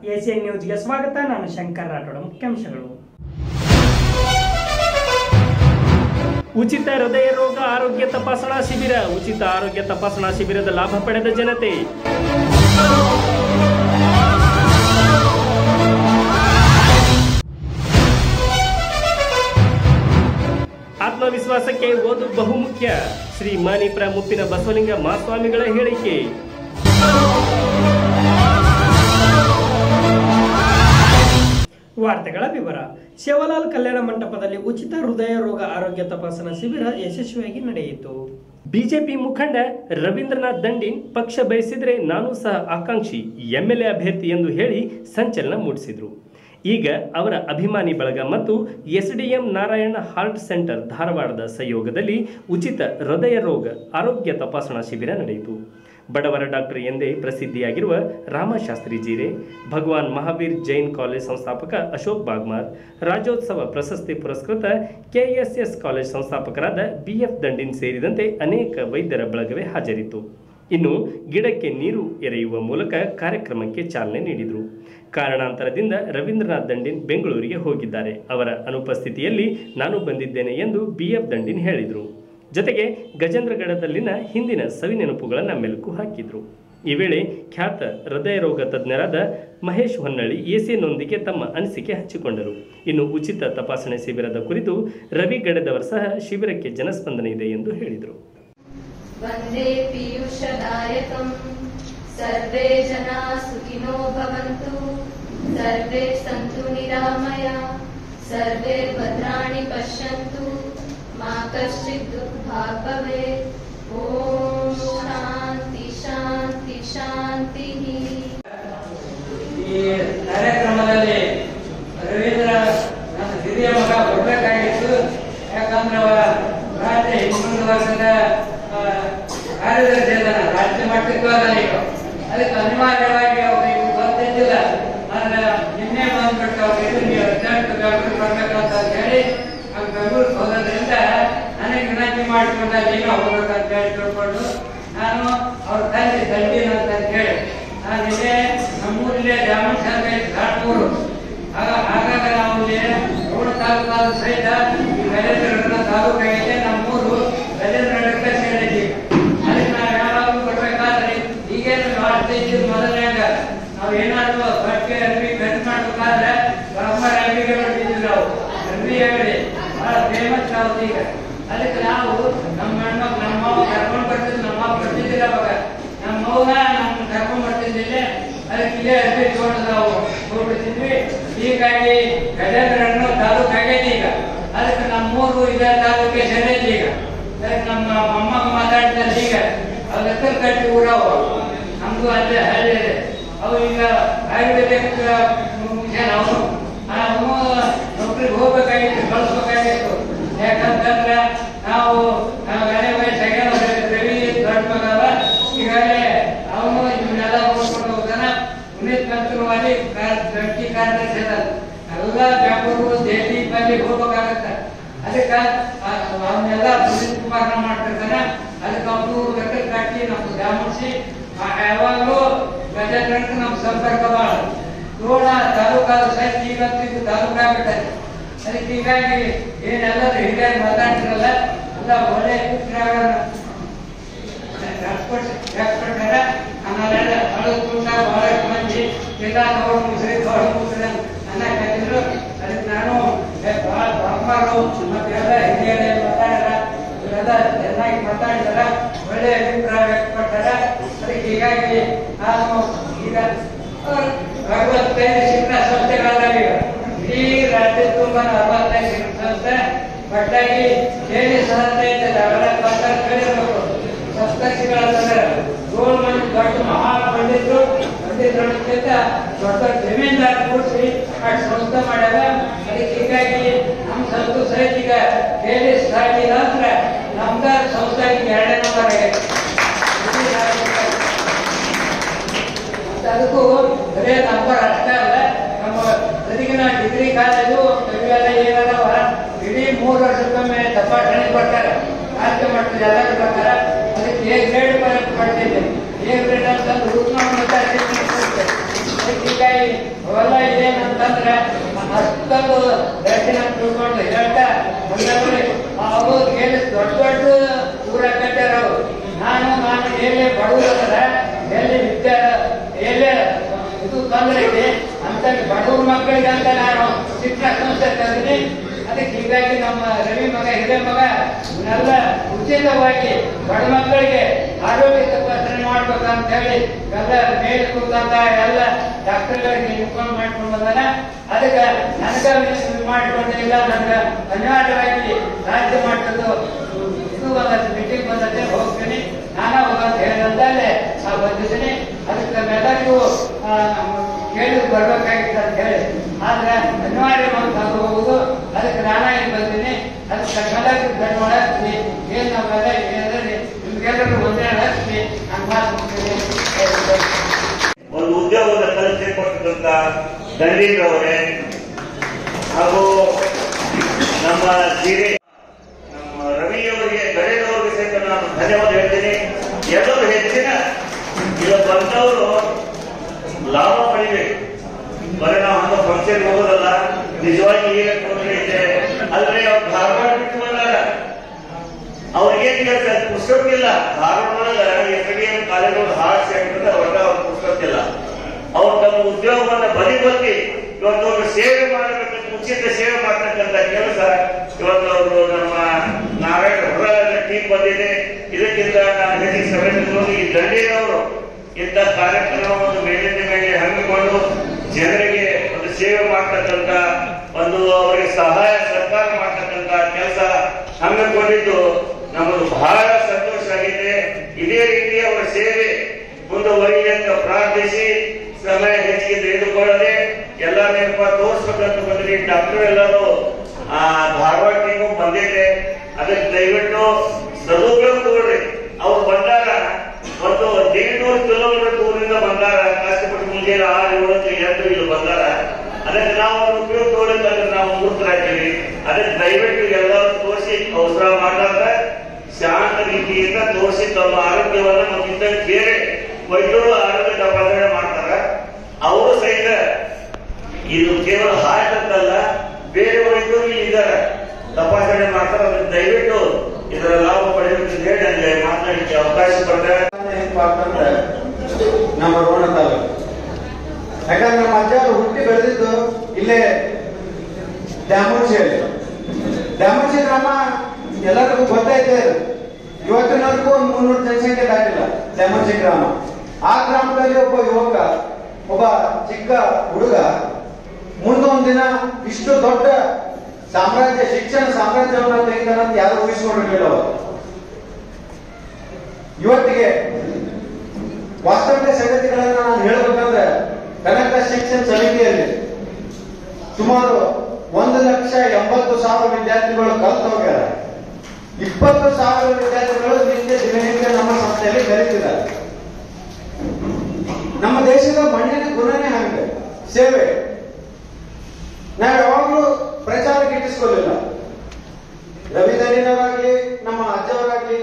ACN ನ್ಯೂಸ್ಗೆ ಸ್ವಾಗತ ನಾನು ಶಂಕರ್ ರಾಠೋಡ ಮುಖ್ಯಾಂಶಗಳು ಉಚಿತ ಹೃದಯ ರೋಗ ಆರೋಗ್ಯ ತಪಾಸಣಾ ಶಿಬಿರ ಉಚಿತ ಆರೋಗ್ಯ ತಪಾಸಣಾ ಶಿಬಿರದ ಲಾಭ ಪಡೆದ ಜನತೆ ಆತ್ಮವಿಶ್ವಾಸಕ್ಕೆ ಓದು ಬಹುಮುಖ್ಯ ಶ್ರೀ ಮಾನಿಪ್ರ ಮುಪ್ಪಿನ ಬಸವಲಿಂಗ ಮಹಾಸ್ವಾಮಿಗಳ ಹೇಳಿಕೆ ವಾರ್ತೆಗಳ ವಿವರ ಶಿವಲಾಲ್ ಕಲ್ಯಾಣ ಮಂಟಪದಲ್ಲಿ ಉಚಿತ ಹೃದಯ ರೋಗ ಆರೋಗ್ಯ ತಪಾಸಣಾ ಶಿಬಿರ ಯಶಸ್ವಿಯಾಗಿ ನಡೆಯಿತು ಬಿಜೆಪಿ ಮುಖಂಡ ರವೀಂದ್ರನಾಥ್ ದಂಡಿನ್ ಪಕ್ಷ ಬಯಸಿದ್ರೆ ನಾನು ಸಹ ಆಕಾಂಕ್ಷಿ ಎಂಎಲ್ಎ ಅಭ್ಯರ್ಥಿ ಎಂದು ಹೇಳಿ ಸಂಚಲನ ಮೂಡಿಸಿದರು ಈಗ ಅವರ ಅಭಿಮಾನಿ ಬಳಗ ಮತ್ತು ಎಸ್ಡಿಎಂ ನಾರಾಯಣ ಹಾರ್ಟ್ ಸೆಂಟರ್ ಧಾರವಾಡದ ಸಹಯೋಗದಲ್ಲಿ ಉಚಿತ ಹೃದಯ ರೋಗ ಆರೋಗ್ಯ ತಪಾಸಣಾ ಶಿಬಿರ ನಡೆಯಿತು ಬಡವರ ಡಾಕ್ಟರ್ ಎಂದೇ ಪ್ರಸಿದ್ಧಿಯಾಗಿರುವ ರಾಮಶಾಸ್ತ್ರಿ ಜೀರೆ ಭಗವಾನ್ ಮಹಾವೀರ್ ಜೈನ್ ಕಾಲೇಜ್ ಸಂಸ್ಥಾಪಕ ಅಶೋಕ್ ಬಾಗ್ಮಾರ್ ರಾಜ್ಯೋತ್ಸವ ಪ್ರಶಸ್ತಿ ಪುರಸ್ಕೃತ ಕೆಎಸ್ಎಸ್ ಕಾಲೇಜ್ ಸಂಸ್ಥಾಪಕರಾದ ಬಿಎಫ್ ದಂಡಿನ್ ಸೇರಿದಂತೆ ಅನೇಕ ವೈದ್ಯರ ಬಳಗವೇ ಹಾಜರಿತ್ತು ಇನ್ನು ಗಿಡಕ್ಕೆ ನೀರು ಎರೆಯುವ ಮೂಲಕ ಕಾರ್ಯಕ್ರಮಕ್ಕೆ ಚಾಲನೆ ನೀಡಿದರು ಕಾರಣಾಂತರದಿಂದ ರವೀಂದ್ರನಾಥ್ ದಂಡಿನ್ ಬೆಂಗಳೂರಿಗೆ ಹೋಗಿದ್ದಾರೆ ಅವರ ಅನುಪಸ್ಥಿತಿಯಲ್ಲಿ ನಾನು ಬಂದಿದ್ದೇನೆ ಎಂದು ಬಿಎಫ್ ದಂಡಿನ್ ಹೇಳಿದರು ಜೊತೆಗೆ ಗಜೇಂದ್ರಗಢದಲ್ಲಿನ ಹಿಂದಿನ ಸವಿನೆನಪುಗಳನ್ನು ಮೆಲುಕು ಹಾಕಿದ್ರು ಈ ವೇಳೆ ಖ್ಯಾತ ಹೃದಯ ರೋಗ ತಜ್ಞರಾದ ಮಹೇಶ್ ಹೊನ್ನಳ್ಳಿ ಎಸಿಯನ್ನೊಂದಿಗೆ ತಮ್ಮ ಅನಿಸಿಕೆ ಹಂಚಿಕೊಂಡರು ಇನ್ನು ಉಚಿತ ತಪಾಸಣೆ ಶಿಬಿರದ ಕುರಿತು ರವಿ ಗಡೆದವರು ಸಹ ಶಿಬಿರಕ್ಕೆ ಜನಸ್ಪಂದನೆ ಇದೆ ಎಂದು ಹೇಳಿದರು वन्दे पीयूषदायकम् सर्वे जना सुखिनो भवन्तु सर्वे सन्तु निरामया सर्वे भद्राणि पश्यन्तु मा कश्चित् दुःखभाग् भवेत् ॐ शान्ति शान्ति शान्तिः ಈ ಕಾರ್ಯಕ್ರಮದಲ್ಲಿ ರವೀಂದ್ರ ನನ್ನ ಹಿರಿಯ ಮಗ ಬರ್ಬೇಕಾಗಿತ್ತು ಯಾಕಂದ್ರೆ ಅವ ರಾಜ್ಯ ಇನ್ನೊಂದು ವರ್ಷದ ಆ, ಕಾರ್ಯದರ್ಶಿ ಇದ್ದಾನ ರಾಜ್ಯ ಮಟ್ಟಕ್ಕೆ ಅದಾನ ಈಗ ಅದಕ್ಕೆ ಅನಿವಾರ್ಯವಾಗಿ ಅವ್ರಿಗೆ ಗೊತ್ತಿದ್ದಿಲ್ಲ ಆದ್ರೆ ನಿನ್ನೆ ಬಂದ್ಬಿಟ್ಟು ಅವ್ರಿಗೆ ನೀವು ಅರ್ಜೆಂಟ್ ಬೆಂಗಳೂರು ಬರ್ಬೇಕಂತ ಹೇಳಿ ಅವ್ರು ಬೆಂಗಳೂರು ಹೋಗೋದ್ರಿಂದ ನನಗೆ ವಿನಂತಿ ಮಾಡಿಕೊಂಡ ನೀನು ಹೋಗ್ಬೇಕಂತ ಹೇಳಿ ತಿಳ್ಕೊಂಡು ನಾನು ಅವ್ರ ತಂದೆ ದಂಡಿನ ಅಂತ ಹೇಳಿ ನಾನು ಇಲ್ಲೇ ನಮ್ಮೂರಿಲ್ಲೇ ಜಾಮೂನ್ ಶಾಲೆ ಘಾಟ್ಪುರು ಆಗ ಆಗಾಗ ನಾವು ಇಲ್ಲಿ ರೋಣ ತಾಲೂಕಾದ ಸಹಿತ ಈ ಗಜೇಂದ್ರಗಢ ತಾಲೂಕು ಆಗೈತೆ ನಮ್ಮೂರು ಗಜೇಂದ್ರಗಢಕ್ಕೆ ಸೇರಿದ್ದೀವಿ ಅದಕ್ಕೆ ನಾವು ಯಾವಾಗಲೂ ಬರ್ಬೇಕಾದ್ರೆ ಈಗೇನು ಮಾಡ್ತಾ ಇದ್ದೀವಿ ಮೊದಲಾಗ ನಾವು ಏನಾದ್ರು ಬಟ್ಟೆ ಅರ್ಬಿ ಖರ್ಚು ಮಾಡ್ಬೇಕಾದ್ರೆ ಬ್ರಹ್ಮರ ಅರ್ಬಿಗೆ ಬರ್ತಿದ್ವಿ ನಾವು ಅರ್ಬಿ ಅಂಗಡಿ ಬಹಳ ಫೇಮಸ್ ನಾವು ಈಗ ಅದಕ್ಕೆ ನಾವು ನಮ್ಮ ಅಣ್ಣ ನಮ್ಮ ಮಾವ ಕರ್ಕೊಂಡು ಬರ್ತಿದ್ವಿ ನಮ್ಮ ಮಾವ ಬರ್ತಿದ್ದಿಲ್ಲ ಅವಾಗ ನಮ್ಮ ಮೌನ ನಮ್ಮ ಕರ್ಕೊಂಡ್ ಬರ್ತಿದ್ದಿಲ್ಲ ಅದಕ್ಕೆ ಇಲ್ಲೇ ಅರ್ಬಿ ತಗೊಂಡು ನಾವು ಹೋಗ್ಬಿಡ್ತಿದ್ವಿ ಹೀಗಾಗಿ ಗಜೇಂದ್ರನ್ನು ತಾಲೂಕು ಆಗೈತಿ ಈಗ ಅದಕ್ಕೆ ನಮ್ಮ ಮೂರು ಇದೇ ತಾಲೂಕಿಗೆ ಸೇರೈತಿ ಈಗ ಅದಕ್ಕೆ ನಮ್ಮ ಮೊಮ್ಮಗ ಮಾತಾಡ್ತಾರೆ ಈಗ ಅವ್ರ ಹೆಸರು ಕಟ್ಟಿ ಊರವು ನಮ್ದು ಅಲ್ಲೇ ಹಳ್ಳಿ ಇದೆ ಅವು ಈಗ ಆಯುರ್ವೇದಿಕ್ ಮುಗಿಸ್ಯಾನ ಅವನು ಅವನು ನೌಕರಿಗೆ ಹೋಗ್ಬೇಕಾಗಿತ್ತು ಕಳಿಸ್ಬೇಕಾಗಿತ್ತು ಯಾಕಂತಂದ್ರೆ ನಾವು ನಾವು ಎಳೆ ವಯಸ್ಸಾಗ್ಯಾನ ರವಿ ದೊಡ್ಡ ಮಗ ಅವ ಈಗಾಗಲೇ ಅವನು ಇವನ್ನೆಲ್ಲ ನೋಡ್ಕೊಂಡು ಹೋಗ್ತಾನ ಪುನೀತ್ ಕಂತುರವಾಗಿ ಗಟ್ಟಿ ಕಾರ್ಯದರ್ಶಿ ಅದಾನ ಎಲ್ಲ ಬೆಂಗಳೂರು ದೆಹಲಿ ಬಲ್ಲಿ ಹೋಗ್ಬೇಕಾಗತ್ತ ಅದಕ್ಕೆ ಅವನ್ನೆಲ್ಲ ಪುನೀತ್ ಕುಮಾರ್ನ ಮಾಡ್ತಿರ್ತಾನೆ ಅದಕ್ಕೆ ಅವನು ಲೆಕ್ಕ ಕಟ್ಟಿ ನಮ್ಗೆ ದಾಮುಡಿಸಿ ಯಾವಾಗಲೂ ಗಜೇಂದ್ರಕ್ಕೆ ನಮ್ಮ ಸಂಪರ್ಕ ಭಾಳ ರೋಣ ತಾಲೂಕಾದ ಸಹಿತ ಈಗಂತೂ ಇದು ತಾಲೂಕು ಆಗ್ಬಿಟ್ಟೈತೆ ಅದಕ್ಕೆ ಹೀಗಾಗಿ ಏನೆಲ್ಲರೂ ಹಿರಿಯರು ಮಾತಾಡ್ತಿರಲ್ಲ ಎಲ್ಲ ಒಳ್ಳೆ ಪುತ್ರಗಳನ್ನ ರಾಜ್ಕೋಟ್ ವ್ಯಾಕ್ಪಟ್ಟಾರ ಆಮೇಲೆ ಹಳದ ಕೂಟ ಬಹಳಷ್ಟು ಮಂದಿ ಎಲ್ಲ ತಗೊಂಡು ಮುಸ್ರಿ ತಗೊಂಡು ಮುಸ್ರಿ ಅನ್ನ ಕಟ್ಟಿದ್ರು ಅದಕ್ಕೆ ನಾನು ಏ, ಬಹಳ ಬ್ರಹ್ಮರು ಮತ್ತೆಲ್ಲ ಹಿರಿಯರೇ ಮಾತಾಡ್ಯಾರ ಇವರೆಲ್ಲ ಚೆನ್ನಾಗಿ ಮಾತಾಡಿದಾರ ಒಳ್ಳೆ ಅಭಿಪ್ರಾಯ ವ್ಯಕ್ತಪಟ್ಟಾರ ಅದಕ್ಕೆ ಹೀಗಾಗಿ ನಾನು ಈಗ ಅರವತ್ತೈದು ಶಿಕ್ಷಣ ಸಂಸ್ಥೆಗಳಾದಾಗ ಈಗ ಇಡೀ ರಾಜ್ಯ ತುಂಬ ಅರವತ್ತೈದು ಶಿಕ್ಷಣ ಸಂಸ್ಥೆ ಒಟ್ಟಾಗಿ ಕೇಳಿ ಸಂಸ್ಥೆ ಐತಲ್ಲ ಅವೆಲ್ಲ ಪತ್ರ ಕೇಳಿರ್ಬೇಕು ಸಪ್ತರ್ಷಿಗಳಂತಂದ್ರೆ ಏಳು ಮಂದಿ ದೊಡ್ಡ ಮಹಾ ಪಂಡಿತರು ಪಂಡಿತರೊಳಗಿಂತ ದೊಡ್ಡ ದೊಡ್ಡ ಜಮೀನ್ದಾರ ಕೂಡಿಸಿ ಆ ಸಂಸ್ಥೆ ಮಾಡ್ಯಾರ ಅದಕ್ಕೆ ಹೀಗಾಗಿ ನಮ್ಮ ಸಂತು ಸಹಿತ ಈಗ ಕೇಳಿ ಸ್ಥಾಯಿ ಅಂದ್ರೆ ನಮ್ದ ಸಂಸ್ಥೆ ಈಗ ಎರಡನೇ ನಂಬರ್ ಆಗೈತೆ ಇಡೀ ರಾಜ್ಯದಾಗ. ಮತ್ತೆ ಅದಕ್ಕೂ ಬರೇ ನಂಬರ್ ಅಷ್ಟೇ ಅಲ್ಲ ನಮ್ಮ ಗದಗಿನ ಡಿಗ್ರಿ ಕಾಲೇಜು ಇವೆಲ್ಲ ಏನದಾವ ಇಡೀ ಮೂರು ವರ್ಷಕ್ಕೊಮ್ಮೆ ತಪಾಸಣೆ ಕೊಡ್ತಾರೆ ಆಯ್ಕೆ ಮಾಡ್ತಾರೆ ಎಲ್ಲರೂ ಬರ್ತಾರೆ ಅದಕ್ಕೆ ಏ ಗ್ರೇಡ್ ಪಡ್ತಿದ್ದೆ ಏ ಗ್ರೇಡ್ ಅಂತಂದು ರೂಪ ಅದಕ್ಕೆ ಹೀಗಾಗಿ ಇವೆಲ್ಲ ಇದೇನಂತಂದ್ರೆ ಅಷ್ಟೊಂದು ದರ್ಶನ ತಿಳ್ಕೊಂಡು ಹೇಳ್ತಾ ಮುಂದೆ ಅವು ಎಲ್ಲಿ ದೊಡ್ಡ ದೊಡ್ಡ ಊರ ಕಟ್ಟಾರ ಅವ್ರು. ನಾನು ನಾನು ಎಲ್ಲಿ ಬಡವರ ಎಲ್ಲಿ ವಿದ್ಯಾ ಎಲ್ಲಿ ಇದು ತೊಂದರೆ ಇದೆ ಅಂತ ಬಡವ್ರ ಮಕ್ಕಳಿಗೆ ಅಂತ ನಾನು ಶಿಕ್ಷಣ ಸಂಸ್ಥೆ ತಂದಿನಿ ಅದಕ್ಕೆ ಹೀಗಾಗಿ ನಮ್ಮ ರವಿ ಮಗ ಹಿರಿಯ ಮಗ ಇವನ್ನೆಲ್ಲ ಉಚಿತವಾಗಿ ಬಡ ಮಕ್ಕಳಿಗೆ ಆರೋಗ್ಯ ತಪಾಸಣೆ ಮಾಡ್ಬೇಕಂತ ಹೇಳಿ ಎಲ್ಲ ಮೇಲೆ ಕೂತಂತ ಎಲ್ಲ ಡಾಕ್ಟರ್ಗಳಿಗೆ ಇನ್ಫಾರ್ಮ್ ಮಾಡ್ಕೊಂಡು ಬಂದಾನ ಅದಕ್ಕೆ ನನಗ ಮಾಡ್ಕೊಂಡಿಲ್ಲ ನನಗೆ ಅನಿವಾರ್ಯವಾಗಿ ರಾಜ್ಯ ಮಟ್ಟದ್ದು ಇದು ಬಂದತ್ತೆ ಮೀಟಿಂಗ್ ಬಂದತ್ತೆ ಹೋಗ್ತೀನಿ ನಾನ ಹೋಗಂತ ಹೇಳಿದಂತಲ್ಲೇ ನಾ ಬಂದಿದ್ದೀನಿ ಅದಕ್ಕೆ ನಮ್ಮೆಲ್ಲರಿಗೂ ಆ, ಕೇಳಿ ಬರ್ಬೇಕಾಗಿತ್ತು ಅಂತ ಹೇಳಿ ಆದ್ರೆ ಅನಿವಾರ್ಯ ಬಂದು ಹೋಗುದು ಅದಕ್ಕೆ ನಾನ ಇಲ್ಲಿ ಬಂದಿನಿ ಅದಕ್ಕೆ ನಮ್ಮೆಲ್ಲರಿಗೂ ಧನ್ಯವಾದ ಹೇಳ್ತೀನಿ ಏನ್ ನಾವೆಲ್ಲ ಹೇಳಿದ್ರೆ ನಿಮ್ಗೆಲ್ಲರಿಗೂ ಒಂದೇ ಹೇಳ್ತೀನಿ ನಾನು ಮಾತು ಮುಗಿಸ್ತೀನಿ. ಒಂದು ಉದ್ಯೋಗದ ಕಲಿಸಿ ಕೊಟ್ಟಿದ್ದಂತ ದಂಡೀರ್ ಅವರೇ ಹಾಗೂ ನಮ್ಮ ಸಿರಿ ನಮ್ಮ ರವಿ ಅವರಿಗೆ ಗಣೇಶವರಿಗೆ ಸಹಿತ ನಾನು ಧನ್ಯವಾದ ಹೇಳ್ತೀನಿ ಎಲ್ಲರೂ ಹೆಚ್ಚಿನ ಇದು ಬಂದವರು ಲಾಭ ಪಡಿಬೇಕು ಬರೀ ನಾವು ಹಂಗ ಫಂಕ್ಷನ್ ಹೋಗೋದಲ್ಲ ನಿಜವಾಗಿ ಏನು ತೊಂದರೆ ಇದೆ ಆದ್ರೆ ಅವ್ರು ಧಾರವಾಡ ಬಿಟ್ಟು ಬಂದಾಗ ಅವ್ರಿಗೇನ್ ಕೆಲಸ ಪುಸ್ತಕ ಇಲ್ಲ Dharwad S D M college heart centre ಒಟ್ಟ ಅವ್ರ ಪುಸ್ತಕ ಇಲ್ಲ ಅವ್ರು ತಮ್ಮ ಉದ್ಯೋಗವನ್ನ ಬದಿ ಬದಿ ಇವತ್ತು ಒಂದು ಸೇವೆ ಮಾಡಬೇಕಂತ ಉಚಿತ ಸೇವೆ ಮಾಡ್ತಕ್ಕಂಥ ಕೆಲಸ ಇವತ್ತು ಅವರು ನಮ್ಮ ನಾರಾಯಣ ಹೊರ ಟೀಮ್ ಬಂದಿದೆ ಇದಕ್ಕಿಂತ ನಾನು ಹೆಚ್ಚಿನ ಸಭೆ ಈ ದಂಡೇರವರು ಇಂಥ ಕಾರ್ಯಕ್ರಮವನ್ನು ಮೇಲಿಂದ ಮೇಲೆ ಹಮ್ಮಿಕೊಂಡು ಜನರಿಗೆ ಒಂದು ಸೇವೆ ಮಾಡ್ತಕ್ಕಂಥ ಒಂದು ಅವರಿಗೆ ಸಹಾಯ ಸರ್ಕಾರ ಮಾಡ್ತಕ್ಕಂಥ ಕೆಲಸ ಹಮ್ಮಿಕೊಂಡಿದ್ದು ನಮಗೆ ಬಹಳ ಸಂತೋಷ ಆಗಿದೆ ಇದೇ ರೀತಿ ಅವರ ಸೇವೆ ಮುಂದುವರಿಲಿ ಅಂತ ಪ್ರಾರ್ಥಿಸಿ ಸಮಯ ಹೆಚ್ಚಿಗೆ ತೆಗೆದುಕೊಳ್ಳದೆ ಎಲ್ಲ ನೆನಪ ತೋರಿಸ್ಬೇಕಂತ ಬಂದ್ರಿ ಡಾಕ್ಟರ್ ಎಲ್ಲರೂ ಆ ಧಾರವಾಡ ಟೀಮು ಬಂದಿದೆ ಅದಕ್ಕೆ ದಯವಿಟ್ಟು ಸದುಪಯೋಗ ತಗೊಳ್ರಿ ಅವ್ರು ಬಂದಾಗ ಒಂದು ದೇಡ್ನೂರು ಕಿಲೋಮೀಟರ್ ದೂರದಿಂದ ಬಂದಾರ ಕಷ್ಟಪಟ್ಟು ಮುಂಜಾನೆ ಆರು ಏಳಕ್ಕೆ ಎದ್ದು ಇಲ್ಲಿ ಬಂದಾರ ಅದಕ್ಕೆ ನಾವು ಅವ್ರ ಉಪಯೋಗ ತಗೊಳ್ಳಿದ್ರೆ ನಾವು ಮೂರ್ತರಾಗ್ತೀವಿ ಅದಕ್ಕೆ ದಯವಿಟ್ಟು ಎಲ್ಲರೂ ತೋರಿಸಿ ಅವಸರ ಮಾಡಾಗ ಶಾಂತ ರೀತಿಯಿಂದ ತೋರಿಸಿ ತಮ್ಮ ಆರೋಗ್ಯವನ್ನ ಮತ್ತು ಬೇರೆ ವೈದ್ಯರು ಆರೋಗ್ಯ ತಪಾಸಣೆ ಮಾಡ್ತಾರ ಅವರು ಸಹಿತ ಇದು ಕೇವಲ ಹಾರ್ಟ್ ಅಂತಲ್ಲ ಬೇರೆ ವೈದ್ಯರು ಇದ್ದಾರೆ ತಪಾಸಣೆ ಮಾಡ್ತಾರೆ ಅದಕ್ಕೆ ದಯವಿಟ್ಟು ಇದರ ಲಾಭ ಪಡೆಯಬೇಕು ಹೇಳಿ ನನಗೆ ಮಾತನಾಡಲಿಕ್ಕೆ ಅವಕಾಶ ಕೊಡ್ತಾರೆ ಏನಪ್ಪಾ ಅಂತಂದ್ರೆ ನಮ್ಮ ರೋಣ ತಾಲೂಕು ಯಾಕಂದ್ರೆ ನಮ್ಮ ಅಜ್ಜ ಅವ್ರು ಹುಟ್ಟಿ ಬೆಳೆದಿದ್ದು ಇಲ್ಲೇ ದ್ಯಾಮೋರ್ಶಿಯಲ್ಲಿ ದ್ಯಾಮೋರ್ಶಿ ಗ್ರಾಮ ಎಲ್ಲರಿಗೂ ಗೊತ್ತೈತೆ ಇವತ್ತಿನವರೆಗೂ ಒಂದು ಮುನ್ನೂರು ಜನಸಂಖ್ಯೆ ದಾಟಿಲ್ಲ ದ್ಯಾಮೋರ್ಶಿ ಗ್ರಾಮ ಆ ಗ್ರಾಮದಲ್ಲಿ ಒಬ್ಬ ಯುವಕ ಒಬ್ಬ ಚಿಕ್ಕ ಹುಡುಗ ಮುಂದೊಂದು ದಿನ ಇಷ್ಟು ದೊಡ್ಡ ಸಾಮ್ರಾಜ್ಯ ಶಿಕ್ಷಣ ಸಾಮ್ರಾಜ್ಯವನ್ನ ತೆಗೆದಾನಂತ ಯಾರು ಊಹಿಸ್ಕೊಂಡಿರ್ಲಿಲ್ಲ ಅವರು ಇವತ್ತಿಗೆ ವಾಸ್ತವಿಕ ಸಂಗತಿಗಳನ್ನ ನಾನು ಹೇಳಬೇಕಂದ್ರೆ ಕನಕ ಶಿಕ್ಷಣ ಸಮಿತಿಯಲ್ಲಿ ಸುಮಾರು ಒಂದು ಲಕ್ಷ ಎಂಬತ್ತು ಸಾವಿರ ವಿದ್ಯಾರ್ಥಿಗಳು ಕಲ್ತು ಹೋಗ್ಯಾರ ಇಪ್ಪತ್ತು ಸಾವಿರ ವಿದ್ಯಾರ್ಥಿಗಳು ನಿತ್ಯ ದಿನನಿತ್ಯ ನಮ್ಮ ಸಂಸ್ಥೆಯಲ್ಲಿ ಕಲಿತಿದ್ದಾರೆ ನಮ್ಮ ದೇಶದ ಮಣ್ಣಿನ ಗುಣನೇ ಹಂಗೆ ಸೇವೆ ನಾವು ಯಾವಾಗಲೂ ಪ್ರಚಾರಕ್ಕೆ ಇಟ್ಟಿಸ್ಕೊಳ್ಳಿಲ್ಲ ರವಿ ದನಿನವರಾಗ್ಲಿ ನಮ್ಮ ಅಜ್ಜವರಾಗ್ಲಿ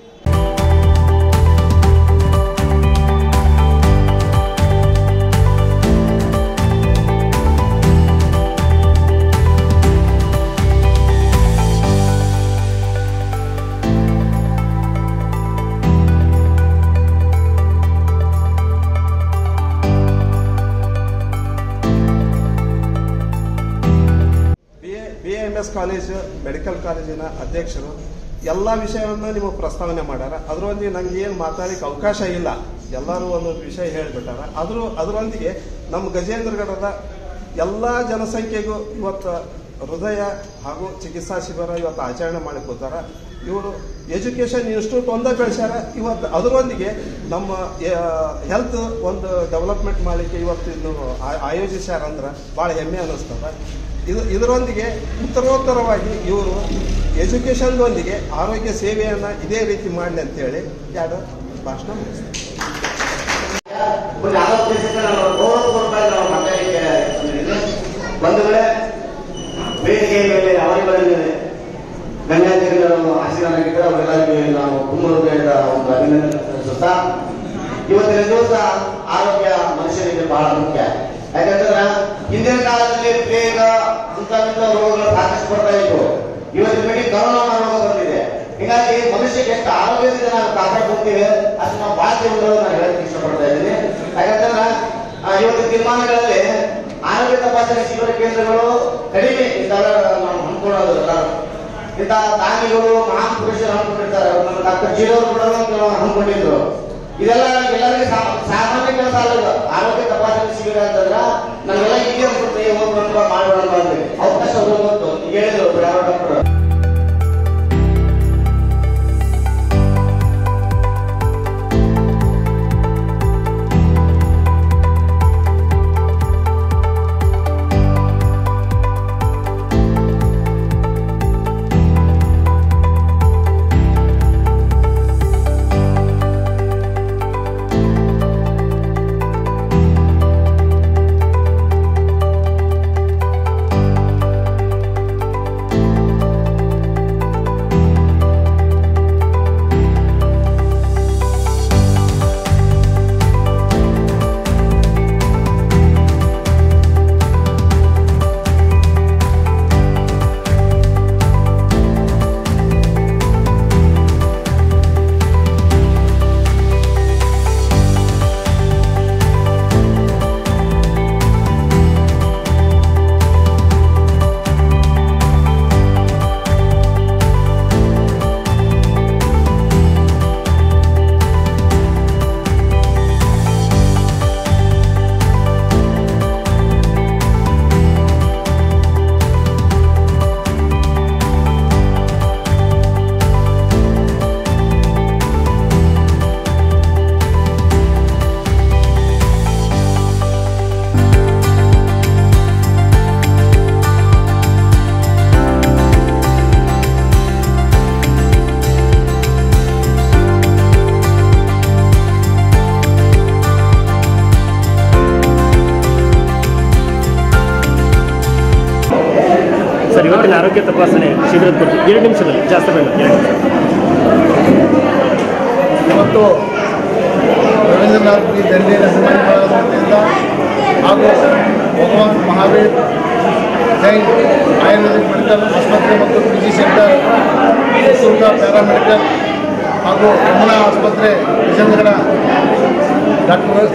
B M S college medical ಕಾಲೇಜಿನ ಅಧ್ಯಕ್ಷರು ಎಲ್ಲ ವಿಷಯವನ್ನು ನಿಮಗೆ ಪ್ರಸ್ತಾವನೆ ಮಾಡ್ಯಾರ ಅದರೊಂದಿಗೆ ನಂಗೆ ಏನು ಮಾತಾಡಲಿಕ್ಕೆ ಅವಕಾಶ ಇಲ್ಲ ಎಲ್ಲರೂ ಒಂದೊಂದು ವಿಷಯ ಹೇಳಿಬಿಟ್ಟಾರ ಅದ್ರ ಅದರೊಂದಿಗೆ ನಮ್ಮ ಗಜೇಂದ್ರಗಢದ ಎಲ್ಲ ಜನಸಂಖ್ಯೆಗೂ ಇವತ್ತು ಹೃದಯ ಹಾಗೂ ಚಿಕಿತ್ಸಾ ಶಿಬಿರ ಇವತ್ತು ಆಚರಣೆ ಮಾಡಿ ಕೂತಾರ ಇವರು ಎಜುಕೇಶನ್ ಇನ್ಸ್ಟಿಟ್ಯೂಟ್ ಒಂದೇ ಬೆಳೆಸ್ಯಾರ ಇವತ್ತು ಅದರೊಂದಿಗೆ ನಮ್ಮ ಹೆಲ್ತ್ ಒಂದು ಡೆವಲಪ್ಮೆಂಟ್ ಮಾಡಲಿಕ್ಕೆ ಇವತ್ತು ಇನ್ನು ಆ- ಆಯೋಜಿಸ್ಯಾರಂದ್ರೆ ಭಾಳ ಹೆಮ್ಮೆ ಅನ್ನಿಸ್ತದ ಇದು ಇದರೊಂದಿಗೆ ಉತ್ತರೋತ್ತರವಾಗಿ ಇವರು ಎಜುಕೇಶನ್ದೊಂದಿಗೆ ಆರೋಗ್ಯ ಸೇವೆಯನ್ನ ಇದೇ ರೀತಿ ಮಾಡಲಿ ಅಂತೇಳಿ ಎರಡು ಭಾಷಣ ಮುಗಿಸ್ತಾರೆ ಒಂದು ಆಲೋಚಿಸಿದ ನಾವು ಗೌರವಪೂರ್ವಕವಾಗಿ ನಾವು ಮಾತಾಡಲಿಕ್ಕೆ ಬಂದಿದ್ದೇವೆ. ಬಂಧುಗಳೇ ವೇದಿಕೆಯ ಮೇಲೆ ಅವರಿಗಳ ಮೇಲೆ ಗಣ್ಯಾಧಿಕಾರಿಗಳು ಆಶೀರ್ವಾದಗಿದ್ದರೆ ಅವರೆಲ್ಲರಿಗೆ ನಾವು ತುಂಬ ಹೃದಯದ ಒಂದು ಅಭಿನಂದನೆ ಸಲ್ಲಿಸುತ್ತಾ ಇವತ್ತಿನ ದಿವಸ ಆರೋಗ್ಯ ಮನುಷ್ಯನಿಗೆ ಬಹಳ ಮುಖ್ಯ ಯಾಕಂತಂದ್ರೆ ಜಾಸ್ತಿ ಬರ್ತಾ ಇತ್ತು ಇವತ್ತಿನ ಮಟ್ಟಿಗೆ ಕರೋನಾ ರೋಗ ಬಂದಿದೆ ಹೀಗಾಗಿ ಮನುಷ್ಯಕ್ಕೆ ಎಷ್ಟು ಆರೋಗ್ಯದಿಂದ ನಾವು ಕಾಪಾಡ್ಕೊಂತೀವಿ ಅಷ್ಟು ನಾವು ಬಹಳ ತಿಂಗಳು ನಾನು ಹೇಳಕ್ಕೆ ಇಷ್ಟಪಡ್ತಾ ಇದ್ದೀನಿ ಯಾಕಂತಂದ್ರೆ ಆ, ಇವತ್ತಿನ ದಿನಮಾನಗಳಲ್ಲಿ ಆರೋಗ್ಯ ತಪಾಸಣೆ ಶಿಬಿರ ಕೇಂದ್ರಗಳು ಕಡಿಮೆ ಇದ್ದಾವೆ ನಾವು ಹಮ್ಕೊಳ್ಳೋದು ಎಲ್ಲರೂ. ಇಂಥ ದಾನಿಗಳು ಮಹಾನ್ ಪುರುಷರು ಹಮ್ಮಿಕೊಂಡಿರ್ತಾರೆ ನಮ್ಮ ಡಾಕ್ಟರ್ ಜೀರೋರು ಕೂಡ ಕೆಲವು ಹಮ್ಮಿಕೊಂಡಿದ್ರು ಇದೆಲ್ಲ ಎಲ್ಲರಿಗೆ ಸಾ- ಸಾಮಾನ್ಯ ಕೆಲಸ ಅಲ್ಲ ಇದು. ಆರೋಗ್ಯ ತಪಾಸಣೆ ಶಿಬಿರ ಅಂತಂದ್ರ ನಾವೆಲ್ಲ ಈಗ ಅನ್ಸುತ್ತೆ ಹೋಗ್ಬೇಕು ಮಾಡೋಣ ಅಂತ ಅವಕಾಶ ಹೋಗ್ಬೋದು ಈಗ ಹೇಳಿದ್ರು ಒಬ್ರು ಯಾರೋ ಡಾಕ್ಟರ್ ಸರ್ ಇವತ್ತಿನ ಆರೋಗ್ಯ ತಪಾಸಣೆ ಶಿಬಿರದ ಕುರಿತು ಎರಡು ನಿಮಿಷದಲ್ಲಿ ಜಾಸ್ತಿ ಬೇಡ ಎರಡು ನಿಮಿಷ ಇವತ್ತು ರವೀಂದ್ರನಾಥ್ ಜಿ ದಂಡಿ ಅಭಿಮಾನಿ ಬಳಗದ ವತಿಯಿಂದ ಹಾಗೂ ಭಗವಾನ್ ಮಹಾವೀರ್ ಜೈನ್ ಆಯುರ್ವೇದಿಕ್ ಮೆಡಿಕಲ್ ಆಸ್ಪತ್ರೆ ಮತ್ತು ಪಿ ಜಿ ಸೆಂಟರ್ ನಿಶುಲ್ಕ ಪ್ಯಾರಾಮೆಡಿಕಲ್ ಹಾಗೂ ಯಮುನಾ ಆಸ್ಪತ್ರೆ ವಿಜಯನಗರ ಡಾಕ್ಟರ್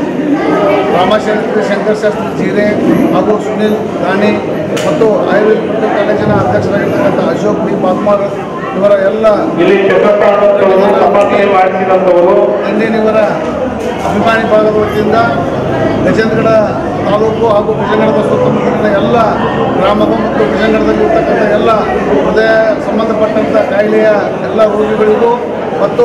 ರಾಮಶಂಕರ್ ಶಂಕರ್ ಶಾಸ್ತ್ರಿ ಜೀರೆ ಹಾಗೂ ಸುನಿಲ್ ದಾನಿ ಮತ್ತು ಆಯುರ್ವೇದ ಮೆಡಿಕಲ್ ಕಾಲೇಜಿನ ಅಧ್ಯಕ್ಷರಾಗಿರ್ತಕ್ಕಂಥ ಅಶೋಕ್ ಬಿ ಪಾಲ್ಮಾರ್ ಇವರ ಎಲ್ಲ ಇಲ್ಲಿ ತಪಾಸಣೆ ಮಾಡಿಸಿದಂಥವರು ದಂಡೇನಿವರ ಅಭಿಮಾನಿ ಭಾಗದ ವತಿಯಿಂದ ಗಜೇಂದ್ರಗಡ ತಾಲೂಕು ಹಾಗೂ ವಿಜಯನಗರದ ಸುತ್ತಮುತ್ತಲಿನ ಎಲ್ಲ ಗ್ರಾಮದ ಮತ್ತು ವಿಜಯನಗರದಲ್ಲಿ ಇರ್ತಕ್ಕಂಥ ಎಲ್ಲ ಹೃದಯ ಸಂಬಂಧಪಟ್ಟಂಥ ಕಾಯಿಲೆಯ ಎಲ್ಲ ರೋಗಿಗಳಿಗೂ ಮತ್ತು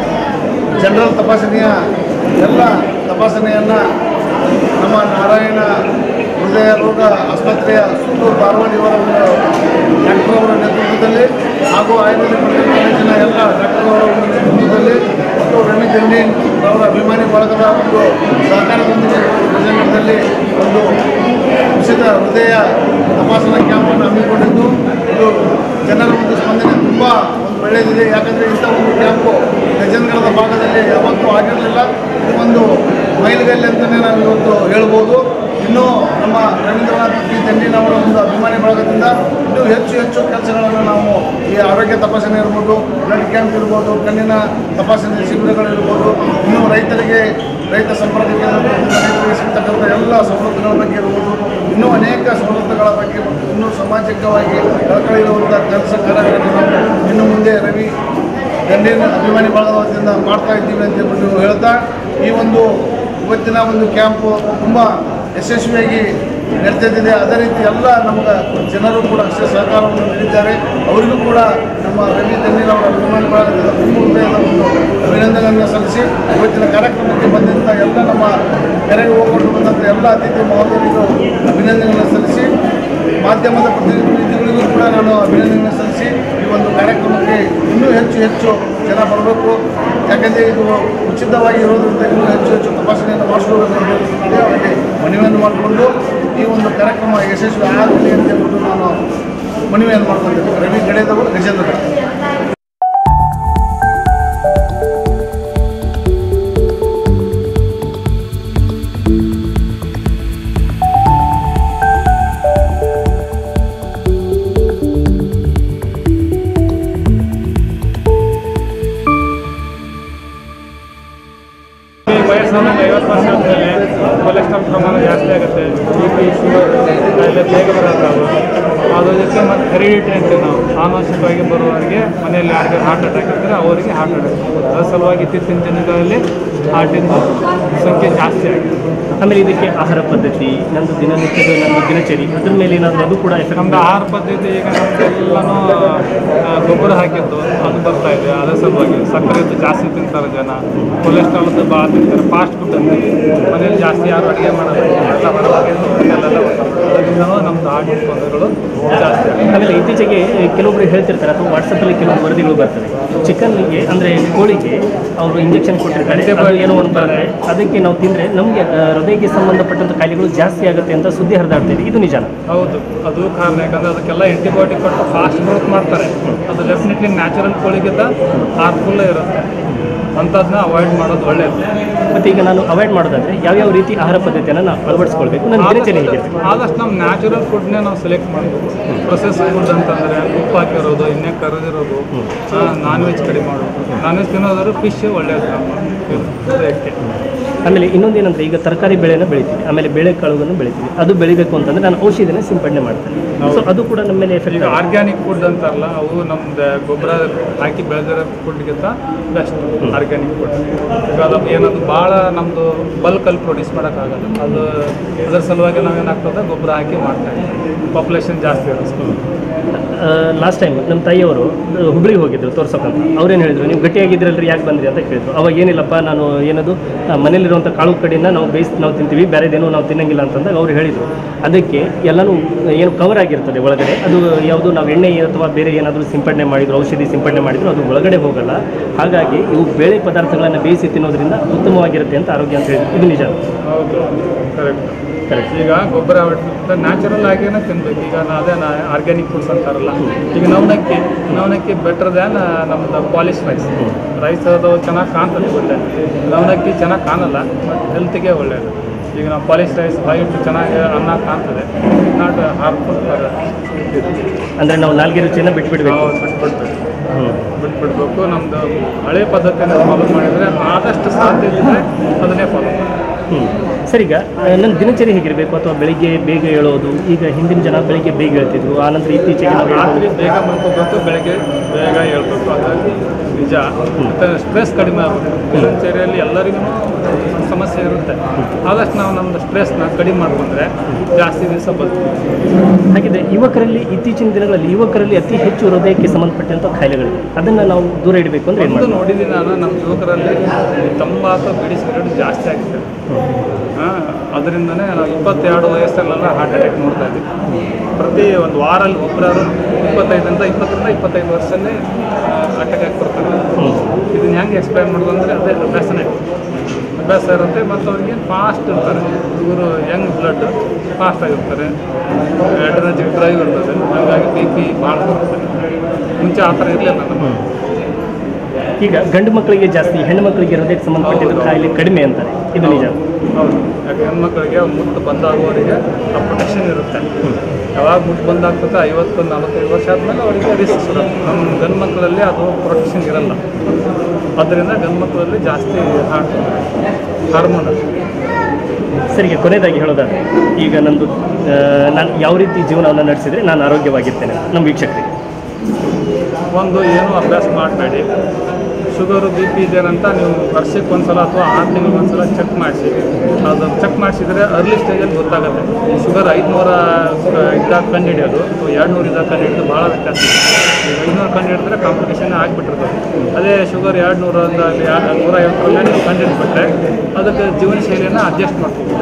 ಜನರಲ್ ತಪಾಸಣೆಯ ಎಲ್ಲ ತಪಾಸಣೆಯನ್ನು ನಮ್ಮ ನಾರಾಯಣ ಹೃದಯ ರೋಗ ಆಸ್ಪತ್ರೆಯ ಸುತ್ತೂರು ಧಾರವಾಡ ಇವರ ಒಂದು ಡಾಕ್ಟರ್ ಅವರ ನೇತೃತ್ವದಲ್ಲಿ ಹಾಗೂ ಆಯುರ್ವೇದಿಕ್ ಮೆಡಿಕಲ್ ಕಾಲೇಜಿನ ಎಲ್ಲ ಡಾಕ್ಟರ್ ಅವರ ಒಂದು ನೇತೃತ್ವದಲ್ಲಿ ಮತ್ತು ರವಿ ಜಂಡೀನ್ ಅವರ ಅಭಿಮಾನಿ ಬಳಗದ ಒಂದು ಸಹಕಾರದೊಂದಿಗೆ ವಿಜಯನಗರದಲ್ಲಿ ಒಂದು ಉಚಿತ ಹೃದಯ ತಪಾಸಣಾ ಕ್ಯಾಂಪನ್ನು ಹಮ್ಮಿಕೊಂಡಿದ್ದು ಇದು ಜನರ ಒಂದು ಸ್ಪಂದನೆ ತುಂಬ ಒಂದು ಒಳ್ಳೆಯದಿದೆ ಯಾಕಂದರೆ ಇಂಥ ಒಂದು ಕ್ಯಾಂಪು ಗಜೇಂದ್ರಗಡದ ಭಾಗದಲ್ಲಿ ಯಾವತ್ತೂ ಆಗಿರಲಿಲ್ಲ ಇದು ಒಂದು ಮೈಲಿಗಲ್ಲಿ ಅಂತಲೇ ನಾವು ಇವತ್ತು ಹೇಳ್ಬೋದು ಇನ್ನೂ ನಮ್ಮ ರವೀಂದ್ರನಾಥ್ ಪಿ ದಂಡಿನವರ ಒಂದು ಅಭಿಮಾನಿ ಬಳಗದಿಂದ ಇನ್ನೂ ಹೆಚ್ಚು ಹೆಚ್ಚು ಕೆಲಸಗಳನ್ನು ನಾವು ಈ ಆರೋಗ್ಯ ತಪಾಸಣೆ ಇರ್ಬೋದು ಬ್ಲಡ್ ಕ್ಯಾಂಪ್ ಇರ್ಬೋದು ಕಣ್ಣಿನ ತಪಾಸಣೆ ಶಿಬಿರಗಳಿರ್ಬೋದು ಇನ್ನೂ ರೈತರಿಗೆ ರೈತ ಸಂಪರ್ಕ ಕೇಂದ್ರಗಳಿಂದ ರೈತರಿಗೆ ಸಿಗ್ತಕ್ಕಂಥ ಎಲ್ಲ ಸವಲತ್ತುಗಳ ಬಗ್ಗೆ ಇರ್ಬೋದು ಇನ್ನೂ ಅನೇಕ ಸವಲತ್ತುಗಳ ಬಗ್ಗೆ ಮತ್ತು ಇನ್ನೂ ಸಾಮಾಜಿಕವಾಗಿ ಕಳಕಳಿರುವಂಥ ಕೆಲಸ ಕಾರ್ಯಗಳನ್ನು ಇನ್ನು ಮುಂದೆ ರವಿ ಗಂಡಿನ ಅಭಿಮಾನಿ ಬಳಗದ ವತಿಯಿಂದ ಮಾಡ್ತಾ ಇದ್ದೀವಿ ಅಂತ ಹೇಳ್ಬಿಟ್ಟು ಹೇಳ್ತಾ ಈ ಒಂದು ಇವತ್ತಿನ ಒಂದು ಕ್ಯಾಂಪು ತುಂಬ ಯಶಸ್ವಿಯಾಗಿ ನಡೀತಿದೆ ಅದೇ ರೀತಿ ಎಲ್ಲ ನಮಗೆ ಜನರು ಕೂಡ ಅಷ್ಟೇ ಸಹಕಾರವನ್ನು ನೀಡಿದ್ದಾರೆ ಅವರಿಗೂ ಕೂಡ ನಮ್ಮ ರವಿ ತಣ್ಣೀರವರ ಅಭಿಮಾನಿ ಬಳಗದಿಂದ ತುಂಬ ಹೃದಯದ ಒಂದು ಅಭಿನಂದನೆಯನ್ನು ಸಲ್ಲಿಸಿ ಇವತ್ತಿನ ಕಾರ್ಯಕ್ರಮಕ್ಕೆ ಬಂದಂಥ ಎಲ್ಲ ನಮ್ಮ ಕೆರೆಗೆ ಹೋಗ್ಕೊಂಡು ಬಂದಂಥ ಎಲ್ಲ ಅತಿಥಿ ಮಹೋದಯರಿಗೂ ಅಭಿನಂದನೆಯನ್ನು ಸಲ್ಲಿಸಿ ಮಾಧ್ಯಮದ ಪ್ರತಿನಿಧಿಗಳಿಗೂ ಕೂಡ ನಾನು ಅಭಿನಂದನೆ ಸಲ್ಲಿಸಿ ಈ ಒಂದು ಕಾರ್ಯಕ್ರಮಕ್ಕೆ ಇನ್ನೂ ಹೆಚ್ಚು ಹೆಚ್ಚು ಜನ ಬರಬೇಕು ಯಾಕಂದರೆ ಇದು ಉಚಿತವಾಗಿ ಇರೋದ್ರಿಂದ ಇನ್ನೂ ಹೆಚ್ಚು ಹೆಚ್ಚು ತಪಾಸಣೆಯನ್ನು ಮಾಡಿಸ್ಕೋಬೇಕು ಅಂತ ಹೇಳಿ ಅವರಿಗೆ ಮನವಿಯನ್ನು ಮಾಡಿಕೊಂಡು ಈ ಒಂದು ಕಾರ್ಯಕ್ರಮ ಯಶಸ್ವಿ ಆಗಲಿ ಅಂತ ಹೇಳ್ಬಿಟ್ಟು ನಾನು ಮನವಿಯನ್ನು ಮಾಡ್ಕೊಂಡಿದ್ದೆ ರವಿ ಗಡೇದವರು ಗಜೇಂದ್ರ ಬಿ ಪಿ ಶುಗರ್ ಕಾಯಿಲೆ ಬೇಗ ಬರೋಕ್ಕಾಗಲ್ಲ ಅದ್ರ ಜೊತೆ ಮತ್ತು ಹೆರಿಡಿಟಿ ಅಂತೀವಿ ನಾವು ಆನುವಂಶಿಕವಾಗಿ ಬರುವವರಿಗೆ ಮನೆಯಲ್ಲಿ ಯಾರಿಗೆ ಹಾರ್ಟ್ ಅಟ್ಯಾಕ್ ಇದ್ದರೆ ಅವರಿಗೆ ಹಾರ್ಟ್ ಅಟ್ಯಾಕ್ ಅದರ ಸಲುವಾಗಿ ಇತ್ತೀಚಿನ ದಿನಗಳಲ್ಲಿ ಹಾರ್ಟಿಂದು ಸಂಖ್ಯೆ ಜಾಸ್ತಿ ಆಗಿದೆ ಆಮೇಲೆ ಇದಕ್ಕೆ ಆಹಾರ ಪದ್ಧತಿ ನಂದು ದಿನನಿತ್ಯದ ನನ್ನ ದಿನಚರಿ ಅದ್ರ ಮೇಲೆ ಏನಾದರೂ ಅದು ಕೂಡ ಎಫೆಕ್ಟ್ ನಮ್ದು ಆಹಾರ ಪದ್ಧತಿ ಈಗ ನಮ್ದೆಲ್ಲನೂ ಆ, ಗೊಬ್ಬರ ಹಾಕಿದ್ದು ಅದು ಬರ್ತಾ ಇದೆ ಅದರ ಸಲುವಾಗಿ ಸಕ್ಕರೆದ್ದು ಜಾಸ್ತಿ ತಿಂತಾರೆ ಜನ ಕೊಲೆಸ್ಟ್ರಾಲ್ದು ಭಾಳ ತಿಂತಾರೆ ಫಾಸ್ಟ್ ಫುಡ್ ಅಂತೀವಿ ಮನೇಲಿ ಜಾಸ್ತಿ ಯಾರು ಅಡುಗೆ ಮಾಡಲ್ಲ ಎಲ್ಲ ಹೊರಗೆ ಹೋಟೆಲೆಲ್ಲ ಅದರಿಂದನೂ ನಮ್ದು ಹಾರ್ಟಿನ ತೊಂದರೆಗಳು ಜಾಸ್ತಿ ಆಗಿದೆ ಆಮೇಲೆ ಇತ್ತೀಚೆಗೆ ಕೆಲವೊಬ್ರು ಹೇಳ್ತಿರ್ತಾರೆ ಅಥವಾ ವಾಟ್ಸಪ್ಪಲ್ಲಿ ಕೆಲವು ವರದಿಗಳು ಬರ್ತವೆ ಚಿಕನ್ಗೆ ಅಂದರೆ ಕೋಳಿಗೆ ಅವರು ಇಂಜೆಕ್ಷನ್ ಕೊಟ್ಟಿರ್ತಾರೆ ಅದು ಏನೋ ಒಂದು ಬರುತ್ತೆ ಅದಕ್ಕೆ ನಾವು ತಿಂದರೆ ನಮಗೆ ಹೃದಯಕ್ಕೆ ಸಂಬಂಧಪಟ್ಟಂಥ ಕಾಯಿಲೆಗಳು ಜಾಸ್ತಿ ಆಗುತ್ತೆ ಅಂತ ಸುದ್ದಿ ಹರಿದಾಡ್ತಾ ಇದೆ ಇದು ನಿಜಾನ ಹೌದು ಅದು ಕಾರಣ ಯಾಕಂದ್ರೆ ಅದಕ್ಕೆಲ್ಲ ಆಂಟಿಬಯೋಟಿಕ್ ಕೊಟ್ಟು ಫಾಸ್ಟ್ ಗ್ರೋತ್ ಮಾಡ್ತಾರೆ ಅದು ಡೆಫಿನೆಟ್ಲಿ ನ್ಯಾಚುರಲ್ ಕೋಳಿಗಿಂತ ಹಾರ್ಮ್ಫುಲ್ಲೇ ಇರುತ್ತೆ ಅಂಥದ್ದನ್ನ ಅವಾಯ್ಡ್ ಮಾಡೋದು ಒಳ್ಳೆಯದು ಮತ್ತು ಈಗ ನಾನು ಅವಾಯ್ಡ್ ಮಾಡೋದಾದ್ರೆ ಯಾವ್ಯಾವ ರೀತಿ ಆಹಾರ ಪದ್ಧತಿಯನ್ನು ನಾನು ಅಳವಡಿಸ್ಕೊಳ್ಬೇಕು ನನ್ನ ದಿನಚರಿ ಹೇಗಿರುತ್ತೆ ಆದಷ್ಟು ನಮ್ಮ ನ್ಯಾಚುರಲ್ ಫುಡ್ನೇ ನಾವು ಸೆಲೆಕ್ಟ್ ಮಾಡಬೇಕು ಪ್ರೊಸೆಸ್ ಫುಡ್ ಅಂತಂದರೆ ಉಪ್ಪು ಹಾಕಿರೋದು ಎಣ್ಣೆ ಕರೆದಿರೋದು ನಾನ್ ವೆಜ್ ಕಡಿಮೆ ಮಾಡೋದು ನಾನ್ ವೆಜ್ ತಿನ್ನೋದಾದ್ರೆ ಫಿಶ್ ಒಳ್ಳೆಯದು ನಮ್ಮ ಹೃದಯಕ್ಕೆ ಆಮೇಲೆ ಇನ್ನೊಂದೇನಂದ್ರೆ ಈಗ ತರಕಾರಿ ಬೆಳೆನ ಬೆಳಿತೀವಿ ಆಮೇಲೆ ಬೇಳೆಕಾಳುಗಳನ್ನು ಬೆಳಿತೀವಿ ಅದು ಬೆಳಿಬೇಕು ಅಂತಂದ್ರೆ ನಾನು ಔಷಧಿನ ಸಿಂಪಡಣೆ ಮಾಡ್ತೇನೆ ಸೊ ಅದು ಕೂಡ ನಮ್ಮ ಮೇಲೆ ಎಫೆಕ್ಟ್ ಈಗ ಆರ್ಗ್ಯಾನಿಕ್ ಫುಡ್ ಅಂತಾರಲ್ಲ ಅವು ನಮ್ದು ಗೊಬ್ಬರ ಹಾಕಿ ಬೆಳೆದಿರೋ ಫುಡ್ಗಿಂತ ಬೆಸ್ಟ್ ಆರ್ಗ್ಯಾನಿಕ್ ಫುಡ್ ಈಗ ಅದು ಏನದು ಭಾಳ ನಮ್ಮದು ಬಲ್ಕಲ್ಲಿ ಪ್ರೊಡ್ಯೂಸ್ ಮಾಡೋಕ್ಕಾಗಲ್ಲ ಅದು ಅದರ ಸಲುವಾಗಿ ನಾವೇನಾಗ್ತದೆ ಗೊಬ್ಬರ ಹಾಕಿ ಮಾಡ್ತಾ ಇದ್ದೀವಿ ಪಾಪ್ಯುಲೇಷನ್ ಜಾಸ್ತಿ ಇರುತ್ತೆ ಲಾಸ್ಟ್ ಟೈಮ್ ನಮ್ಮ ತಾಯಿಯವರು ಹುಬ್ಳಿಗೆ ಹೋಗಿದ್ರು ತೋರ್ಸೋಕಂತ ಅವ್ರೇನು ಹೇಳಿದ್ರು ನೀವು ಗಟ್ಟಿಯಾಗಿದ್ರಲ್ರಿ ಯಾಕೆ ಬಂದ್ರಿ ಅಂತ ಕೇಳಿದ್ರು ಅವಾಗ ಏನಿಲ್ಲಪ್ಪ ನಾನು ಏನದು ಆ, ಮನೇಲಿರುವಂಥ ಕಾಳು ಕಡಿನ ನಾವು ಬೇಯಿಸಿ ನಾವು ತಿಂತೀವಿ ಬೇರೆದೇನು ನಾವು ತಿನ್ನಂಗಿಲ್ಲ ಅಂತಂದಾಗ ಅವ್ರು ಹೇಳಿದರು ಅದಕ್ಕೆ ಎಲ್ಲನೂ ಏನು ಕವರ್ ಆಗಿರ್ತದೆ ಒಳಗಡೆ ಅದು ಯಾವುದು ನಾವು ಎಣ್ಣೆ ಅಥವಾ ಬೇರೆ ಏನಾದರೂ ಸಿಂಪಡಣೆ ಮಾಡಿದ್ರು ಔಷಧಿ ಸಿಂಪಡಣೆ ಮಾಡಿದ್ರು ಅದು ಒಳಗಡೆ ಹೋಗಲ್ಲ ಹಾಗಾಗಿ ಇವು ಬೇಳೆ ಪದಾರ್ಥಗಳನ್ನು ಬೇಯಿಸಿ ತಿನ್ನೋದ್ರಿಂದ ಉತ್ತಮವಾಗಿರುತ್ತೆ ಅಂತ ಆರೋಗ್ಯ ಅಂತ ಹೇಳಿದ್ರು ಇದು ನಿಜ ಹೌದು ಕರೆಕ್ಟ್ ಕರೆಕ್ಟ್ ಈಗ ಗೊಬ್ಬರ ನ್ಯಾಚುರಲ್ ಆಗಿನೇ ತಿನ್ಬೇಕು ಈಗ ನಾ- ಅದೇ ನಾ ಆರ್ಗ್ಯಾನಿಕ್ ಫುಡ್ಸ್ ಅಂತಾರಲ್ಲ ಈಗ ನವನಕ್ಕಿ ನವನಕ್ಕಿ ಬೆಟರ್ ದ್ಯಾನ್ ನಮ್ಮದು ಪಾಲಿಶ್ ರೈಸ್ ರೈಸ್ ಅದು ಚೆನ್ನಾಗಿ ಕಾಣ್ತದೆ ಒಳ್ಳೆ ನವನಕ್ಕಿ ಚೆನ್ನಾಗಿ ಕಾಣಲ್ಲ ಬಟ್ ಹೆಲ್ತಿಗೆ ಒಳ್ಳೆಯದು ಈಗ ನಾವು ಪಾಲಿಶ್ ರೈಸ್ ವೈಟ್ ಚೆನ್ನಾಗಿ ಅನ್ನ ಕಾಣ್ತದೆ ನಾಟ್ ಹಾರ್ಮ್ಫುಲ್ ಅಂದರೆ ನಾವು ನಾಲ್ಗೆ ರುಚಿಯನ್ನು ಬಿಟ್ಬಿಡ್ಬೇಕು ನಾವು ಬಿಟ್ಬಿಡ್ಬೇಕು ಹ್ಞೂ ಬಿಟ್ಬಿಡ್ಬೇಕು ನಮ್ಮದು ಹಳೆ ಪದ್ಧತಿಯನ್ನು ಫಾಲೋ ಮಾಡಿದರೆ ಆದಷ್ಟು ಸಾಧ್ಯ ಇದ್ದರೆ ಅದನ್ನೇ ಫಾಲೋ ಮಾಡಿ ಹ್ಞೂ ಸರ್ ಈಗ ಆ, ನನ್ನ ದಿನಚರಿ ಹೇಗಿರಬೇಕು ಅಥವಾ ಬೆಳಿಗ್ಗೆ ಬೇಗ ಏಳೋದು ಈಗ ಹಿಂದಿನ ಜನ ಬೆಳಿಗ್ಗೆ ಬೇಗ ಹೇಳ್ತಿದ್ರು ಆನಂತರ ಇತ್ತೀಚೆಗೆ ನಾವು ರಾತ್ರಿ ಬೇಗ ಮಲ್ಕೋಬೇಕು ಬೆಳಗ್ಗೆ ಬೇಗ ಹೇಳ್ಬೇಕು ಅದು ನಿಜ ಮತ್ತು ಸ್ಟ್ರೆಸ್ ಕಡಿಮೆ ಆಗಬೇಕು ದಿನಚರಿಯಲ್ಲಿ ಎಲ್ಲರಿಗೂ ಸಮಸ್ಯೆ ಇರುತ್ತೆ ಆದಷ್ಟು ನಾವು ನಮ್ಮದು ಸ್ಟ್ರೆಸ್ನ ಕಡಿಮೆ ಮಾಡ್ಕೊಂಡ್ರೆ ಜಾಸ್ತಿ ದಿವಸ ಬದುಕ್ತೀವಿ ಹಾಗಿದ್ರೆ ಯುವಕರಲ್ಲಿ ಇತ್ತೀಚಿನ ದಿನಗಳಲ್ಲಿ ಯುವಕರಲ್ಲಿ ಅತಿ ಹೆಚ್ಚು ಹೃದಯಕ್ಕೆ ಸಂಬಂಧಪಟ್ಟಂಥ ಕಾಯಿಲೆಗಳಿವೆ ಅದನ್ನು ನಾವು ದೂರ ಇಡಬೇಕು ಅಂದರೆ ಏನು ಒಂದು ಮಾಡಬೇಕು ನೋಡಿದ್ದೀನಿ ನಾನು ನಮ್ಮ ಯುವಕರಲ್ಲಿ ತಂಬಾಕು ಬಿಡಿ ಸಿಗರೇಟ್ ಜಾಸ್ತಿ ಆಗಿದೆ ಹಾಂ ಅದರಿಂದನೇ ನಾವು ಇಪ್ಪತ್ತೆರಡು ವಯಸ್ಸಲ್ಲೆಲ್ಲ ಹಾರ್ಟ್ ಅಟ್ಯಾಕ್ ನೋಡ್ತಾ ಇದ್ದೀವಿ ಪ್ರತಿ ಒಂದು ವಾರಲ್ಲಿ ಒಬ್ಬರಾದ್ರು ಇಪ್ಪತ್ತೈದರಿಂದ ಇಪ್ಪತ್ತರಿಂದ ಇಪ್ಪತ್ತೈದು ವರ್ಷದಲ್ಲಿ ಅಟ್ಯಾಕ್ ಆಗಿ ಬರ್ತಾರೆ ಇದನ್ನ ಹೆಂಗೆ ಎಕ್ಸ್ಪ್ಲೈನ್ ಮಾಡೋದು ಅಂದರೆ ಅದೇ ಅಭ್ಯಾಸನೇ ಅಭ್ಯಾಸ ಇರುತ್ತೆ ಮತ್ತು ಅವ್ರಿಗೆ ಫಾಸ್ಟ್ ಇರ್ತಾರೆ ಇವರು ಯಂಗ್ ಬ್ಲಡ್ ಫಾಸ್ಟ್ ಆಗಿರ್ತಾರೆ ಎಡ್ರಜಿಕ್ ಡ್ರೈವ್ ಇರ್ತದೆ ಹಾಗಾಗಿ ಬಿ ಪಿ ಭಾಳ ಬರುತ್ತೆ ಮುಂಚೆ ಆ ಥರ ಇರಲಿಲ್ಲ ನಮ್ಮ ಈಗ ಗಂಡು ಮಕ್ಕಳಿಗೆ ಜಾಸ್ತಿ ಹೆಣ್ಣು ಮಕ್ಕಳಿಗೆ ಹೃದಯಕ್ಕೆ ಸಂಬಂಧಪಟ್ಟಿದ್ದ ಹೌದು. ಕಾಯಿಲೆ ಕಡಿಮೆ ಅಂತಾರೆ ಇದು ನಿಜ ಹೌದು ಯಾಕೆ ಹೆಣ್ಮಕ್ಳಿಗೆ ಮುಟ್ಟು ಬಂದಾಗುವವರಿಗೆ ಆ ಪ್ರೊಟೆಕ್ಷನ್ ಇರುತ್ತೆ ಯಾವಾಗ ಮುಟ್ಟು ಬಂದಾಗ್ತದೆ ಐವತ್ತು ನಲವತ್ತೈದು ವರ್ಷ ಆದಮೇಲೆ ಅವರಿಗೆ ರಿಸ್ಕ್ ಇರುತ್ತೆ ನಮ್ಮ ಗಂಡು ಮಕ್ಕಳಲ್ಲಿ ಅದು ಪ್ರೊಟೆಕ್ಷನ್ ಇರಲ್ಲ ಅದರಿಂದ ಗಂಡು ಮಕ್ಕಳಲ್ಲಿ ಜಾಸ್ತಿ ಹಾರ್ಟ್ ಹಾರ್ಮೋನ್ ಸರಿಗೆ ಕೊನೆಯದಾಗಿ ಹೇಳೋದಾದ್ರೆ ಈಗ ನಂದು ಆ, ನಾನು ಯಾವ ರೀತಿ ಜೀವನವನ್ನು ನಡೆಸಿದರೆ ನಾನು ಆರೋಗ್ಯವಾಗಿರ್ತೇನೆ ನಮ್ಮ ವೀಕ್ಷಕರಿಗೆ ಒಂದು ಏನು ಅಭ್ಯಾಸ ಮಾಡಬೇಡಿ ಶುಗರು ಬಿ ಪಿ ಇದೇನಂತ ನೀವು ವರ್ಷಕ್ಕೆ ಒಂದ್ಸಲ ಅಥವಾ ಆರು ತಿಂಗಳಿಗೆ ಒಂದ್ಸಲ ಚೆಕ್ ಮಾಡಿಸಿ ಅದು ಚೆಕ್ ಮಾಡಿಸಿದ್ರೆ ಅರ್ಲಿ ಸ್ಟೇಜಲ್ಲಿ ಗೊತ್ತಾಗುತ್ತೆ ಈ ಶುಗರ್ ಐದುನೂರ ಇದ್ದಾಗ ಕಂಡು ಹಿಡಿಯೋದು ಅಥವಾ ಎರಡು ನೂರು ಇದ್ದಾಗ ಕಂಡು ಹಿಡಿದು ಭಾಳ ವ್ಯತ್ಯಾಸ ಇದೆ. ಈಗ ಐದುನೂರು ಕಂಡು ಹಿಡಿದ್ರೆ ಕಾಂಪಿಟೇಷನ್ ಆಗಿಬಿಟ್ಟಿರ್ತದೆ ಅದೇ ಶುಗರ್ ಎರಡು ನೂರಲ್ಲಿ ನೂರ ಐವತ್ತರಲ್ಲೇ ನೀವು ಕಂಡು ಹಿಡಿದ್ಬಿಟ್ರೆ ಅದಕ್ಕೆ ಜೀವನ ಶೈಲಿಯನ್ನು ಅಡ್ಜಸ್ಟ್ ಮಾಡ್ತೀವಿ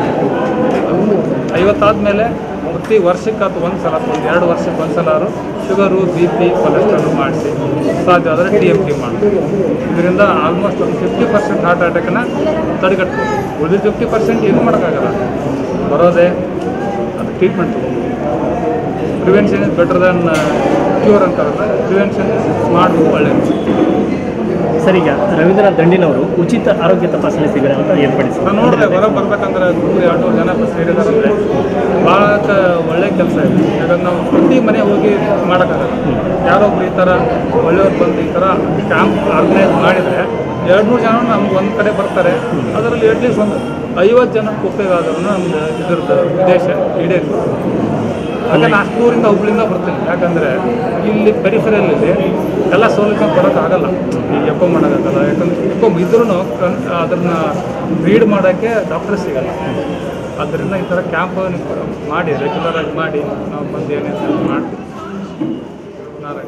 ಐವತ್ತಾದ್ಮೇಲೆ ಪ್ರತಿ ವರ್ಷಕ್ಕೆ ಅಥವಾ ಒಂದು ಸಲ ಅಥವಾ ಒಂದು ಎರಡು ವರ್ಷಕ್ಕೆ ಒಂದು ಸಲ ಶುಗರು ಬಿ ಪಿ ಕೊಲೆಸ್ಟ್ರಾಲ್ ಮಾಡಿಸಿ ಸಾಧ್ಯ ಆದರೆ ಟಿ ಎಮ್ ಟಿ ಮಾಡಿ ಇದರಿಂದ ಆಲ್ಮೋಸ್ಟ್ ಒಂದು ಫಿಫ್ಟಿ ಪರ್ಸೆಂಟ್ ಹಾರ್ಟ್ ಅಟ್ಯಾಕನ್ನು ತಡೆಗಟ್ಬೋದು ಉಳಿದ ಫಿಫ್ಟಿ ಪರ್ಸೆಂಟ್ ಏನೂ ಮಾಡೋಕ್ಕಾಗಲ್ಲ ಬರೋದೇ ಅದು ಟ್ರೀಟ್ಮೆಂಟ್ ತಗೋಬೋದು prevention is better than cure ಅಂತಾರಲ್ಲ ಪ್ರಿವೆನ್ಷನ್ ಮಾಡೋದು ಒಳ್ಳೆಯದು ಸರ್ ಈಗ ರವೀಂದ್ರನಾಥ್ ದಂಡಿನವರು ಉಚಿತ ಆರೋಗ್ಯ ತಪಾಸಣೆ ಶಿಬಿರ ಅಂತ ಏರ್ಪಡಿಸಿ ನಾನು ನೋಡಿದೆ ಹೊರಗೆ ಬರ್ಬೇಕಂದ್ರೆ ನೂರು ಎರಡು ಜನ ಸೇರಿದಾರಂದ್ರೆ ಭಾಳ ಒಳ್ಳೆ ಕೆಲಸ ಇದೆ ಯಾಕಂದ್ರೆ ನಾವು ಪ್ರತಿ ಮನೆ ಹೋಗಿ ಮಾಡೋಕ್ಕಾಗಲ್ಲ ಯಾರೊಬ್ರು ಈ ಥರ ಒಳ್ಳೆಯವ್ರು ಬಂದು ಈ ಥರ ಕ್ಯಾಂಪ್ ಆರ್ಗನೈಸ್ ಮಾಡಿದರೆ ಎರಡು ಮೂರು ಜನ ನಮ್ಗೆ ಒಂದು ಕಡೆ ಬರ್ತಾರೆ ಅದರಲ್ಲಿ ಅಟ್ಲೀಸ್ಟ್ ಒಂದು ಐವತ್ತು ಜನಕ್ಕೆ ಉಪಯೋಗ ಆದ್ರೂ ನಮ್ದು ಇದ್ರದ್ದು ಉದ್ದೇಶ ಈಡೇರಿ ಹಾಗೆ ನಾನು ಅಷ್ಟೂರಿಂದ ಹುಬ್ಳಿಂದ ಬರ್ತೀನಿ ಯಾಕಂದರೆ ಇಲ್ಲಿ ಪೆರಿಫೆರಲ್ಲಿದೆ ಎಲ್ಲ ಸೌಲಭ್ಯ ಕೊಡೋಕ್ಕಾಗಲ್ಲ ಈ ಎಪ್ಪಮ್ ಮಾಡೋಕ್ಕಾಗಲ್ಲ ಯಾಕಂದ್ರೆ ಎಪ್ಪಮ್ ಇದ್ರೂ ಅದನ್ನು ರೀಡ್ ಮಾಡೋಕ್ಕೆ ಡಾಕ್ಟರ್ ಸಿಗಲ್ಲ ಆದ್ದರಿಂದ ಈ ಥರ ಕ್ಯಾಂಪ್ ಮಾಡಿ ರೆಗ್ಯುಲರ್ ಆಗಿ ಮಾಡಿ ನಾವು ಬಂದು ಏನೇನು ಮಾಡ್ತೀವಿ ನಾರಾಯಣ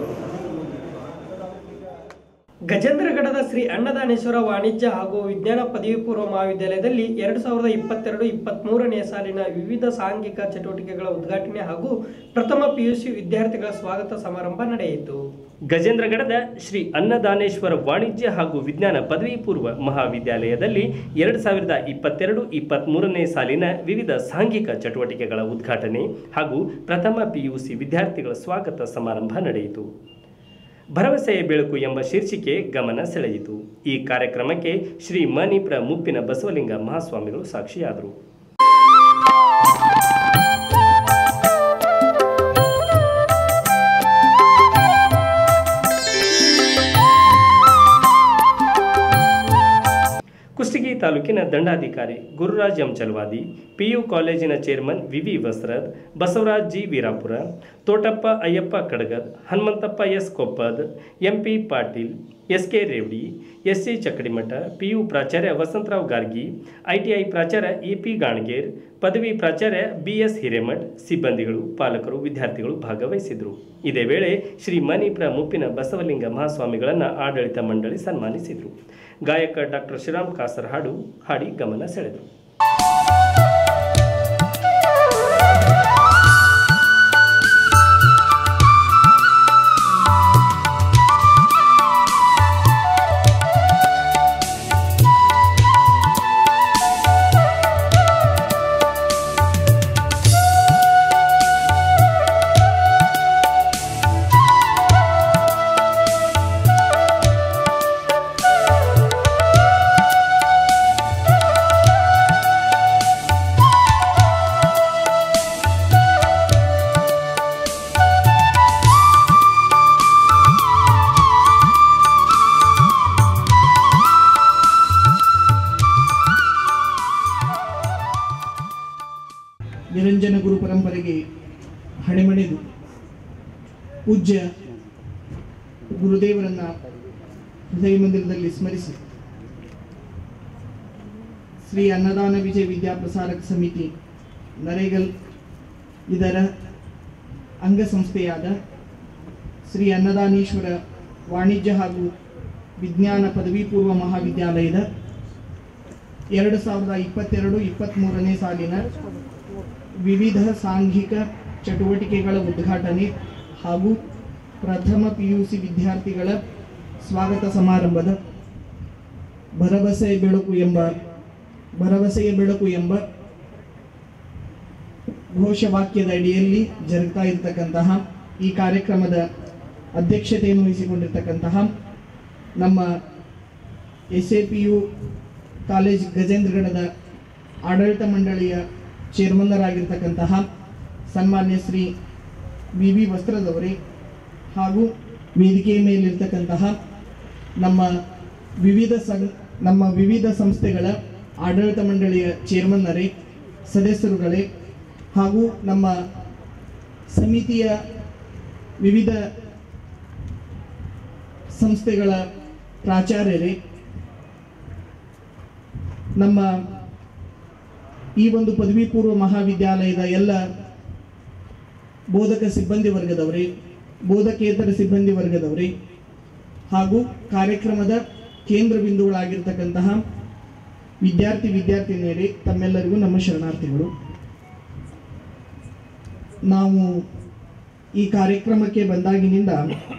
ಗಜೇಂದ್ರಗಢದ ಶ್ರೀ ಅನ್ನದಾನೇಶ್ವರ ವಾಣಿಜ್ಯ ಹಾಗೂ ವಿಜ್ಞಾನ ಪದವಿ ಪೂರ್ವ ಮಹಾವಿದ್ಯಾಲಯದಲ್ಲಿ ಎರಡು ಸಾವಿರದ ಇಪ್ಪತ್ತೆರಡು ಇಪ್ಪತ್ತ್ಮೂರನೇ ಸಾಲಿನ ವಿವಿಧ ಸಾಂಘಿಕ ಚಟುವಟಿಕೆಗಳ ಉದ್ಘಾಟನೆ ಹಾಗೂ ಪ್ರಥಮ ಪಿಯುಸಿ ವಿದ್ಯಾರ್ಥಿಗಳ ಸ್ವಾಗತ ಸಮಾರಂಭ ನಡೆಯಿತು ಗಜೇಂದ್ರಗಢದ ಶ್ರೀ ಅನ್ನದಾನೇಶ್ವರ ವಾಣಿಜ್ಯ ಹಾಗೂ ವಿಜ್ಞಾನ ಪದವಿ ಪೂರ್ವ ಮಹಾವಿದ್ಯಾಲಯದಲ್ಲಿ ಎರಡು ಸಾವಿರದ ಇಪ್ಪತ್ತೆರಡು ಇಪ್ಪತ್ತ್ಮೂರನೇ ಸಾಲಿನ ವಿವಿಧ ಸಾಂಘಿಕ ಚಟುವಟಿಕೆಗಳ ಉದ್ಘಾಟನೆ ಹಾಗೂ ಪ್ರಥಮ ಪಿಯುಸಿ ವಿದ್ಯಾರ್ಥಿಗಳ ಸ್ವಾಗತ ಸಮಾರಂಭ ನಡೆಯಿತು ಭರವಸೆಯ ಬೆಳಕು ಎಂಬ ಶೀರ್ಷಿಕೆ ಗಮನ ಸೆಳೆಯಿತು ಈ ಕಾರ್ಯಕ್ರಮಕ್ಕೆ ಶ್ರೀ ಮಣಿಪುರ ಮುಪ್ಪಿನ ಬಸವಲಿಂಗ ಮಹಾಸ್ವಾಮಿಗಳು ಸಾಕ್ಷಿಯಾದರು ಕುಷ್ಟಗಿ ತಾಲೂಕಿನ ದಂಡಾಧಿಕಾರಿ ಗುರುರಾಜ್ ಎಂ ಚಲ್ವಾದಿ ಪಿಯು ಕಾಲೇಜಿನ chairman V V Vastrad Basavaraj G Veerapura Thotappa Ayyappa Kadagad Hanumanthappa S Koppad M P Patil S K Revadi S C Chakadimath PU ಪ್ರಾಚಾರ್ಯ ವಸಂತರಾವ್ ಗಾರ್ಗಿ ಐಟಿಐ ಪ್ರಾಚಾರ್ಯ ಎ ಪಿ ಗಾಣಗೇರ್ ಪದವಿ ಪ್ರಾಚಾರ್ಯ ಬಿ ಎಸ್ ಹಿರೇಮಠ್ ಸಿಬ್ಬಂದಿಗಳು ಪಾಲಕರು ವಿದ್ಯಾರ್ಥಿಗಳು ಭಾಗವಹಿಸಿದರು ಇದೇ ವೇಳೆ ಶ್ರೀ ಮಣಿಪುರ ಮುಪ್ಪಿನ ಬಸವಲಿಂಗ ಮಹಾಸ್ವಾಮಿಗಳನ್ನು ಆಡಳಿತ ಮಂಡಳಿ ಸನ್ಮಾನಿಸಿದರು ಗಾಯಕ ಡಾಕ್ಟರ್ ಶ್ರೀರಾಮ್ ಕಾಸರ್ ಹಾಡು ಹಾಡಿ ಗಮನ ಸೆಳೆದರು ನಿರಂಜನ ಗುರು ಪರಂಪರೆಗೆ ಹಣೆಮಣಿದು ಪೂಜ್ಯ ಗುರುದೇವರನ್ನ ಹೃದಯ ಮಂದಿರದಲ್ಲಿ ಸ್ಮರಿಸಿ ಶ್ರೀ ಅನ್ನದಾನ ವಿಜಯ ವಿದ್ಯಾಪ್ರಸಾರಕ ಸಮಿತಿ ನರೇಗಲ್ ಇದರ ಅಂಗಸಂಸ್ಥೆಯಾದ ಶ್ರೀ ಅನ್ನದಾನೀಶ್ವರ ವಾಣಿಜ್ಯ ಹಾಗೂ ವಿಜ್ಞಾನ ಪದವಿ ಪೂರ್ವ ಮಹಾವಿದ್ಯಾಲಯದ ಎರಡು ಸಾವಿರದ ಇಪ್ಪತ್ತೆರಡು ಇಪ್ಪತ್ತ್ಮೂರನೇ ಸಾಲಿನ ವಿವಿಧ ಸಾಂಘಿಕ ಚಟುವಟಿಕೆಗಳ ಉದ್ಘಾಟನೆ ಹಾಗೂ ಪ್ರಥಮ ಪಿ ಯು ಸಿ ವಿದ್ಯಾರ್ಥಿಗಳ ಸ್ವಾಗತ ಸಮಾರಂಭದ ಭರವಸೆ ಬೆಳಕು ಎಂಬ ಭರವಸೆಯ ಬೆಳಕು ಎಂಬ ಘೋಷವಾಕ್ಯದ ಅಡಿಯಲ್ಲಿ ಜರುಗ್ತಾ ಇರತಕ್ಕಂತಹ ಈ ಕಾರ್ಯಕ್ರಮದ ಅಧ್ಯಕ್ಷತೆಯನ್ನು ವಹಿಸಿಕೊಂಡಿರ್ತಕ್ಕಂತಹ ನಮ್ಮ S A P U college ಗಜೇಂದ್ರಗಢದ ಆಡಳಿತ ಮಂಡಳಿಯ ಚೇರ್ಮನ್ನರಾಗಿರ್ತಕ್ಕಂತಹ ಸನ್ಮಾನ್ಯ ಶ್ರೀ ವಿ ವಿ ವಸ್ತ್ರದವರೇ ಹಾಗೂ ವೇದಿಕೆಯ ಮೇಲಿರ್ತಕ್ಕಂತಹ ನಮ್ಮ ವಿವಿಧ ಸಂ ನಮ್ಮ ವಿವಿಧ ಸಂಸ್ಥೆಗಳ ಆಡಳಿತ ಮಂಡಳಿಯ ಚೇರ್ಮನ್ನರೇ ಸದಸ್ಯರುಗಳೇ ಹಾಗೂ ನಮ್ಮ ಸಮಿತಿಯ ವಿವಿಧ ಸಂಸ್ಥೆಗಳ ಪ್ರಾಚಾರ್ಯರೇ ನಮ್ಮ ಈ ಒಂದು ಪದವಿ ಪೂರ್ವ ಮಹಾವಿದ್ಯಾಲಯದ ಎಲ್ಲ ಬೋಧಕ ಸಿಬ್ಬಂದಿ ವರ್ಗದವರೇ ಬೋಧಕೇತರ ಸಿಬ್ಬಂದಿ ವರ್ಗದವರೇ ಹಾಗೂ ಕಾರ್ಯಕ್ರಮದ ಕೇಂದ್ರ ಬಿಂದುಗಳಾಗಿರ್ತಕ್ಕಂತಹ ವಿದ್ಯಾರ್ಥಿ ವಿದ್ಯಾರ್ಥಿನಿಯರೇ ತಮ್ಮೆಲ್ಲರಿಗೂ ನಮ್ಮ ಶರಣಾರ್ಥಿಗಳು ನಾವು ಈ ಕಾರ್ಯಕ್ರಮಕ್ಕೆ ಬಂದಾಗಿನಿಂದ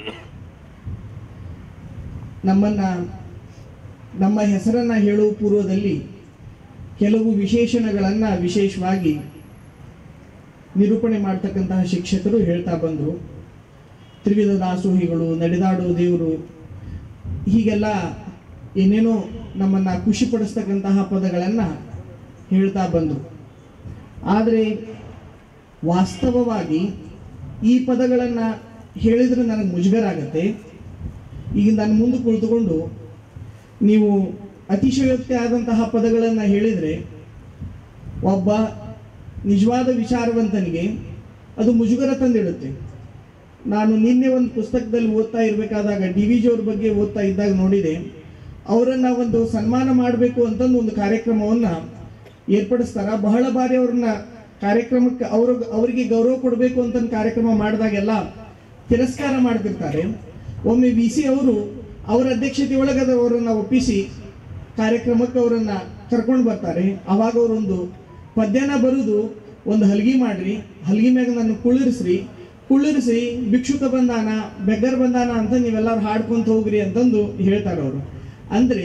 ನಮ್ಮನ್ನ ನಮ್ಮ ಹೆಸರನ್ನ ಹೇಳುವ ಪೂರ್ವದಲ್ಲಿ ಕೆಲವು ವಿಶೇಷಣಗಳನ್ನ ವಿಶೇಷವಾಗಿ ನಿರೂಪಣೆ ಮಾಡ್ತಕ್ಕಂತಹ ಶಿಕ್ಷಕರು ಹೇಳ್ತಾ ಬಂದರು ತ್ರಿವಿಧ ದಾಸೋಹಿಗಳು ನಡೆದಾಡೋ ದೇವರು ಹೀಗೆಲ್ಲ ಏನೇನೋ ನಮ್ಮನ್ನ ಖುಷಿಪಡಿಸ್ತಕ್ಕಂತಹ ಪದಗಳನ್ನ ಹೇಳ್ತಾ ಬಂದರು ಆದರೆ ವಾಸ್ತವವಾಗಿ ಈ ಪದಗಳನ್ನು ಹೇಳಿದ್ರೆ ನನಗೆ ಮುಜುಗರ ಆಗತ್ತೆ ಈಗ ನನ್ನ ಮುಂದೆ ಕುಳಿತುಕೊಂಡು ನೀವು ಅತಿಶಯೋಕ್ತಿ ಆದಂತಹ ಪದಗಳನ್ನು ಹೇಳಿದರೆ ಒಬ್ಬ ನಿಜವಾದ ವಿಚಾರವಂತನಿಗೆ ಅದು ಮುಜುಗರ ತಂದಿಡುತ್ತೆ ನಾನು ನಿನ್ನೆ ಒಂದು ಪುಸ್ತಕದಲ್ಲಿ ಓದ್ತಾ ಇರಬೇಕಾದಾಗ ಡಿ ವಿ ಜಿ ಅವ್ರ ಬಗ್ಗೆ ಓದ್ತಾ ಇದ್ದಾಗ ನೋಡಿದೆ ಅವರನ್ನ ಒಂದು ಸನ್ಮಾನ ಮಾಡಬೇಕು ಅಂತಂದು ಒಂದು ಕಾರ್ಯಕ್ರಮವನ್ನ ಏರ್ಪಡಿಸ್ತಾರ ಬಹಳ ಬಾರಿ ಅವ್ರನ್ನ ಕಾರ್ಯಕ್ರಮಕ್ಕೆ ಅವ್ರ ಅವರಿಗೆ ಗೌರವ ಕೊಡಬೇಕು ಅಂತ ಕಾರ್ಯಕ್ರಮ ಮಾಡಿದಾಗೆಲ್ಲ ತಿರಸ್ಕಾರ ಮಾಡ್ತಿರ್ತಾರೆ ಒಮ್ಮೆ ವಿ ಸಿ ಅವರು ಅವರ ಅಧ್ಯಕ್ಷತೆ ಒಳಗದ ಅವರನ್ನ ಒಪ್ಪಿಸಿ ಕಾರ್ಯಕ್ರಮಕ್ಕೆ ಅವರನ್ನ ಕರ್ಕೊಂಡು ಬರ್ತಾರೆ ಅವಾಗ ಅವರೊಂದು ಪದ್ಯನ ಬರುದು ಒಂದು ಹಲ್ಗಿ ಮಾಡ್ರಿ ಹಲ್ಗಿ ಮ್ಯಾಗ ನಾನು ಕುಳ್ಳಿರಿಸ್ರಿ ಕುಳ್ಳಿರಿಸಿ ಭಿಕ್ಷುಕ ಬಂದಾನ ಬೆಗ್ಗರ್ ಬಂದಾನ ಅಂತ ನೀವೆಲ್ಲರೂ ಹಾಡ್ಕೊಂತ ಹೋಗ್ರಿ ಅಂತಂದು ಹೇಳ್ತಾರೆ ಅವರು ಅಂದ್ರೆ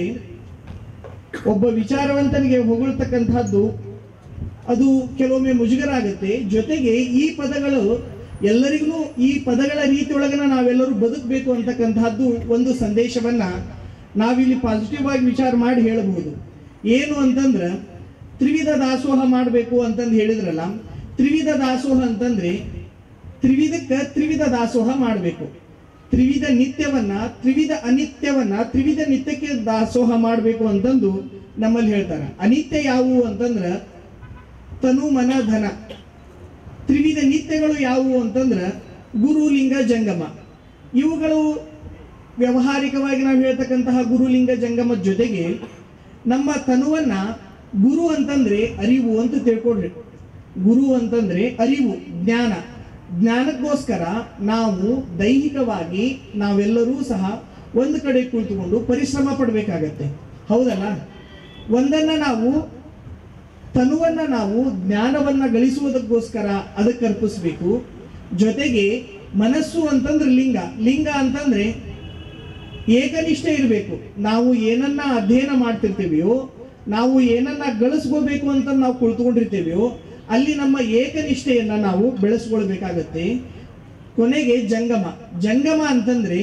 ಒಬ್ಬ ವಿಚಾರವಂತನಿಗೆ ಹೊಗಳ್ತಕ್ಕಂಥದ್ದು ಅದು ಕೆಲವೊಮ್ಮೆ ಮುಜುಗರ ಆಗುತ್ತೆ ಜೊತೆಗೆ ಈ ಪದಗಳು ಎಲ್ಲರಿಗೂ ಈ ಪದಗಳ ರೀತಿಯೊಳಗನ ನಾವೆಲ್ಲರೂ ಬದುಕಬೇಕು ಅಂತಕ್ಕಂಥದ್ದು ಒಂದು ಸಂದೇಶವನ್ನ ನಾವಿಲ್ಲಿ ಪಾಸಿಟಿವ್ ಆಗಿ ವಿಚಾರ ಮಾಡಿ ಹೇಳಬಹುದು ಏನು ಅಂತಂದ್ರೆ ತ್ರಿವಿಧ ದಾಸೋಹ ಮಾಡಬೇಕು ಅಂತಂದು ಹೇಳಿದ್ರಲ್ಲ ತ್ರಿವಿಧ ದಾಸೋಹ ಅಂತಂದ್ರೆ ತ್ರಿವಿಧಕ್ಕೆ ತ್ರಿವಿಧ ದಾಸೋಹ ಮಾಡಬೇಕು ತ್ರಿವಿಧ ನಿತ್ಯವನ್ನ ತ್ರಿವಿಧ ಅನಿತ್ಯವನ್ನ ತ್ರಿವಿಧ ನಿತ್ಯಕ್ಕೆ ದಾಸೋಹ ಮಾಡಬೇಕು ಅಂತಂದು ನಮ್ಮಲ್ಲಿ ಹೇಳ್ತಾರೆ ಅನಿತ್ಯ ಯಾವುವು ಅಂತಂದ್ರ ತನು ಮನ ಧನ ತ್ರಿವಿಧ ನಿತ್ಯಗಳು ಯಾವುವು ಅಂತಂದ್ರ ಗುರು ಲಿಂಗ ಜಂಗಮ ಇವುಗಳು ವ್ಯಾವಹಾರಿಕವಾಗಿ ನಾವು ಹೇಳ್ತಕ್ಕಂತಹ ಗುರುಲಿಂಗ ಜಂಗಮದ ಜೊತೆಗೆ ನಮ್ಮ ತನುವನ್ನ ಗುರು ಅಂತಂದ್ರೆ ಅರಿವು ಅಂತ ತಿಳ್ಕೊಡ್ರಿ ಗುರು ಅಂತಂದ್ರೆ ಅರಿವು ಜ್ಞಾನ ಜ್ಞಾನಕ್ಕೋಸ್ಕರ ನಾವು ದೈಹಿಕವಾಗಿ ನಾವೆಲ್ಲರೂ ಸಹ ಒಂದು ಕಡೆ ಕುಳಿತುಕೊಂಡು ಪರಿಶ್ರಮ ಪಡಬೇಕಾಗತ್ತೆ ಹೌದಲ್ಲ ಒಂದನ್ನ ನಾವು ತನುವನ್ನ ನಾವು ಜ್ಞಾನವನ್ನ ಗಳಿಸುವುದಕ್ಕೋಸ್ಕರ ಅದಕ್ಕೆ ಅರ್ಪಿಸ್ಬೇಕು ಜೊತೆಗೆ ಮನಸ್ಸು ಅಂತಂದ್ರೆ ಲಿಂಗ ಲಿಂಗ ಅಂತಂದ್ರೆ ಏಕನಿಷ್ಠೆ ಇರಬೇಕು ನಾವು ಏನನ್ನ ಅಧ್ಯಯನ ಮಾಡ್ತಿರ್ತೀವಿಯೋ ನಾವು ಏನನ್ನ ಗಳಿಸ್ಕೋಬೇಕು ಅಂತ ನಾವು ಕುಳಿತುಕೊಂಡಿರ್ತೀವಿಯೋ ಅಲ್ಲಿ ನಮ್ಮ ಏಕನಿಷ್ಠೆಯನ್ನ ನಾವು ಬೆಳೆಸ್ಕೊಳ್ಬೇಕಾಗತ್ತೆ ಕೊನೆಗೆ ಜಂಗಮ ಜಂಗಮ ಅಂತಂದ್ರೆ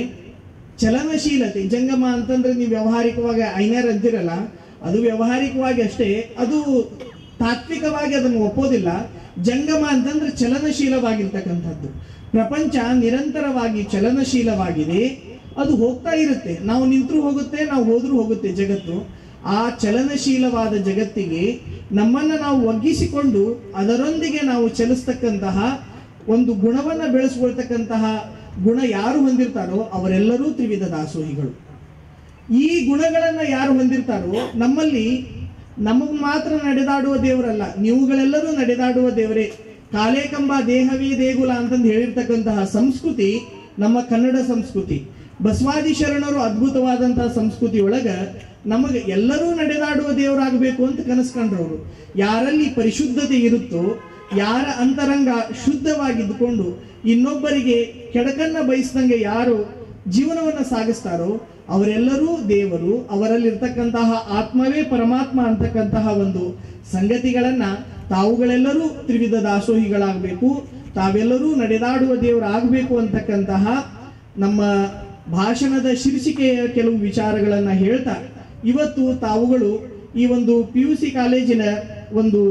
ಚಲನಶೀಲತೆ ಜಂಗಮ ಅಂತಂದ್ರೆ ನೀವು ವ್ಯಾವಹಾರಿಕವಾಗಿ ಐನರ್ ಅಂತಿರಲ್ಲ ಅದು ವ್ಯಾವಹಾರಿಕವಾಗಿ ಅಷ್ಟೇ ಅದು ತಾತ್ವಿಕವಾಗಿ ಅದನ್ನು ಒಪ್ಪೋದಿಲ್ಲ ಜಂಗಮ ಅಂತಂದ್ರೆ ಚಲನಶೀಲವಾಗಿರ್ತಕ್ಕಂಥದ್ದು ಪ್ರಪಂಚ ನಿರಂತರವಾಗಿ ಚಲನಶೀಲವಾಗಿದೆ ಅದು ಹೋಗ್ತಾ ಇರುತ್ತೆ ನಾವು ನಿಂತರೂ ಹೋಗುತ್ತೆ ನಾವು ಹೋದ್ರೂ ಹೋಗುತ್ತೆ ಜಗತ್ತು ಆ ಚಲನಶೀಲವಾದ ಜಗತ್ತಿಗೆ ನಮ್ಮನ್ನ ನಾವು ಒಗ್ಗಿಸಿಕೊಂಡು ಅದರೊಂದಿಗೆ ನಾವು ಚಲಿಸ್ತಕ್ಕಂತಹ ಒಂದು ಗುಣವನ್ನ ಬೆಳೆಸ್ಕೊಳ್ತಕ್ಕಂತಹ ಗುಣ ಯಾರು ಹೊಂದಿರ್ತಾರೋ ಅವರೆಲ್ಲರೂ ತ್ರಿವಿಧ ದಾಸೋಹಿಗಳು ಈ ಗುಣಗಳನ್ನ ಯಾರು ಹೊಂದಿರ್ತಾರೋ ನಮ್ಮಲ್ಲಿ ನಮಗ್ ಮಾತ್ರ ನಡೆದಾಡುವ ದೇವರಲ್ಲ ನೀವುಗಳೆಲ್ಲರೂ ನಡೆದಾಡುವ ದೇವರೇ ಕಾಲೇ ಕಂಬ ದೇಹವೇ ದೇಗುಲ ಅಂತಂದು ಹೇಳಿರ್ತಕ್ಕಂತಹ ಸಂಸ್ಕೃತಿ ನಮ್ಮ ಕನ್ನಡ ಸಂಸ್ಕೃತಿ ಬಸವಾದಿ ಶರಣರು ಅದ್ಭುತವಾದಂತಹ ಸಂಸ್ಕೃತಿ ಒಳಗ ನಮಗೆ ಎಲ್ಲರೂ ನಡೆದಾಡುವ ದೇವರಾಗಬೇಕು ಅಂತ ಕನಸ್ಕೊಂಡ್ರವರು ಯಾರಲ್ಲಿ ಪರಿಶುದ್ಧತೆ ಇರುತ್ತೋ ಯಾರ ಅಂತರಂಗ ಶುದ್ಧವಾಗಿದ್ದುಕೊಂಡು ಇನ್ನೊಬ್ಬರಿಗೆ ಕೆಡಕನ್ನ ಬಯಸ್ದಂಗೆ ಯಾರು ಜೀವನವನ್ನ ಸಾಗಿಸ್ತಾರೋ ಅವರೆಲ್ಲರೂ ದೇವರು ಅವರಲ್ಲಿರ್ತಕ್ಕಂತಹ ಆತ್ಮವೇ ಪರಮಾತ್ಮ ಅಂತಕ್ಕಂತಹ ಒಂದು ಸಂಗತಿಗಳನ್ನ ತಾವುಗಳೆಲ್ಲರೂ ತ್ರಿವಿಧ ದಾಸೋಹಿಗಳಾಗಬೇಕು ತಾವೆಲ್ಲರೂ ನಡೆದಾಡುವ ದೇವರಾಗಬೇಕು ಅಂತಕ್ಕಂತಹ ನಮ್ಮ ಭಾಷಣದ ಶೀರ್ಷಿಕೆಯ ಕೆಲವು ವಿಚಾರಗಳನ್ನ ಹೇಳ್ತಾ ಇವತ್ತು ತಾವುಗಳು ಈ ಒಂದು ಪಿ ಯು ಸಿ ಕಾಲೇಜಿನ ಒಂದು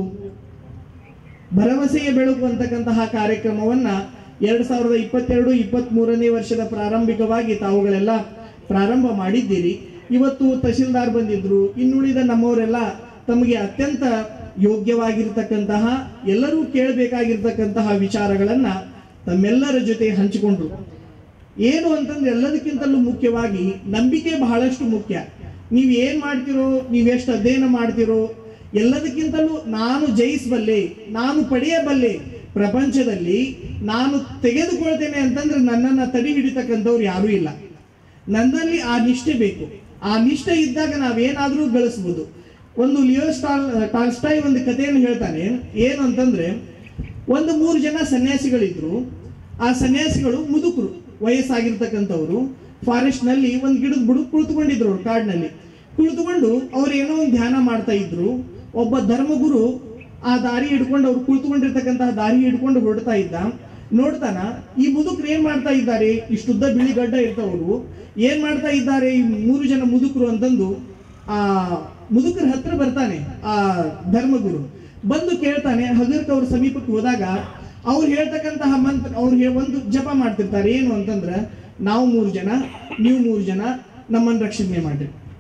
ಭರವಸೆಯ ಬೆಳಕು ಅಂತಕ್ಕಂತಹ ಕಾರ್ಯಕ್ರಮವನ್ನ ಎರಡ್ ಸಾವಿರದ ಇಪ್ಪತ್ತೆರಡು ಇಪ್ಪತ್ತ್ ಮೂರನೇ ವರ್ಷದ ಪ್ರಾರಂಭಿಕವಾಗಿ ತಾವುಗಳೆಲ್ಲ ಪ್ರಾರಂಭ ಮಾಡಿದ್ದೀರಿ ಇವತ್ತು ತಹಶೀಲ್ದಾರ್ ಬಂದಿದ್ರು ಇನ್ನುಳಿದ ನಮ್ಮವರೆಲ್ಲ ತಮಗೆ ಅತ್ಯಂತ ಯೋಗ್ಯವಾಗಿರ್ತಕ್ಕಂತಹ ಎಲ್ಲರೂ ಕೇಳಬೇಕಾಗಿರ್ತಕ್ಕಂತಹ ವಿಚಾರಗಳನ್ನ ತಮ್ಮೆಲ್ಲರ ಜೊತೆ ಹಂಚಿಕೊಂಡ್ರು ಏನು ಅಂತಂದ್ರೆ ಎಲ್ಲದಕ್ಕಿಂತಲೂ ಮುಖ್ಯವಾಗಿ ನಂಬಿಕೆ ಬಹಳಷ್ಟು ಮುಖ್ಯ ನೀವು ಏನ್ ಮಾಡ್ತಿರೋ ನೀವೆಷ್ಟು ಅಧ್ಯಯನ ಮಾಡ್ತಿರೋ ಎಲ್ಲದಕ್ಕಿಂತಲೂ ನಾನು ಜಯಿಸಬಲ್ಲೆ ನಾನು ಪಡೆಯಬಲ್ಲೆ ಪ್ರಪಂಚದಲ್ಲಿ ನಾನು ತೆಗೆದುಕೊಳ್ತೇನೆ ಅಂತಂದ್ರೆ ನನ್ನನ್ನ ತಡಿ ಹಿಡಿತಕ್ಕಂಥವ್ರು ಯಾರೂ ಇಲ್ಲ ನನ್ನಲ್ಲಿ ಆ ನಿಷ್ಠೆ ಬೇಕು ಆ ನಿಷ್ಠೆ ಇದ್ದಾಗ ನಾವೇನಾದ್ರೂ ಗಳಿಸ್ಬೋದು ಒಂದು ಲಿಯೋ ಸ್ಟಾಲ್ ಟಾಲ್ಸ್ಟಾಯ್ ಒಂದು ಕಥೆಯನ್ನು ಹೇಳ್ತಾನೆ ಏನು ಅಂತಂದ್ರೆ ಒಂದು ಮೂರು ಜನ ಸನ್ಯಾಸಿಗಳಿದ್ರು ಆ ಸನ್ಯಾಸಿಗಳು ಮುದುಕರು ವಯಸ್ಸಾಗಿರ್ತಕ್ಕಂಥವ್ರು ಫಾರೆಸ್ಟ್ ನಲ್ಲಿ ಒಂದು ಗಿಡದ ಬುಡಕ್ ಕುಳಿತುಕೊಂಡಿದ್ರು ಅವ್ರು ಕಾಡಿನಲ್ಲಿ ಕುಳಿತುಕೊಂಡು ಅವ್ರು ಏನೋ ಒಂದು ಧ್ಯಾನ ಮಾಡ್ತಾ ಇದ್ರು ಒಬ್ಬ ಧರ್ಮಗುರು ಆ ದಾರಿ ಹಿಡ್ಕೊಂಡು ಅವ್ರು ಕುಳಿತುಕೊಂಡಿರ್ತಕ್ಕಂತಹ ದಾರಿ ಹಿಡ್ಕೊಂಡು ಹೊರಡ್ತಾ ಇದ್ದ ನೋಡ್ತಾನ ಈ ಮುದುಕರು ಏನ್ ಮಾಡ್ತಾ ಇದ್ದಾರೆ ಇಷ್ಟುದ್ದ ಬಿಳಿ ಗಡ್ಡ ಇರ್ತವರು ಏನ್ ಮಾಡ್ತಾ ಇದ್ದಾರೆ ಈ ಮೂರು ಜನ ಮುದುಕರು ಅಂತಂದು ಆ ಮುದುಕರ ಹತ್ರ ಬರ್ತಾನೆ ಆ ಧರ್ಮಗುರು ಬಂದು ಕೇಳ್ತಾನೆ ಹಗರ್ಕ ಅವ್ರ ಸಮೀಪಕ್ಕೆ ಹೋದಾಗ ಅವ್ರು ಹೇಳ್ತಕ್ಕಂತಹ ಮಂತ್ರ ಅವ್ರು ಹೇ- ಒಂದು ಜಪ ಮಾಡ್ತಿರ್ತಾರೆ ಏನು ಅಂತಂದ್ರ ನಾವು ಮೂರು ಜನ ನೀವು ಮೂರು ಜನ ನಮ್ಮನ್ನ ರಕ್ಷಣೆ ಮಾಡ್ರಿ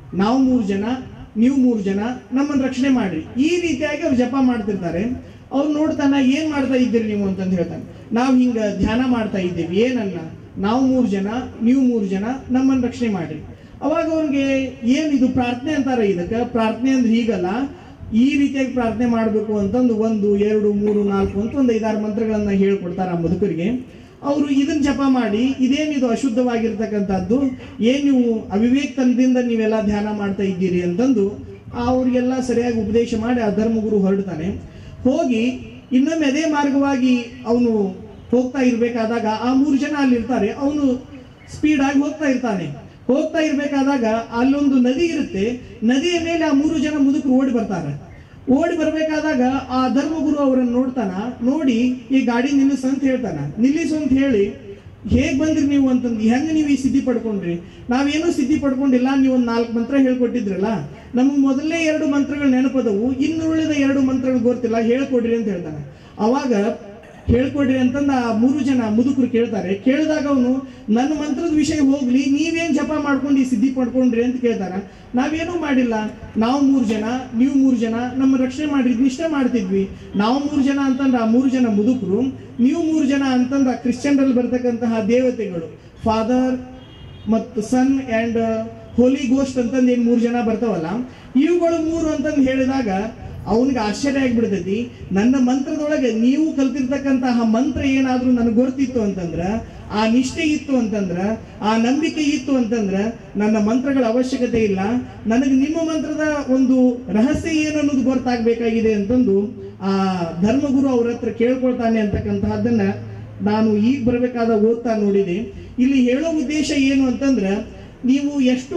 ನಾವು ಮೂರು ಜನ ನೀವು ಮೂರು ಜನ ನಮ್ಮನ್ನು ರಕ್ಷಣೆ ಮಾಡ್ರಿ ಈ ರೀತಿಯಾಗಿ ಅವ್ರು ಜಪ ಮಾಡ್ತಿರ್ತಾರೆ ಅವ್ರು ನೋಡ್ತಾನ ಏನ್ ಮಾಡ್ತಾ ಇದ್ದೀರಿ ನೀವು ಅಂತಂದು ಹೇಳ್ತಾನೆ ನಾವು ಹಿಂಗ ಧ್ಯಾನ ಮಾಡ್ತಾ ಇದ್ದೀವಿ ಏನನ್ನ ನಾವು ಮೂರು ಜನ ನೀವು ಮೂರು ಜನ ನಮ್ಮನ್ನು ರಕ್ಷಣೆ ಮಾಡ್ರಿ ಅವಾಗ ಅವ್ರಿಗೆ ಏನ್ ಇದು ಪ್ರಾರ್ಥನೆ ಅಂತಾರ ಇದಕ್ಕೆ ಪ್ರಾರ್ಥನೆ ಅಂದ್ರೆ ಹೀಗಲ್ಲ ಈ ರೀತಿಯಾಗಿ ಪ್ರಾರ್ಥನೆ ಮಾಡಬೇಕು ಅಂತಂದು ಒಂದು ಎರಡು ಮೂರು ನಾಲ್ಕು ಅಂತ ಒಂದು ಐದಾರು ಮಂತ್ರಗಳನ್ನ ಹೇಳ್ಕೊಡ್ತಾರೆ ಆ ಮುದುಕರಿಗೆ ಅವರು ಇದನ್ನ ಜಪ ಮಾಡಿ ಇದೇನಿದು ಅಶುದ್ಧವಾಗಿರ್ತಕ್ಕಂಥದ್ದು ಏನ್ ನೀವು ಅವಿವೇಕತನದಿಂದ ನೀವೆಲ್ಲ ಧ್ಯಾನ ಮಾಡ್ತಾ ಇದ್ದೀರಿ ಅಂತಂದು ಅವ್ರಿಗೆಲ್ಲ ಸರಿಯಾಗಿ ಉಪದೇಶ ಮಾಡಿ ಆ ಧರ್ಮಗುರು ಹೊರಡ್ತಾನೆ ಹೋಗಿ ಇನ್ನೊಮ್ಮೆ ಅದೇ ಮಾರ್ಗವಾಗಿ ಅವನು ಹೋಗ್ತಾ ಇರ್ಬೇಕಾದಾಗ ಆ ಮೂರು ಜನ ಅಲ್ಲಿ ಇರ್ತಾರೆ ಅವನು ಸ್ಪೀಡ್ ಆಗಿ ಹೋಗ್ತಾ ಇರ್ತಾನೆ ಹೋಗ್ತಾ ಇರ್ಬೇಕಾದಾಗ ಅಲ್ಲೊಂದು ನದಿ ಇರುತ್ತೆ ನದಿಯ ಮೇಲೆ ಆ ಮೂರು ಜನ ಮುದುಕರು ಓಡಿ ಬರ್ತಾರೆ ಓಡಿ ಬರ್ಬೇಕಾದಾಗ ಆ ಧರ್ಮಗುರು ಅವರನ್ನು ನೋಡ್ತಾನ ನೋಡಿ ಈ ಗಾಡಿ ನಿಲ್ಲಿಸು ಅಂತ ಹೇಳ್ತಾನ ನಿಲ್ಲಿಸು ಅಂತ ಹೇಳಿ ಹೇಗ್ ಬಂದ್ರಿ ನೀವು ಅಂತಂದು ಹೆಂಗ್ ನೀವು ಈ ಸಿದ್ಧಿ ಪಡ್ಕೊಂಡ್ರಿ ನಾವೇನು ಸಿದ್ಧಿ ಪಡ್ಕೊಂಡಿಲ್ಲ ನೀವು ಒಂದು ನಾಲ್ಕು ಮಂತ್ರ ಹೇಳ್ಕೊಟ್ಟಿದ್ರಲ್ಲ ನಮಗೆ ಮೊದಲನೇ ಎರಡು ಮಂತ್ರಗಳು ನೆನಪದವು ಇನ್ನು ಉಳಿದ ಎರಡು ಮಂತ್ರಗಳು ಗೊತ್ತಿಲ್ಲ ಹೇಳ್ಕೊಡ್ರಿ ಅಂತ ಹೇಳ್ತಾನೆ ಅವಾಗ ಹೇಳ್ಕೊಡ್ರಿ ಅಂತಂದ ಆ ಮೂರು ಜನ ಮುದುಕರು ಕೇಳ್ತಾರೆ ಕೇಳಿದಾಗ ಅವನು ನನ್ನ ಮಂತ್ರದ ವಿಷಯ ಹೋಗ್ಲಿ ನೀವೇನ್ ಜಪ ಮಾಡ್ಕೊಂಡು ಈ ಸಿದ್ಧಿ ಪಡ್ಕೊಂಡ್ರಿ ಅಂತ ಕೇಳ್ತಾರ ನಾವೇನೂ ಮಾಡಿಲ್ಲ ನಾವು ಮೂರು ಜನ ನೀವು ಮೂರು ಜನ ನಮ್ಮ ರಕ್ಷಣೆ ಮಾಡಿ ಇಷ್ಟ ಮಾಡ್ತಿದ್ವಿ ನಾವು ಮೂರು ಜನ ಅಂತಂದ್ರೆ ಆ ಮೂರು ಜನ ಮುದುಕರು ನೀವು ಮೂರು ಜನ ಅಂತಂದ್ರೆ ಕ್ರಿಶ್ಚಿಯನ್ರಲ್ಲಿ ಬರ್ತಕ್ಕಂತಹ ದೇವತೆಗಳು ಫಾದರ್ ಮತ್ತು ಸನ್ ಅಂಡ್ ಹೋಲಿ ಗೋಸ್ಟ್ ಅಂತಂದು ಏನ್ ಮೂರು ಜನ ಬರ್ತಾವಲ್ಲ ಇವುಗಳು ಮೂರು ಅಂತಂದು ಹೇಳಿದಾಗ ಅವನಿಗೆ ಆಶ್ಚರ್ಯ ಆಗ್ಬಿಡ್ತೈತಿ ನನ್ನ ಮಂತ್ರದೊಳಗೆ ನೀವು ಕಲ್ತಿರ್ತಕ್ಕಂತಹ ಮಂತ್ರ ಏನಾದ್ರೂ ನನಗೆ ಗೊತ್ತಿತ್ತು ಅಂತಂದ್ರ ಆ ನಿಷ್ಠೆ ಇತ್ತು ಅಂತಂದ್ರ ಆ ನಂಬಿಕೆ ಇತ್ತು ಅಂತಂದ್ರ ನನ್ನ ಮಂತ್ರಗಳ ಅವಶ್ಯಕತೆ ಇಲ್ಲ ನನಗೆ ನಿಮ್ಮ ಮಂತ್ರದ ಒಂದು ರಹಸ್ಯ ಏನು ಅನ್ನೋದು ಗೊತ್ತಾಗಬೇಕಾಗಿದೆ ಅಂತಂದು ಆ ಧರ್ಮಗುರು ಅವ್ರ ಹತ್ರ ಕೇಳ್ಕೊಳ್ತಾನೆ ಅಂತಕ್ಕಂತಹದ್ದನ್ನ ನಾನು ಈಗ ಬರಬೇಕಾದ ಓದ್ತಾ ನೋಡಿದೆ ಇಲ್ಲಿ ಹೇಳೋ ಉದ್ದೇಶ ಏನು ಅಂತಂದ್ರ ನೀವು ಎಷ್ಟು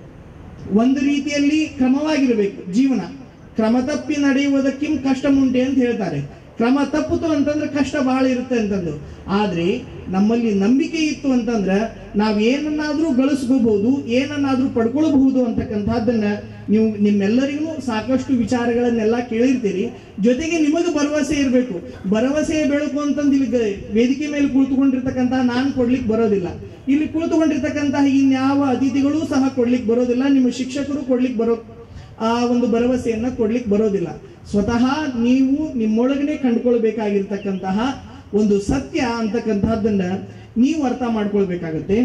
ಒಂದು ರೀತಿಯಲ್ಲಿ ಕ್ರಮವಾಗಿರ್ಬೇಕು ಜೀವನ ಕ್ರಮ ತಪ್ಪಿ ನಡೆಯುವುದಕ್ಕಿಂ ಕಷ್ಟ ಮುಂಟೆ ಅಂತ ಹೇಳ್ತಾರೆ ಕ್ರಮ ತಪ್ಪಿತು ಅಂತಂದ್ರೆ ಕಷ್ಟ ಬಹಳ ಇರುತ್ತೆ ಅಂತಂದು ಆದ್ರೆ ನಮ್ಮಲ್ಲಿ ನಂಬಿಕೆ ಇತ್ತು ಅಂತಂದ್ರೆ ನಾವ್ ಏನನ್ನಾದ್ರೂ ಗಳಿಸ್ಕೋಬಹುದು ಏನನ್ನಾದ್ರೂ ಪಡ್ಕೊಳ್ಬಹುದು ಅಂತಕ್ಕಂಥದ್ದನ್ನ ನೀವು ನಿಮ್ಮೆಲ್ಲರಿಗೂ ಸಾಕಷ್ಟು ವಿಚಾರಗಳನ್ನೆಲ್ಲ ಕೇಳಿರ್ತೀರಿ ಜೊತೆಗೆ ನಿಮಗೆ ಭರವಸೆ ಇರಬೇಕು ಭರವಸೆ ಬೆಳಕು ಅಂತಂದು ಇಲ್ಲಿ ಗ- ವೇದಿಕೆ ಮೇಲೆ ಕುಳಿತುಕೊಂಡಿರ್ತಕ್ಕಂತಹ ನಾನು ಕೊಡ್ಲಿಕ್ಕೆ ಬರೋದಿಲ್ಲ ಇಲ್ಲಿ ಕುಳಿತುಕೊಂಡಿರ್ತಕ್ಕಂತಹ ಇನ್ಯಾವ ಅತಿಥಿಗಳು ಸಹ ಕೊಡ್ಲಿಕ್ಕೆ ಬರೋದಿಲ್ಲ ನಿಮ್ಮ ಶಿಕ್ಷಕರು ಕೊಡ್ಲಿಕ್ಕೆ ಬರೋ ಆ ಒಂದು ಭರವಸೆಯನ್ನ ಕೊಡ್ಲಿಕ್ಕೆ ಬರೋದಿಲ್ಲ ಸ್ವತಃ ನೀವು ನಿಮ್ಮೊಳಗನೆ ಕಂಡುಕೊಳ್ಬೇಕಾಗಿರ್ತಕ್ಕಂತಹ ಒಂದು ಸತ್ಯ ಅಂತಕ್ಕಂತಹದ್ದನ್ನ ನೀವು ಅರ್ಥ ಮಾಡ್ಕೊಳ್ಬೇಕಾಗತ್ತೆ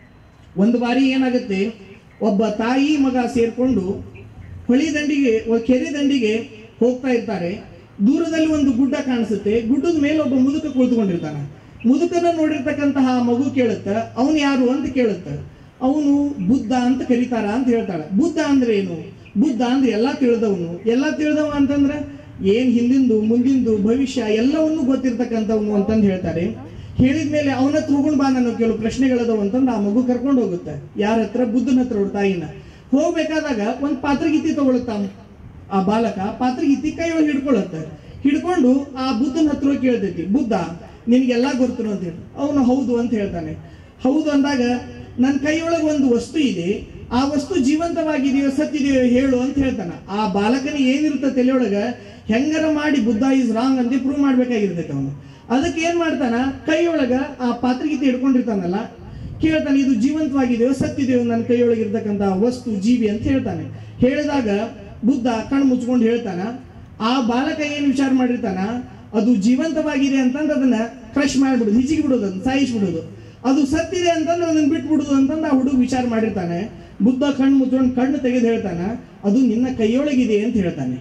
ಒಂದು ಬಾರಿ ಏನಾಗುತ್ತೆ ಒಬ್ಬ ತಾಯಿ ಮಗ ಸೇರ್ಕೊಂಡು ಹೊಳಿ ದಂಡಿಗೆ ಒ- ಕೆರೆ ದಂಡಿಗೆ ಹೋಗ್ತಾ ಇರ್ತಾರೆ ದೂರದಲ್ಲಿ ಒಂದು ಗುಡ್ಡ ಕಾಣಿಸುತ್ತೆ ಗುಡ್ಡದ ಮೇಲೆ ಒಬ್ಬ ಮುದುಕ ಕುಳಿತುಕೊಂಡಿರ್ತಾನೆ ಮುದುಕನ ನೋಡಿರ್ತಕ್ಕಂತಹ ಮಗು ಕೇಳುತ್ತ ಅವನು ಯಾರು ಅಂತ ಕೇಳುತ್ತ ಅವನು ಬುದ್ಧ ಅಂತ ಕರೀತಾರ ಅಂತ ಹೇಳ್ತಾಳೆ ಬುದ್ಧ ಅಂದ್ರೆ ಏನು ಬುದ್ಧ ಅಂದ್ರೆ ಎಲ್ಲಾ ತಿಳಿದವನು ಎಲ್ಲಾ ತಿಳಿದವ ಅಂತಂದ್ರೆ ಏನ್ ಹಿಂದಿಂದು ಮುಂದಿಂದು ಭವಿಷ್ಯ ಎಲ್ಲವನ್ನೂ ಗೊತ್ತಿರ್ತಕ್ಕಂಥವನು ಅಂತಂದು ಹೇಳ್ತಾರೆ ಹೇಳಿದ್ಮೇಲೆ ಅವನ ಹತ್ರ ಹೋಗೋಣ ಬಾ ನಾನು ಕೆಲವು ಪ್ರಶ್ನೆಗಳದವು ಅಂತಂದು ಆ ಮಗು ಕರ್ಕೊಂಡು ಹೋಗುತ್ತೆ ಯಾರ ಹತ್ರ ಬುದ್ಧನ ಹತ್ರ ಅವ್ರ ತಾಯಿನ ಹೋಗ್ಬೇಕಾದಾಗ ಒಂದ್ ಪಾತ್ರಗೀತಿ ತಗೊಳುತ್ತಾ ಆ ಬಾಲಕ ಪಾತ್ರಗೀತಿ ಕೈಯೊಳಗೆ ಹಿಡ್ಕೊಳ್ಳುತ್ತೆ ಹಿಡ್ಕೊಂಡು ಆ ಬುದ್ಧನ ಹತ್ರ ಹೋಗಿ ಕೇಳ್ತೈತಿ ಬುದ್ಧ ನಿನಗೆಲ್ಲ ಗೊತ್ತು ಅಂತ ಹೇಳಿ ಅವನು ಹೌದು ಅಂತ ಹೇಳ್ತಾನೆ ಹೌದು ಅಂದಾಗ ನನ್ನ ಕೈಯೊಳಗೆ ಒಂದು ವಸ್ತು ಇದೆ ಆ ವಸ್ತು ಜೀವಂತವಾಗಿದೆಯೋ ಸತ್ತಿದೆಯೋ ಹೇಳು ಅಂತ ಹೇಳ್ತಾನ ಆ ಬಾಲಕನಿಗೆ ಏನಿರುತ್ತೆ ತಲೆಯೊಳಗ ಹೆಂಗರ ಮಾಡಿ ಬುದ್ಧ ಇಸ್ ರಾಂಗ್ ಅಂತ ಪ್ರೂವ್ ಮಾಡ್ಬೇಕಾಗಿರ್ತೈತೆ ಅವನು ಅದಕ್ಕೆ ಏನ್ ಮಾಡ್ತಾನ ಕೈಯೊಳಗ ಆ ಪಾತ್ರಗೀತೆ ಹಿಡ್ಕೊಂಡಿರ್ತಾನಲ್ಲ ಕೇಳ್ತಾನೆ ಇದು ಜೀವಂತವಾಗಿದೆಯೋ ಸತ್ತಿದೆಯೋ ನನ್ನ ಕೈಯೊಳಗಿರ್ತಕ್ಕಂಥ ವಸ್ತು ಜೀವಿ ಅಂತ ಹೇಳ್ತಾನೆ ಹೇಳಿದಾಗ ಬುದ್ಧ ಕಣ್ಣು ಮುಚ್ಕೊಂಡು ಹೇಳ್ತಾನ ಆ ಬಾಲಕ ಏನ್ ವಿಚಾರ ಮಾಡಿರ್ತಾನ ಅದು ಜೀವಂತವಾಗಿದೆ ಅಂತಂದ್ರೆ ಅದನ್ನ ಕ್ರಶ್ ಮಾಡ್ಬಿಡುದು ಹಿಜಿಗೆ ಬಿಡೋದು ಅದನ್ನ ಸಾಯಿಸ್ಬಿಡೋದು ಅದು ಸತ್ತಿದೆ ಅಂತಂದ್ರೆ ಅದನ್ನ ಬಿಟ್ಬಿಡುದು ಅಂತಂದು ಆ ಹುಡುಗ ವಿಚಾರ ಮಾಡಿರ್ತಾನೆ ಬುದ್ಧ ಕಣ್ಣು ಮುಚ್ಕೊಂಡು ಕಣ್ಣು ತೆಗೆದು ಹೇಳ್ತಾನ ಅದು ನಿನ್ನ ಕೈಯೊಳಗಿದೆ ಅಂತ ಹೇಳ್ತಾನೆ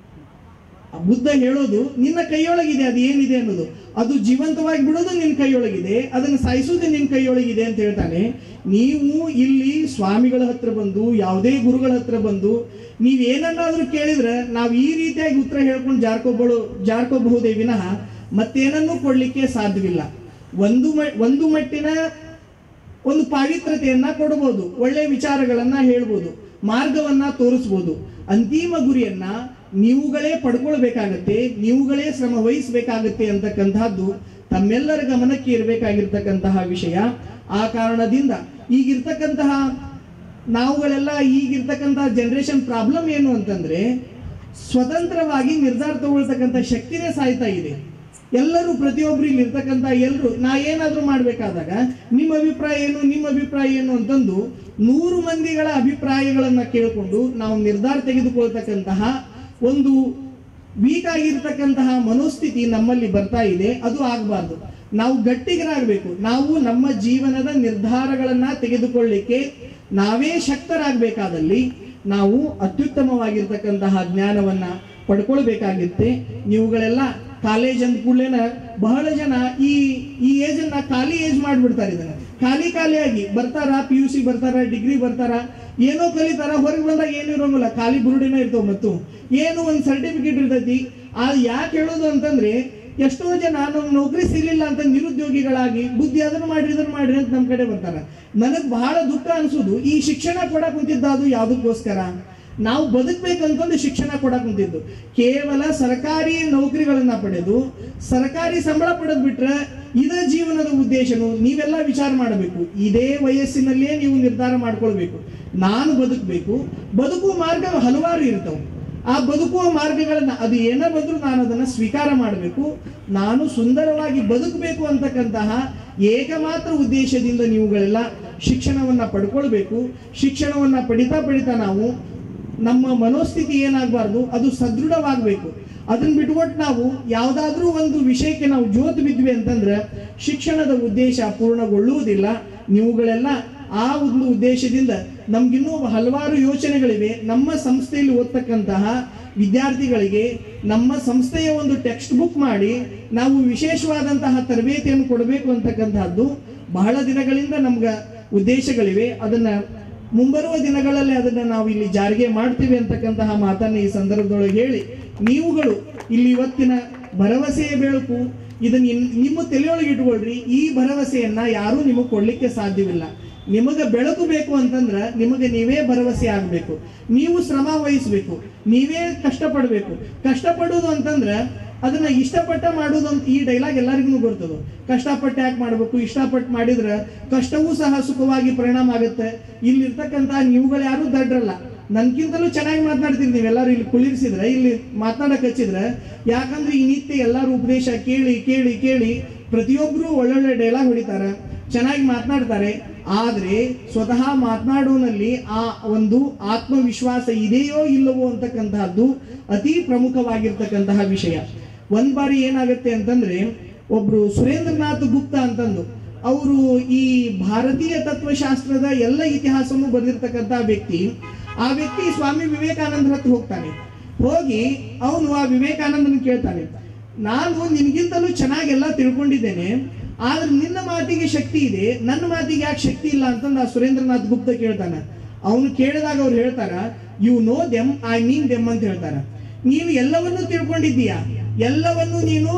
ಆ ಬುದ್ಧ ಹೇಳೋದು ನಿನ್ನ ಕೈಯೊಳಗಿದೆ ಅದು ಏನಿದೆ ಅನ್ನೋದು ಅದು ಜೀವಂತವಾಗಿ ಬಿಡೋದು ನಿನ್ನ ಕೈಯೊಳಗಿದೆ ಅದನ್ನು ಸಾಯಿಸೋದು ನಿನ್ನ ಕೈಯೊಳಗಿದೆ ಅಂತ ಹೇಳ್ತಾನೆ ನೀವು ಇಲ್ಲಿ ಸ್ವಾಮಿಗಳ ಹತ್ರ ಬಂದು ಯಾವುದೇ ಗುರುಗಳ ಹತ್ರ ಬಂದು ನೀವೇನನ್ನಾದ್ರೂ ಕೇಳಿದ್ರೆ ನಾವು ಈ ರೀತಿಯಾಗಿ ಉತ್ತರ ಹೇಳ್ಕೊಂಡು ಜಾರ್ಕೋಬಹುದು ಜಾರ್ಕೋಬಹುದೇ ವಿನಃ ಮತ್ತೇನನ್ನೂ ಕೊಡ್ಲಿಕ್ಕೆ ಸಾಧ್ಯವಿಲ್ಲ ಒಂದು ಮ ಒಂದು ಮಟ್ಟಿನ ಒಂದು ಪಾವಿತ್ರತೆಯನ್ನ ಕೊಡಬಹುದು ಒಳ್ಳೆ ವಿಚಾರಗಳನ್ನ ಹೇಳ್ಬೋದು ಮಾರ್ಗವನ್ನ ತೋರಿಸ್ಬೋದು ಅಂತಿಮ ಗುರಿಯನ್ನ ನೀವುಗಳೇ ಪಡ್ಕೊಳ್ಬೇಕಾಗತ್ತೆ ನೀವುಗಳೇ ಶ್ರಮ ವಹಿಸಬೇಕಾಗತ್ತೆ ಅಂತಕ್ಕಂತಹದ್ದು ತಮ್ಮೆಲ್ಲರ ಗಮನಕ್ಕೆ ಇರಬೇಕಾಗಿರ್ತಕ್ಕಂತಹ ವಿಷಯ ಆ ಕಾರಣದಿಂದ ಈಗಿರ್ತಕ್ಕಂತಹ ನಾವುಗಳೆಲ್ಲ ಈಗಿರ್ತಕ್ಕಂತಹ ಜನರೇಷನ್ ಪ್ರಾಬ್ಲಮ್ ಏನು ಅಂತಂದ್ರೆ ಸ್ವತಂತ್ರವಾಗಿ ನಿರ್ಧಾರ ತಗೊಳ್ತಕ್ಕಂಥ ಶಕ್ತಿನೇ ಸಾಯ್ತಾ ಇದೆ ಎಲ್ಲರೂ ಪ್ರತಿಯೊಬ್ರು ಇಲ್ಲಿ ಇರ್ತಕ್ಕಂಥ ಎಲ್ಲರೂ ನಾ ಏನಾದ್ರೂ ಮಾಡ್ಬೇಕಾದಾಗ ನಿಮ್ಮ ಅಭಿಪ್ರಾಯ ಏನು ನಿಮ್ಮ ಅಭಿಪ್ರಾಯ ಏನು ಅಂತಂದು ನೂರು ಮಂದಿಗಳ ಅಭಿಪ್ರಾಯಗಳನ್ನ ಕೇಳಿಕೊಂಡು ನಾವು ನಿರ್ಧಾರ ತೆಗೆದುಕೊಳ್ತಕ್ಕಂತಹ ಒಂದು ವೀಕ್ ಆಗಿರ್ತಕ್ಕಂತಹ ಮನೋಸ್ಥಿತಿ ನಮ್ಮಲ್ಲಿ ಬರ್ತಾ ಇದೆ ಅದು ಆಗಬಾರ್ದು ನಾವು ಗಟ್ಟಿಗರಾಗಬೇಕು ನಾವು ನಮ್ಮ ಜೀವನದ ನಿರ್ಧಾರಗಳನ್ನ ತೆಗೆದುಕೊಳ್ಳಿಕ್ಕೆ ನಾವೇ ಶಕ್ತರಾಗಬೇಕಾದಲ್ಲಿ ನಾವು ಅತ್ಯುತ್ತಮವಾಗಿರ್ತಕ್ಕಂತಹ ಜ್ಞಾನವನ್ನ ಪಡ್ಕೊಳ್ಬೇಕಾಗಿತ್ತೆ ನೀವುಗಳೆಲ್ಲ ಕಾಲೇಜ್ ಅಂದ ಕೂಡಲೇನ ಬಹಳ ಜನ ಈ ಈ ಏಜ್ ಅನ್ನ ಖಾಲಿ ಏಜ್ ಮಾಡ್ಬಿಡ್ತಾರೆ ಇದನ್ನ ಖಾಲಿ ಖಾಲಿಯಾಗಿ ಬರ್ತಾರ ಪಿ ಯು ಸಿ ಬರ್ತಾರ ಡಿಗ್ರಿ ಬರ್ತಾರ ಏನೋ ಕಲಿತಾರ ಹೊರಗೆ ಬಂದಾಗ ಏನು ಇರೋಂಗಿಲ್ಲ ಖಾಲಿ ಬುರುಡಿನ ಇರ್ತಾವ ಮತ್ತು ಏನು ಒಂದು ಸರ್ಟಿಫಿಕೇಟ್ ಇರ್ತೈತಿ ಆ ಯಾಕೆ ಹೇಳೋದು ಅಂತಂದ್ರೆ ಎಷ್ಟೋ ಜನ ನಮ್ಗೆ ನೌಕರಿ ಸಿಗ್ಲಿಲ್ಲ ಅಂತ ನಿರುದ್ಯೋಗಿಗಳಾಗಿ ಬುದ್ಧಿ ಅದನ್ನ ಮಾಡ್ರಿ ಇದನ್ನ ಮಾಡ್ರಿ ಅಂತ ನಮ್ಮ ಕಡೆ ಬರ್ತಾರ ನನಗ್ ಬಹಳ ದುಃಖ ಅನ್ಸೋದು ಈ ಶಿಕ್ಷಣ ಕೊಡಕ್ ಕುಂತಿದ್ದ ಅದು ಯಾವ್ದಕ್ಕೋಸ್ಕರ ನಾವು ಬದುಕ್ಬೇಕಂತಂದು ಶಿಕ್ಷಣ ಕೊಡಕ್ ಕುಂತಿದ್ದು ಕೇವಲ ಸರ್ಕಾರಿ ನೌಕರಿಗಳನ್ನ ಪಡೆದು ಸರ್ಕಾರಿ ಸಂಬಳ ಪಡೆದ್ ಬಿಟ್ರೆ ಇದೇ ಜೀವನದ ಉದ್ದೇಶನು ನೀವೆಲ್ಲ ವಿಚಾರ ಮಾಡಬೇಕು ಇದೇ ವಯಸ್ಸಿನಲ್ಲೇ ನೀವು ನಿರ್ಧಾರ ಮಾಡ್ಕೊಳ್ಬೇಕು ನಾನು ಬದುಕಬೇಕು ಬದುಕುವ ಮಾರ್ಗ ಹಲವಾರು ಇರ್ತವೆ ಆ ಬದುಕುವ ಮಾರ್ಗಗಳನ್ನ ಅದು ಏನೇ ಬಂದರೂ ನಾನು ಅದನ್ನ ಸ್ವೀಕಾರ ಮಾಡಬೇಕು ನಾನು ಸುಂದರವಾಗಿ ಬದುಕಬೇಕು ಅಂತಕ್ಕಂತಹ ಏಕಮಾತ್ರ ಉದ್ದೇಶದಿಂದ ನೀವುಗಳೆಲ್ಲ ಶಿಕ್ಷಣವನ್ನ ಪಡ್ಕೊಳ್ಬೇಕು ಶಿಕ್ಷಣವನ್ನ ಪಡಿತಾ ಪಡಿತಾ ನಾವು ನಮ್ಮ ಮನೋಸ್ಥಿತಿ ಏನಾಗಬಾರ್ದು ಅದು ಸದೃಢವಾಗಬೇಕು ಅದನ್ನ ಬಿಟ್ಕೊಟ್ಟು ನಾವು ಯಾವುದಾದ್ರೂ ಒಂದು ವಿಷಯಕ್ಕೆ ನಾವು ಜೋತು ಬಿದ್ವಿ ಅಂತಂದ್ರೆ ಶಿಕ್ಷಣದ ಉದ್ದೇಶ ಪೂರ್ಣಗೊಳ್ಳುವುದಿಲ್ಲ ನೀವುಗಳೆಲ್ಲ ಆ ಒಂದು ಉದ್ದೇಶದಿಂದ ನಮ್ಗಿನ್ನೂ ಹಲವಾರು ಯೋಚನೆಗಳಿವೆ ನಮ್ಮ ಸಂಸ್ಥೆಯಲ್ಲಿ ಓದ್ತಕ್ಕಂತಹ ವಿದ್ಯಾರ್ಥಿಗಳಿಗೆ ನಮ್ಮ ಸಂಸ್ಥೆಯ ಒಂದು ಟೆಕ್ಸ್ಟ್ ಬುಕ್ ಮಾಡಿ ನಾವು ವಿಶೇಷವಾದಂತಹ ತರಬೇತಿಯನ್ನು ಕೊಡಬೇಕು ಅಂತಕ್ಕಂತಹದ್ದು ಬಹಳ ದಿನಗಳಿಂದ ನಮ್ಗೆ ಉದ್ದೇಶಗಳಿವೆ ಅದನ್ನ ಮುಂಬರುವ ದಿನಗಳಲ್ಲಿ ಅದನ್ನ ನಾವು ಇಲ್ಲಿ ಜಾರಿಗೆ ಮಾಡ್ತೀವಿ ಅಂತಕ್ಕಂತಹ ಮಾತನ್ನ ಈ ಸಂದರ್ಭದೊಳಗೆ ಹೇಳಿ ನೀವುಗಳು ಇಲ್ಲಿ ಇವತ್ತಿನ ಭರವಸೆಯ ಬೆಳಕು ಇದನ್ನ ಇನ್- ನಿಮ್ಮ ತಲೆಯೊಳಗೆ ಇಟ್ಕೊಳ್ರಿ ಈ ಭರವಸೆಯನ್ನ ಯಾರೂ ನಿಮಗೆ ಕೊಡ್ಲಿಕ್ಕೆ ಸಾಧ್ಯವಿಲ್ಲ ನಿಮಗೆ ಬೆಳಕು ಬೇಕು ಅಂತಂದ್ರ ನಿಮಗೆ ನೀವೇ ಭರವಸೆ ಆಗಬೇಕು ನೀವು ಶ್ರಮ ವಹಿಸ್ಬೇಕು ನೀವೇ ಕಷ್ಟಪಡಬೇಕು ಕಷ್ಟಪಡೋದು ಅಂತಂದ್ರ ಅದನ್ನ ಇಷ್ಟಪಟ್ಟ ಮಾಡೋದು ಅಂತ ಈ ಡೈಲಾಗ್ ಎಲ್ಲರಿಗೂ ಬರ್ತದೆ ಕಷ್ಟಪಟ್ಟು ಯಾಕೆ ಮಾಡಬೇಕು ಇಷ್ಟಪಟ್ಟು ಮಾಡಿದ್ರೆ ಕಷ್ಟವೂ ಸಹ ಸುಖವಾಗಿ ಪರಿಣಾಮ ಆಗುತ್ತೆ ಇಲ್ಲಿರ್ತಕ್ಕಂಥ ನೀವುಗಳು ಯಾರು ದಡ್ರಲ್ಲ ನನ್ಕಿಂತಲೂ ಚೆನ್ನಾಗಿ ಮಾತನಾಡ್ತೀರಿ ನೀವೆಲ್ಲರೂ ಇಲ್ಲಿ ಕುಳಿರಿಸಿದ್ರೆ ಇಲ್ಲಿ ಮಾತನಾಡಕ್ ಹಚ್ಚಿದ್ರೆ ಯಾಕಂದ್ರೆ ಈ ನಿತ್ಯ ಎಲ್ಲರೂ ಉಪದೇಶ ಕೇಳಿ ಕೇಳಿ ಕೇಳಿ ಪ್ರತಿಯೊಬ್ಬರು ಒಳ್ಳೊಳ್ಳೆ ಡೈಲಾಗ್ ಹೊಡಿತಾರೆ ಚೆನ್ನಾಗಿ ಮಾತನಾಡ್ತಾರೆ ಆದ್ರೆ ಸ್ವತಃ ಮಾತನಾಡೋನಲ್ಲಿ ಆ ಒಂದು ಆತ್ಮವಿಶ್ವಾಸ ಇದೆಯೋ ಇಲ್ಲವೋ ಅಂತಕ್ಕಂತಹದ್ದು ಅತಿ ಪ್ರಮುಖವಾಗಿರ್ತಕ್ಕಂತಹ ವಿಷಯ ಒಂದ್ ಬಾರಿ ಏನಾಗುತ್ತೆ ಅಂತಂದ್ರೆ ಒಬ್ರು ಸುರೇಂದ್ರನಾಥ್ ಗುಪ್ತಾ ಅಂತಂದು ಅವರು ಈ ಭಾರತೀಯ ತತ್ವಶಾಸ್ತ್ರದ ಎಲ್ಲ ಇತಿಹಾಸವನ್ನು ಬರೆದಿರ್ತಕ್ಕಂಥ ವ್ಯಕ್ತಿ ಆ ವ್ಯಕ್ತಿ ಸ್ವಾಮಿ ವಿವೇಕಾನಂದರ ಹತ್ರ ಹೋಗ್ತಾನೆ ಹೋಗಿ ಅವನು ಆ ವಿವೇಕಾನಂದನ ಕೇಳ್ತಾನೆ ನಾನು ನಿನ್ಗಿಂತಲೂ ಚೆನ್ನಾಗೆಲ್ಲ ತಿಳ್ಕೊಂಡಿದ್ದೇನೆ ಆದ್ರೆ ನಿನ್ನ ಮಾತಿಗೆ ಶಕ್ತಿ ಇದೆ ನನ್ನ ಮಾತಿಗೆ ಯಾಕೆ ಶಕ್ತಿ ಇಲ್ಲ ಅಂತಂದು ಆ ಸುರೇಂದ್ರನಾಥ್ ಗುಪ್ತ ಕೇಳ್ತಾನೆ ಅವನು ಕೇಳಿದಾಗ ಅವ್ರು ಹೇಳ್ತಾರ you know them I mean them ಅಂತ ಹೇಳ್ತಾರ ನೀನು ಎಲ್ಲವನ್ನೂ ತಿಳ್ಕೊಂಡಿದ್ದೀಯಾ ಎಲ್ಲವನ್ನೂ ನೀನು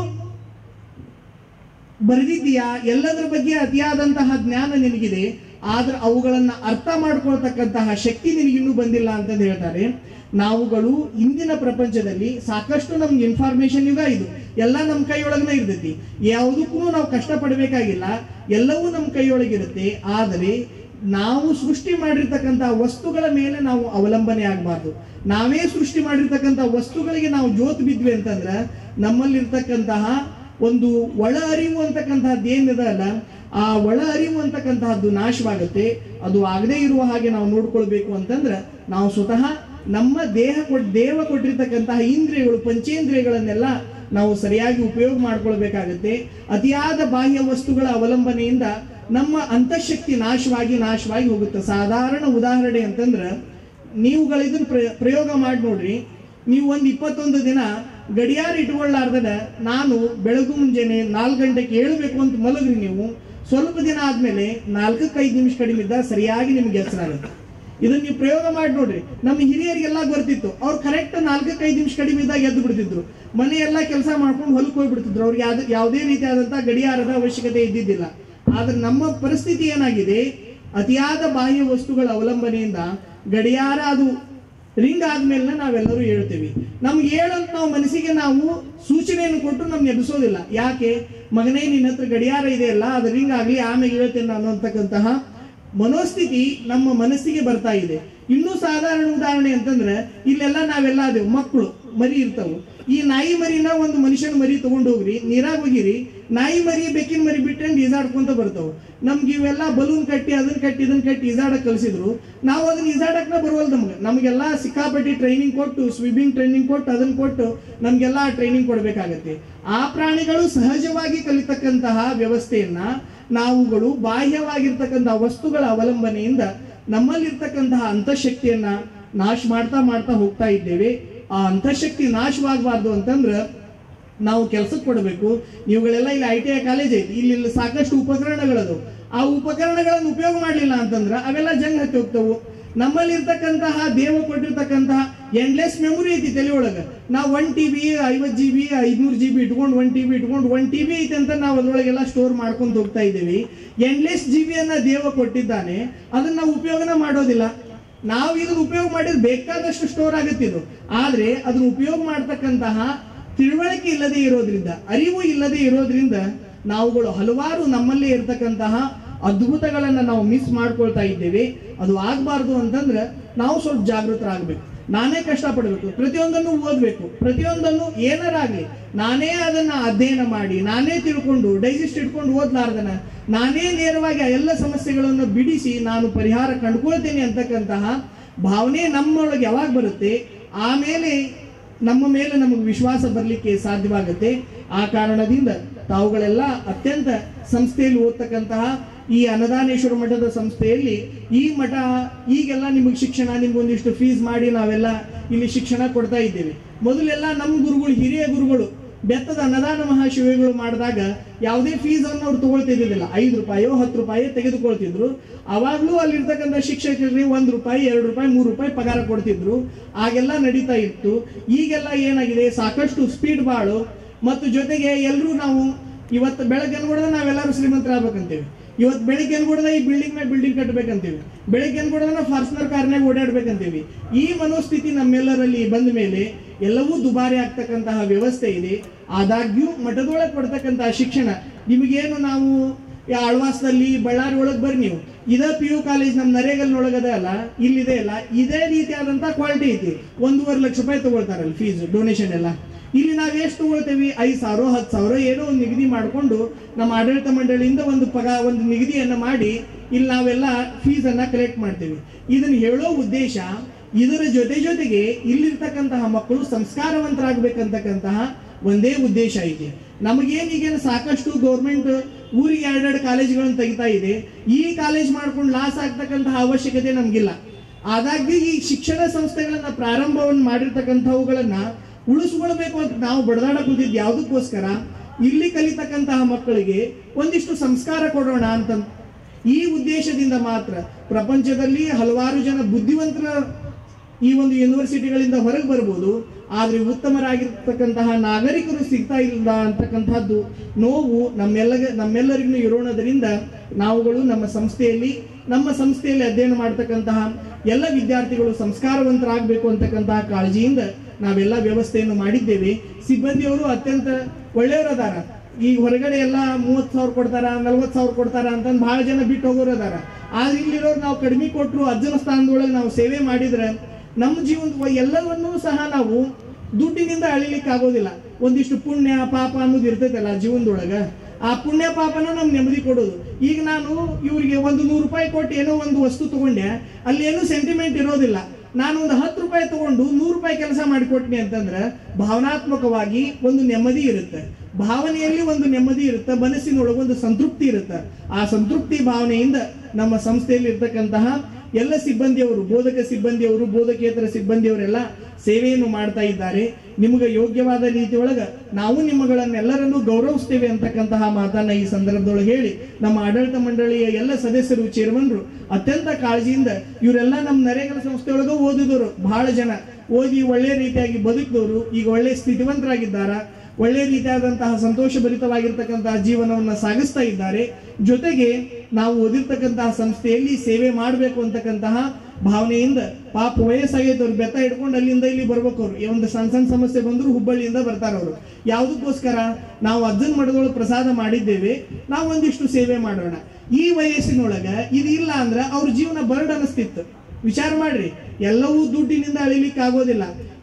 ಬರೆದಿದ್ದೀಯಾ ಎಲ್ಲದರ ಬಗ್ಗೆ ಅತಿಯಾದಂತಹ ಜ್ಞಾನ ನಿನಗಿದೆ ಆದ್ರೆ ಅವುಗಳನ್ನ ಅರ್ಥ ಮಾಡ್ಕೊಳ್ತಕ್ಕಂತಹ ಶಕ್ತಿ ನಿನಗಿನ್ನೂ ಬಂದಿಲ್ಲ ಅಂತಂದು ಹೇಳ್ತಾರೆ ನಾವುಗಳು ಇಂದಿನ ಪ್ರಪಂಚದಲ್ಲಿ ಸಾಕಷ್ಟು ನಮ್ಗೆ ಇನ್ಫಾರ್ಮೇಶನ್ ಯುಗ ಇದು ಎಲ್ಲ ನಮ್ಮ ಕೈಯೊಳಗನೆ ಇರ್ತೈತಿ ಯಾವುದಕ್ಕೂ ನಾವು ಕಷ್ಟಪಡಬೇಕಾಗಿಲ್ಲ ಎಲ್ಲವೂ ನಮ್ಮ ಕೈಯೊಳಗಿರುತ್ತೆ ಆದರೆ ನಾವು ಸೃಷ್ಟಿ ಮಾಡಿರ್ತಕ್ಕಂಥ ವಸ್ತುಗಳ ಮೇಲೆ ನಾವು ಅವಲಂಬನೆ ಆಗಬಾರ್ದು ನಾವೇ ಸೃಷ್ಟಿ ಮಾಡಿರ್ತಕ್ಕಂಥ ವಸ್ತುಗಳಿಗೆ ನಾವು ಜೋತ್ ಬಿದ್ವಿ ಅಂತಂದ್ರೆ ನಮ್ಮಲ್ಲಿರ್ತಕ್ಕಂತಹ ಒಂದು ಒಳ ಅರಿವು ಅಂತಕ್ಕಂತಹದ್ದು ಏನಿದೆ ಅಲ್ಲ ಆ ಒಳ ಅರಿವು ಅಂತಕ್ಕಂತಹದ್ದು ನಾಶವಾಗುತ್ತೆ ಅದು ಆಗದೇ ಇರುವ ಹಾಗೆ ನಾವು ನೋಡ್ಕೊಳ್ಬೇಕು ಅಂತಂದ್ರೆ ನಾವು ಸ್ವತಃ ನಮ್ಮ ದೇಹ ಕೊಟ್ ದೇವ ಕೊಟ್ಟಿರ್ತಕ್ಕಂತಹ ಇಂದ್ರಿಯಗಳು ಪಂಚೇಂದ್ರಿಯಗಳನ್ನೆಲ್ಲ ನಾವು ಸರಿಯಾಗಿ ಉಪಯೋಗ ಮಾಡ್ಕೊಳ್ಬೇಕಾಗತ್ತೆ ಅತಿಯಾದ ಬಾಹ್ಯ ವಸ್ತುಗಳ ಅವಲಂಬನೆಯಿಂದ ನಮ್ಮ ಅಂತಃಶಕ್ತಿ ನಾಶವಾಗಿ ನಾಶವಾಗಿ ಹೋಗುತ್ತೆ ಸಾಧಾರಣ ಉದಾಹರಣೆ ಅಂತಂದ್ರೆ ನೀವುಗಳು ಇದನ್ನ ಪ್ರಯ- ಪ್ರಯೋಗ ಮಾಡಿ ನೋಡ್ರಿ ನೀವು ಒಂದು ಇಪ್ಪತ್ತೊಂದು ದಿನ ಗಡಿಯಾರ ಇಟ್ಕೊಳ್ಳಾರ್ದನ ನಾನು ಬೆಳಗು ಮುಂಜಾನೆ ನಾಲ್ಕು ಗಂಟೆಗೆ ಏಳಬೇಕು ಅಂತ ಮಲಗ್ರಿ ನೀವು ಸ್ವಲ್ಪ ದಿನ ಆದ್ಮೇಲೆ ನಾಲ್ಕಕ್ಕೆ ಐದು ನಿಮಿಷ ಕಡಿಮೆ ಇದ್ದ ಸರಿಯಾಗಿ ನಿಮ್ಗೆ ಹೆಸರಾಗುತ್ತೆ ಇದನ್ನ ನೀವು ಪ್ರಯೋಗ ಮಾಡಿ ನೋಡ್ರಿ ನಮ್ಮ ಹಿರಿಯರಿಗೆಲ್ಲ ಗೊತ್ತಿತ್ತು ಅವ್ರು ಕರೆಕ್ಟ್ ನಾಲ್ಕಕ್ಕೆ ಐದು ನಿಮಿಷ ಕಡಿಮೆ ಇದ್ದಾಗ ಎದ್ದು ಬಿಡ್ತಿದ್ರು ಮನೆ ಎಲ್ಲ ಕೆಲಸ ಮಾಡ್ಕೊಂಡು ಹೊಲಕ್ಕೆ ಹೋಗ್ಬಿಡ್ತಿದ್ರು ಅವ್ರಿಗೆ ಯಾವ್ದು ಯಾವುದೇ ರೀತಿಯಾದಂತಹ ಗಡಿಯಾರದ ಅವಶ್ಯಕತೆ ಇದ್ದಿದ್ದಿಲ್ಲ ಆದ್ರೆ ನಮ್ಮ ಪರಿಸ್ಥಿತಿ ಏನಾಗಿದೆ ಅತಿಯಾದ ಬಾಹ್ಯ ವಸ್ತುಗಳ ಅವಲಂಬನೆಯಿಂದ ಗಡಿಯಾರ ಅದು ರಿಂಗ್ ಆದ್ಮೇಲೆ ನಾವೆಲ್ಲರೂ ಹೇಳ್ತೇವೆ ನಮ್ಗೆ ಹೇಳಂತ ನಾವು ಮನಸ್ಸಿಗೆ ನಾವು ಸೂಚನೆಯನ್ನು ಕೊಟ್ಟು ನಮ್ಗೆ ಎಬ್ಬಿಸೋದಿಲ್ಲ ಯಾಕೆ ಮಗನೇ ನಿನ್ನ ಹತ್ರ ಗಡಿಯಾರ ಇದೆಯಲ್ಲ ಅದು ರಿಂಗ್ ಆಗ್ಲಿ ಆಮೇಲೆ ಹೇಳ್ತೇನೆ ನಾನು ಅಂತಕ್ಕಂತಹ ಮನೋಸ್ಥಿತಿ ನಮ್ಮ ಮನಸ್ಸಿಗೆ ಬರ್ತಾ ಇದೆ ಇನ್ನೂ ಸಾಧಾರಣ ಉದಾಹರಣೆ ಅಂತಂದ್ರೆ ಇಲ್ಲೆಲ್ಲ ನಾವೆಲ್ಲ ಅದೇವು ಮಕ್ಕಳು ಮರಿ ಇರ್ತಾವು ಈ ನಾಯಿ ಮರಿನ ಒಂದು ಮನುಷ್ಯನ ಮರಿ ತಗೊಂಡು ಹೋಗ್ರಿ ನೀರಾಗ ಹೋಗಿರಿ ನಾಯಿ ಮರಿ ಬೆಕ್ಕಿನ ಮರಿ ಬಿಟ್ಟಂಡು ಈಜಾಡ್ಕೊಂತ ಬರ್ತಾವ ನಮ್ಗೆ ಇವೆಲ್ಲ ಬಲೂನ್ ಕಟ್ಟಿ ಅದನ್ನ ಕಟ್ಟಿ ಇದನ್ನ ಕಟ್ಟಿ ಈಜಾಡಕ್ ಕಲಿಸಿದ್ರು ನಾವು ಅದನ್ನ ಈಜಾಡಕ್ನ ಬರುವಲ್ ನಮ್ಗೆ ನಮಗೆಲ್ಲ ಸಿಕ್ಕಾಪಟ್ಟಿ ಟ್ರೈನಿಂಗ್ ಕೊಟ್ಟು ಸ್ವಿಮ್ಮಿಂಗ್ ಟ್ರೈನಿಂಗ್ ಕೊಟ್ಟು ಅದನ್ನ ಕೊಟ್ಟು ನಮ್ಗೆಲ್ಲ ಟ್ರೈನಿಂಗ್ ಕೊಡ್ಬೇಕಾಗತ್ತೆ ಆ ಪ್ರಾಣಿಗಳು ಸಹಜವಾಗಿ ಕಲಿತಕ್ಕಂತಹ ವ್ಯವಸ್ಥೆಯನ್ನ ನಾವುಗಳು ಬಾಹ್ಯವಾಗಿರ್ತಕ್ಕಂತಹ ವಸ್ತುಗಳ ಅವಲಂಬನೆಯಿಂದ ನಮ್ಮಲ್ಲಿರ್ತಕ್ಕಂತಹ ಅಂತಃಶಕ್ತಿಯನ್ನ ನಾಶ ಮಾಡ್ತಾ ಮಾಡ್ತಾ ಹೋಗ್ತಾ ಇದ್ದೇವೆ ಆ ಅಂತಃಶಕ್ತಿ ನಾಶವಾಗಬಾರ್ದು ಅಂತಂದ್ರ ನಾವು ಕೆಲ್ಸಕ್ಕೆ ಕೊಡಬೇಕು ನೀವುಗಳೆಲ್ಲ ಇಲ್ಲಿ ಐ ಟಿ ಐ ಕಾಲೇಜ್ ಐತಿ ಇಲ್ಲಿ ಇಲ್ಲಿ ಸಾಕಷ್ಟು ಉಪಕರಣಗಳದು ಆ ಉಪಕರಣಗಳನ್ನು ಉಪಯೋಗ ಮಾಡಲಿಲ್ಲ ಅಂತಂದ್ರ ಅವೆಲ್ಲ ಜಂಗ್ ಹತ್ತಿ ಹೋಗ್ತವು ನಮ್ಮಲ್ಲಿ ಇರ್ತಕ್ಕಂತಹ ದೇವ ಕೊಟ್ಟಿರ್ತಕ್ಕಂತಹ ಎಂಡ್ಲೆಸ್ ಮೆಮೊರಿ ಐತಿ ತಲೆ ಒಳಗ ನಾವು ಒನ್ ಟಿ ಬಿ ಐವತ್ತು ಜಿ ಬಿ ಐದ್ನೂರು ಜಿ ಬಿ ಇಟ್ಕೊಂಡು ಒನ್ ಟಿ ಬಿ ಇಟ್ಕೊಂಡು ಒನ್ ಟಿ ಬಿ ಐತೆ ಅಂತ ನಾವು ಅದ್ರೊಳಗೆಲ್ಲ ಸ್ಟೋರ್ ಮಾಡ್ಕೊಂಡು ಹೋಗ್ತಾ ಇದ್ದೀವಿ ಎಂಡ್ಲೆಸ್ ಜಿ ಬಿಯನ್ನ ದೇವ ಕೊಟ್ಟಿದ್ದಾನೆ ಅದನ್ನ ನಾವು ಉಪಯೋಗನ ಮಾಡೋದಿಲ್ಲ ನಾವು ಇದನ್ನ ಉಪಯೋಗ ಮಾಡಿದ್ರೆ ಬೇಕಾದಷ್ಟು ಸ್ಟೋರ್ ಆಗುತ್ತೆ ಇದು ಆದ್ರೆ ಅದನ್ನ ಉಪಯೋಗ ಮಾಡ್ತಕ್ಕಂತಹ ತಿಳುವಳಿಕೆ ಇಲ್ಲದೆ ಇರೋದ್ರಿಂದ ಅರಿವು ಇಲ್ಲದೆ ಇರೋದ್ರಿಂದ ನಾವುಗಳು ಹಲವಾರು ನಮ್ಮಲ್ಲಿ ಇರತಕ್ಕಂತಹ ಅದ್ಭುತಗಳನ್ನ ನಾವು ಮಿಸ್ ಮಾಡ್ಕೊಳ್ತಾ ಇದ್ದೇವೆ ಅದು ಆಗ್ಬಾರ್ದು ಅಂತಂದ್ರೆ ನಾವು ಸ್ವಲ್ಪ ಜಾಗೃತರಾಗಬೇಕು ನಾನೇ ಕಷ್ಟಪಡಬೇಕು ಪ್ರತಿಯೊಂದನ್ನು ಓದಬೇಕು ಪ್ರತಿಯೊಂದನ್ನು ಏನಾರಾಗ್ಲಿ ನಾನೇ ಅದನ್ನ ಅಧ್ಯಯನ ಮಾಡಿ ನಾನೇ ತಿಳ್ಕೊಂಡು ಡೈಜೆಸ್ಟ್ ಇಟ್ಕೊಂಡು ಓದ್ಲಾರ್ದನ ನಾನೇ ನೇರವಾಗಿ ಆ ಎಲ್ಲ ಸಮಸ್ಯೆಗಳನ್ನು ಬಿಡಿಸಿ ನಾನು ಪರಿಹಾರ ಕಂಡುಕೊಳ್ತೇನೆ ಅಂತಕ್ಕಂತಹ ಭಾವನೆ ನಮ್ಮೊಳಗೆ ಯಾವಾಗ ಬರುತ್ತೆ ಆಮೇಲೆ ನಮ್ಮ ಮೇಲೆ ನಮಗೆ ವಿಶ್ವಾಸ ಬರಲಿಕ್ಕೆ ಸಾಧ್ಯವಾಗುತ್ತೆ ಆ ಕಾರಣದಿಂದ ತಾವುಗಳೆಲ್ಲ ಅತ್ಯಂತ ಸಂಸ್ಥೆಯಲ್ಲಿ ಓದ್ತಕ್ಕಂತಹ ಈ ಅನ್ನದಾನೇಶ್ವರ ಮಠದ ಸಂಸ್ಥೆಯಲ್ಲಿ ಈ ಮಠ ಈಗೆಲ್ಲ ನಿಮಗೆ ಶಿಕ್ಷಣ ನಿಮ್ಗೊಂದಿಷ್ಟು ಫೀಸ್ ಮಾಡಿ ನಾವೆಲ್ಲ ಇಲ್ಲಿ ಶಿಕ್ಷಣ ಕೊಡ್ತಾ ಇದ್ದೇವೆ ಮೊದಲೆಲ್ಲ ನಮ್ಮ ಗುರುಗಳು ಹಿರಿಯ ಗುರುಗಳು ಬೆತ್ತದ ಅನ್ನದಾನ ಮಹಾಶಿವಗಳು ಮಾಡಿದಾಗ ಯಾವುದೇ ಫೀಸ್ ಅನ್ನು ಅವ್ರು ತಗೊಳ್ತಿದ್ದಿಲ್ಲ ಐದು ರೂಪಾಯೋ ಹತ್ತು ರೂಪಾಯಿ ತೆಗೆದುಕೊಳ್ತಿದ್ರು ಅವಾಗ್ಲೂ ಅಲ್ಲಿರ್ತಕ್ಕಂಥ ಶಿಕ್ಷಕರಿಗೆ ಒಂದು ರೂಪಾಯಿ ಎರಡು ರೂಪಾಯಿ ಮೂರು ರೂಪಾಯಿ ಪಗಾರ ಕೊಡ್ತಿದ್ರು ಆಗೆಲ್ಲ ನಡೀತಾ ಇತ್ತು ಈಗೆಲ್ಲ ಏನಾಗಿದೆ ಸಾಕಷ್ಟು ಸ್ಪೀಡ್ ಬಾಳು ಮತ್ತು ಜೊತೆಗೆ ಎಲ್ಲರೂ ನಾವು ಇವತ್ತು ಬೆಳಗ್ಗೆ ಅನ್ಕೊಡದ ನಾವೆಲ್ಲರೂ ಶ್ರೀಮಂತರಾಗಬೇಕಂತೀವಿ ಇವತ್ತು ಬೆಳಿಗ್ಗೆ ಅನ್ಕೊಡದ ಈ ಬಿಲ್ಡಿಂಗ್ ಮೇಲೆ ಬಿಲ್ಡಿಂಗ್ ಕಟ್ಟಬೇಕಂತೀವಿ ಬೆಳಿಗ್ಗೆ ಅನ್ಕೊಡದ ನಾವು ಫಾರ್ಚುನರ್ ಕಾರ್ನಾಗ ಓಡಾಡ್ಬೇಕಂತೀವಿ ಈ ಮನೋಸ್ಥಿತಿ ನಮ್ಮೆಲ್ಲರಲ್ಲಿ ಬಂದ ಮೇಲೆ ಎಲ್ಲವೂ ದುಬಾರಿ ಆಗ್ತಕ್ಕಂತಹ ವ್ಯವಸ್ಥೆ ಇದೆ ಆದಾಗ್ಯೂ ಮಠದೊಳಗೆ ಕೊಡ್ತಕ್ಕಂತಹ ಶಿಕ್ಷಣ ನಿಮಗೇನು ನಾವು ಈ ಆಳ್ವಾಸದಲ್ಲಿ ಬಳ್ಳಾರಿ ಒಳಗೆ ಬರ್ರಿ ನೀವು ಇದ ಪಿ ಯು ಕಾಲೇಜ್ ನಮ್ಮ ನರೇಗಲ್ನೊಳಗದ ಅಲ್ಲ ಇಲ್ಲಿದೆ ಅಲ್ಲ ಇದೇ ರೀತಿಯಾದಂತ ಕ್ವಾಲಿಟಿ ಐತಿ ಒಂದೂವರೆ ಲಕ್ಷ ರೂಪಾಯಿ ತಗೊಳ್ತಾರಲ್ಲ ಫೀಸ್ ಡೊನೇಷನ್ ಎಲ್ಲ ಇಲ್ಲಿ ನಾವ್ ಎಷ್ಟು ತಗೊಳ್ತೇವಿ ಐದು ಸಾವಿರ ಹತ್ತು ಸಾವಿರ ಏನೋ ಒಂದು ನಿಗದಿ ಮಾಡಿಕೊಂಡು ನಮ್ಮ ಆಡಳಿತ ಮಂಡಳಿಯಿಂದ ಒಂದು ಪಗ ಒಂದು ನಿಗದಿಯನ್ನ ಮಾಡಿ ಇಲ್ಲಿ ನಾವೆಲ್ಲ ಫೀಸ್ ಅನ್ನ ಕಲೆಕ್ಟ್ ಮಾಡ್ತೇವೆ ಇದನ್ನ ಹೇಳೋ ಉದ್ದೇಶ ಇದರ ಜೊತೆ ಜೊತೆಗೆ ಇಲ್ಲಿರ್ತಕ್ಕಂತಹ ಮಕ್ಕಳು ಸಂಸ್ಕಾರವಂತರಾಗಬೇಕಂತಕ್ಕಂತಹ ಒಂದೇ ಉದ್ದೇಶ ಐತಿ ನಮಗೇನ್ ಈಗೇನು ಸಾಕಷ್ಟು ಗೌರ್ಮೆಂಟ್ ಊರಿಗೆ ಎರಡೆರಡು ಕಾಲೇಜುಗಳನ್ನು ತೆಗಿತಾ ಇದೆ ಈ ಕಾಲೇಜ್ ಮಾಡ್ಕೊಂಡು ಲಾಸ್ ಆಗ್ತಕ್ಕಂತಹ ಅವಶ್ಯಕತೆ ನಮ್ಗಿಲ್ಲ ಆದಾಗ್ಯೂ ಈ ಶಿಕ್ಷಣ ಸಂಸ್ಥೆಗಳನ್ನ ಪ್ರಾರಂಭವನ್ನು ಮಾಡಿರ್ತಕ್ಕಂಥವುಗಳನ್ನ ಉಳಿಸ್ಕೊಳ್ಬೇಕು ಅಂತ ನಾವು ಬಡದಾಡ ಕೂತಿದ್ದು ಯಾವುದಕ್ಕೋಸ್ಕರ ಇಲ್ಲಿ ಕಲಿತಕ್ಕಂತಹ ಮಕ್ಕಳಿಗೆ ಒಂದಿಷ್ಟು ಸಂಸ್ಕಾರ ಕೊಡೋಣ ಅಂತ ಈ ಉದ್ದೇಶದಿಂದ ಮಾತ್ರ ಪ್ರಪಂಚದಲ್ಲಿ ಹಲವಾರು ಜನ ಬುದ್ಧಿವಂತರ ಈ ಒಂದು ಯೂನಿವರ್ಸಿಟಿಗಳಿಂದ ಹೊರಗೆ ಬರ್ಬೋದು ಆದ್ರೆ ಉತ್ತಮರಾಗಿರ್ತಕ್ಕಂತಹ ನಾಗರಿಕರು ಸಿಗ್ತಾ ಇಲ್ಲ ಅಂತಕ್ಕಂಥದ್ದು ನೋವು ನಮ್ಮೆಲ್ಲ ನಮ್ಮೆಲ್ಲರಿಗೂ ಇರೋಣದರಿಂದ ನಾವುಗಳು ನಮ್ಮ ಸಂಸ್ಥೆಯಲ್ಲಿ ನಮ್ಮ ಸಂಸ್ಥೆಯಲ್ಲಿ ಅಧ್ಯಯನ ಮಾಡ್ತಕ್ಕಂತಹ ಎಲ್ಲ ವಿದ್ಯಾರ್ಥಿಗಳು ಸಂಸ್ಕಾರವಂತರಾಗಬೇಕು ಅಂತಕ್ಕಂತಹ ಕಾಳಜಿಯಿಂದ ನಾವೆಲ್ಲ ವ್ಯವಸ್ಥೆಯನ್ನು ಮಾಡಿದ್ದೇವೆ ಸಿಬ್ಬಂದಿಯವರು ಅತ್ಯಂತ ಒಳ್ಳೆಯವರದಾರ ಈಗ ಹೊರಗಡೆ ಎಲ್ಲ ಮೂವತ್ತು ಸಾವಿರ ಕೊಡ್ತಾರ ನಲ್ವತ್ತು ಸಾವಿರ ಕೊಡ್ತಾರ ಅಂತಂದು ಬಹಳ ಜನ ಬಿಟ್ಟು ಹೋಗೋರು ಅದಾರ ಆದ್ರೆ ಇಲ್ಲಿರೋರು ನಾವು ಕಡಿಮೆ ಕೊಟ್ಟರು ಅಜ್ಜನ ಸ್ಥಾನದೊಳಗೆ ನಾವು ಸೇವೆ ಮಾಡಿದ್ರೆ ನಮ್ಮ ಜೀವನದ ಎಲ್ಲವನ್ನೂ ಸಹ ನಾವು ದುಡ್ಡಿನಿಂದ ಅಳಿಲಿಕ್ಕೆ ಆಗೋದಿಲ್ಲ ಒಂದಿಷ್ಟು ಪುಣ್ಯ ಪಾಪ ಅನ್ನೋದು ಇರ್ತೈತಲ್ಲ ಜೀವನದೊಳಗ ಆ ಪುಣ್ಯ ಪಾಪನ ನಮ್ಗೆ ನೆಮ್ಮದಿ ಕೊಡೋದು ಈಗ ನಾನು ಇವರಿಗೆ ಒಂದು ನೂರು ರೂಪಾಯಿ ಕೊಟ್ಟು ಏನೋ ಒಂದು ವಸ್ತು ತಗೊಂಡೆ ಅಲ್ಲಿ ಏನೂ ಸೆಂಟಿಮೆಂಟ್ ಇರೋದಿಲ್ಲ ನಾನು ಒಂದು ಹತ್ತು ರೂಪಾಯಿ ತಗೊಂಡು ನೂರು ರೂಪಾಯಿ ಕೆಲಸ ಮಾಡಿಕೊಟ್ನಿ ಅಂತಂದ್ರೆ ಭಾವನಾತ್ಮಕವಾಗಿ ಒಂದು ನೆಮ್ಮದಿ ಇರುತ್ತೆ ಭಾವನೆಯಲ್ಲಿ ಒಂದು ನೆಮ್ಮದಿ ಇರುತ್ತೆ ಮನಸ್ಸಿನೊಳಗೆ ಒಂದು ಸಂತೃಪ್ತಿ ಇರುತ್ತೆ ಆ ಸಂತೃಪ್ತಿ ಭಾವನೆಯಿಂದ ನಮ್ಮ ಸಂಸ್ಥೆಯಲ್ಲಿ ಇರ್ತಕ್ಕಂತಹ ಎಲ್ಲ ಸಿಬ್ಬಂದಿಯವರು ಬೋಧಕ ಸಿಬ್ಬಂದಿಯವರು ಬೋಧಕೇತರ ಸಿಬ್ಬಂದಿಯವರೆಲ್ಲ ಸೇವೆಯನ್ನು ಮಾಡ್ತಾ ಇದ್ದಾರೆ ನಿಮಗೆ ಯೋಗ್ಯವಾದ ರೀತಿಯೊಳಗ ನಾವು ನಿಮ್ಮಗಳನ್ನೆಲ್ಲರನ್ನೂ ಗೌರವಿಸ್ತೇವೆ ಅಂತಕ್ಕಂತಹ ಮಾತನ್ನ ಈ ಸಂದರ್ಭದೊಳಗೆ ಹೇಳಿ ನಮ್ಮ ಆಡಳಿತ ಮಂಡಳಿಯ ಎಲ್ಲ ಸದಸ್ಯರು ಚೇರ್ಮನ್ರು ಅತ್ಯಂತ ಕಾಳಜಿಯಿಂದ ಇವರೆಲ್ಲ ನಮ್ಮ ನರೇಗಾ ಸಂಸ್ಥೆಯೊಳಗ ಓದಿದವರು ಬಹಳ ಜನ ಓದಿ ಒಳ್ಳೆ ರೀತಿಯಾಗಿ ಬದುಕಿದವರು ಈಗ ಒಳ್ಳೆ ಸ್ಥಿತಿವಂತರಾಗಿದ್ದಾರ ಒಳ್ಳೆ ರೀತಿಯಾದಂತಹ ಸಂತೋಷಭರಿತವಾಗಿರ್ತಕ್ಕಂತಹ ಜೀವನವನ್ನು ಸಾಗಿಸ್ತಾ ಇದ್ದಾರೆ ಜೊತೆಗೆ ನಾವು ಓದಿರ್ತಕ್ಕಂತಹ ಸಂಸ್ಥೆಯಲ್ಲಿ ಸೇವೆ ಮಾಡಬೇಕು ಅಂತಕ್ಕಂತಹ ಭಾವನೆಯಿಂದ ಪಾಪ ವಯಸ್ಸಾಗೈತೆ ಅವ್ರು ಬೆತ್ತ ಹಿಡ್ಕೊಂಡು ಅಲ್ಲಿಂದ ಇಲ್ಲಿ ಬರ್ಬೇಕು ಅವ್ರು ಒಂದು ಸಣ್ಣ ಸಣ್ಣ ಸಮಸ್ಯೆ ಬಂದ್ರು ಹುಬ್ಬಳ್ಳಿಯಿಂದ ಬರ್ತಾರ ಅವರು ಯಾವುದಕ್ಕೋಸ್ಕರ ನಾವು ಅಜ್ಜನ ಮಠದೊಳಗೆ ಪ್ರಸಾದ ಮಾಡಿದ್ದೇವೆ ನಾವು ಒಂದಿಷ್ಟು ಸೇವೆ ಮಾಡೋಣ ಈ ವಯಸ್ಸಿನೊಳಗ ಇದು ಇಲ್ಲ ಅಂದ್ರೆ ಅವ್ರ ಜೀವನ ಬರ್ಡ್ ಅನಿಸ್ತಿತ್ತು ವಿಚಾರ ಮಾಡ್ರಿ ಎಲ್ಲವೂ ದುಡ್ಡಿನಿಂದ ಅಳಿಲಿಕ್ಕೆ ಆಗೋದಿಲ್ಲ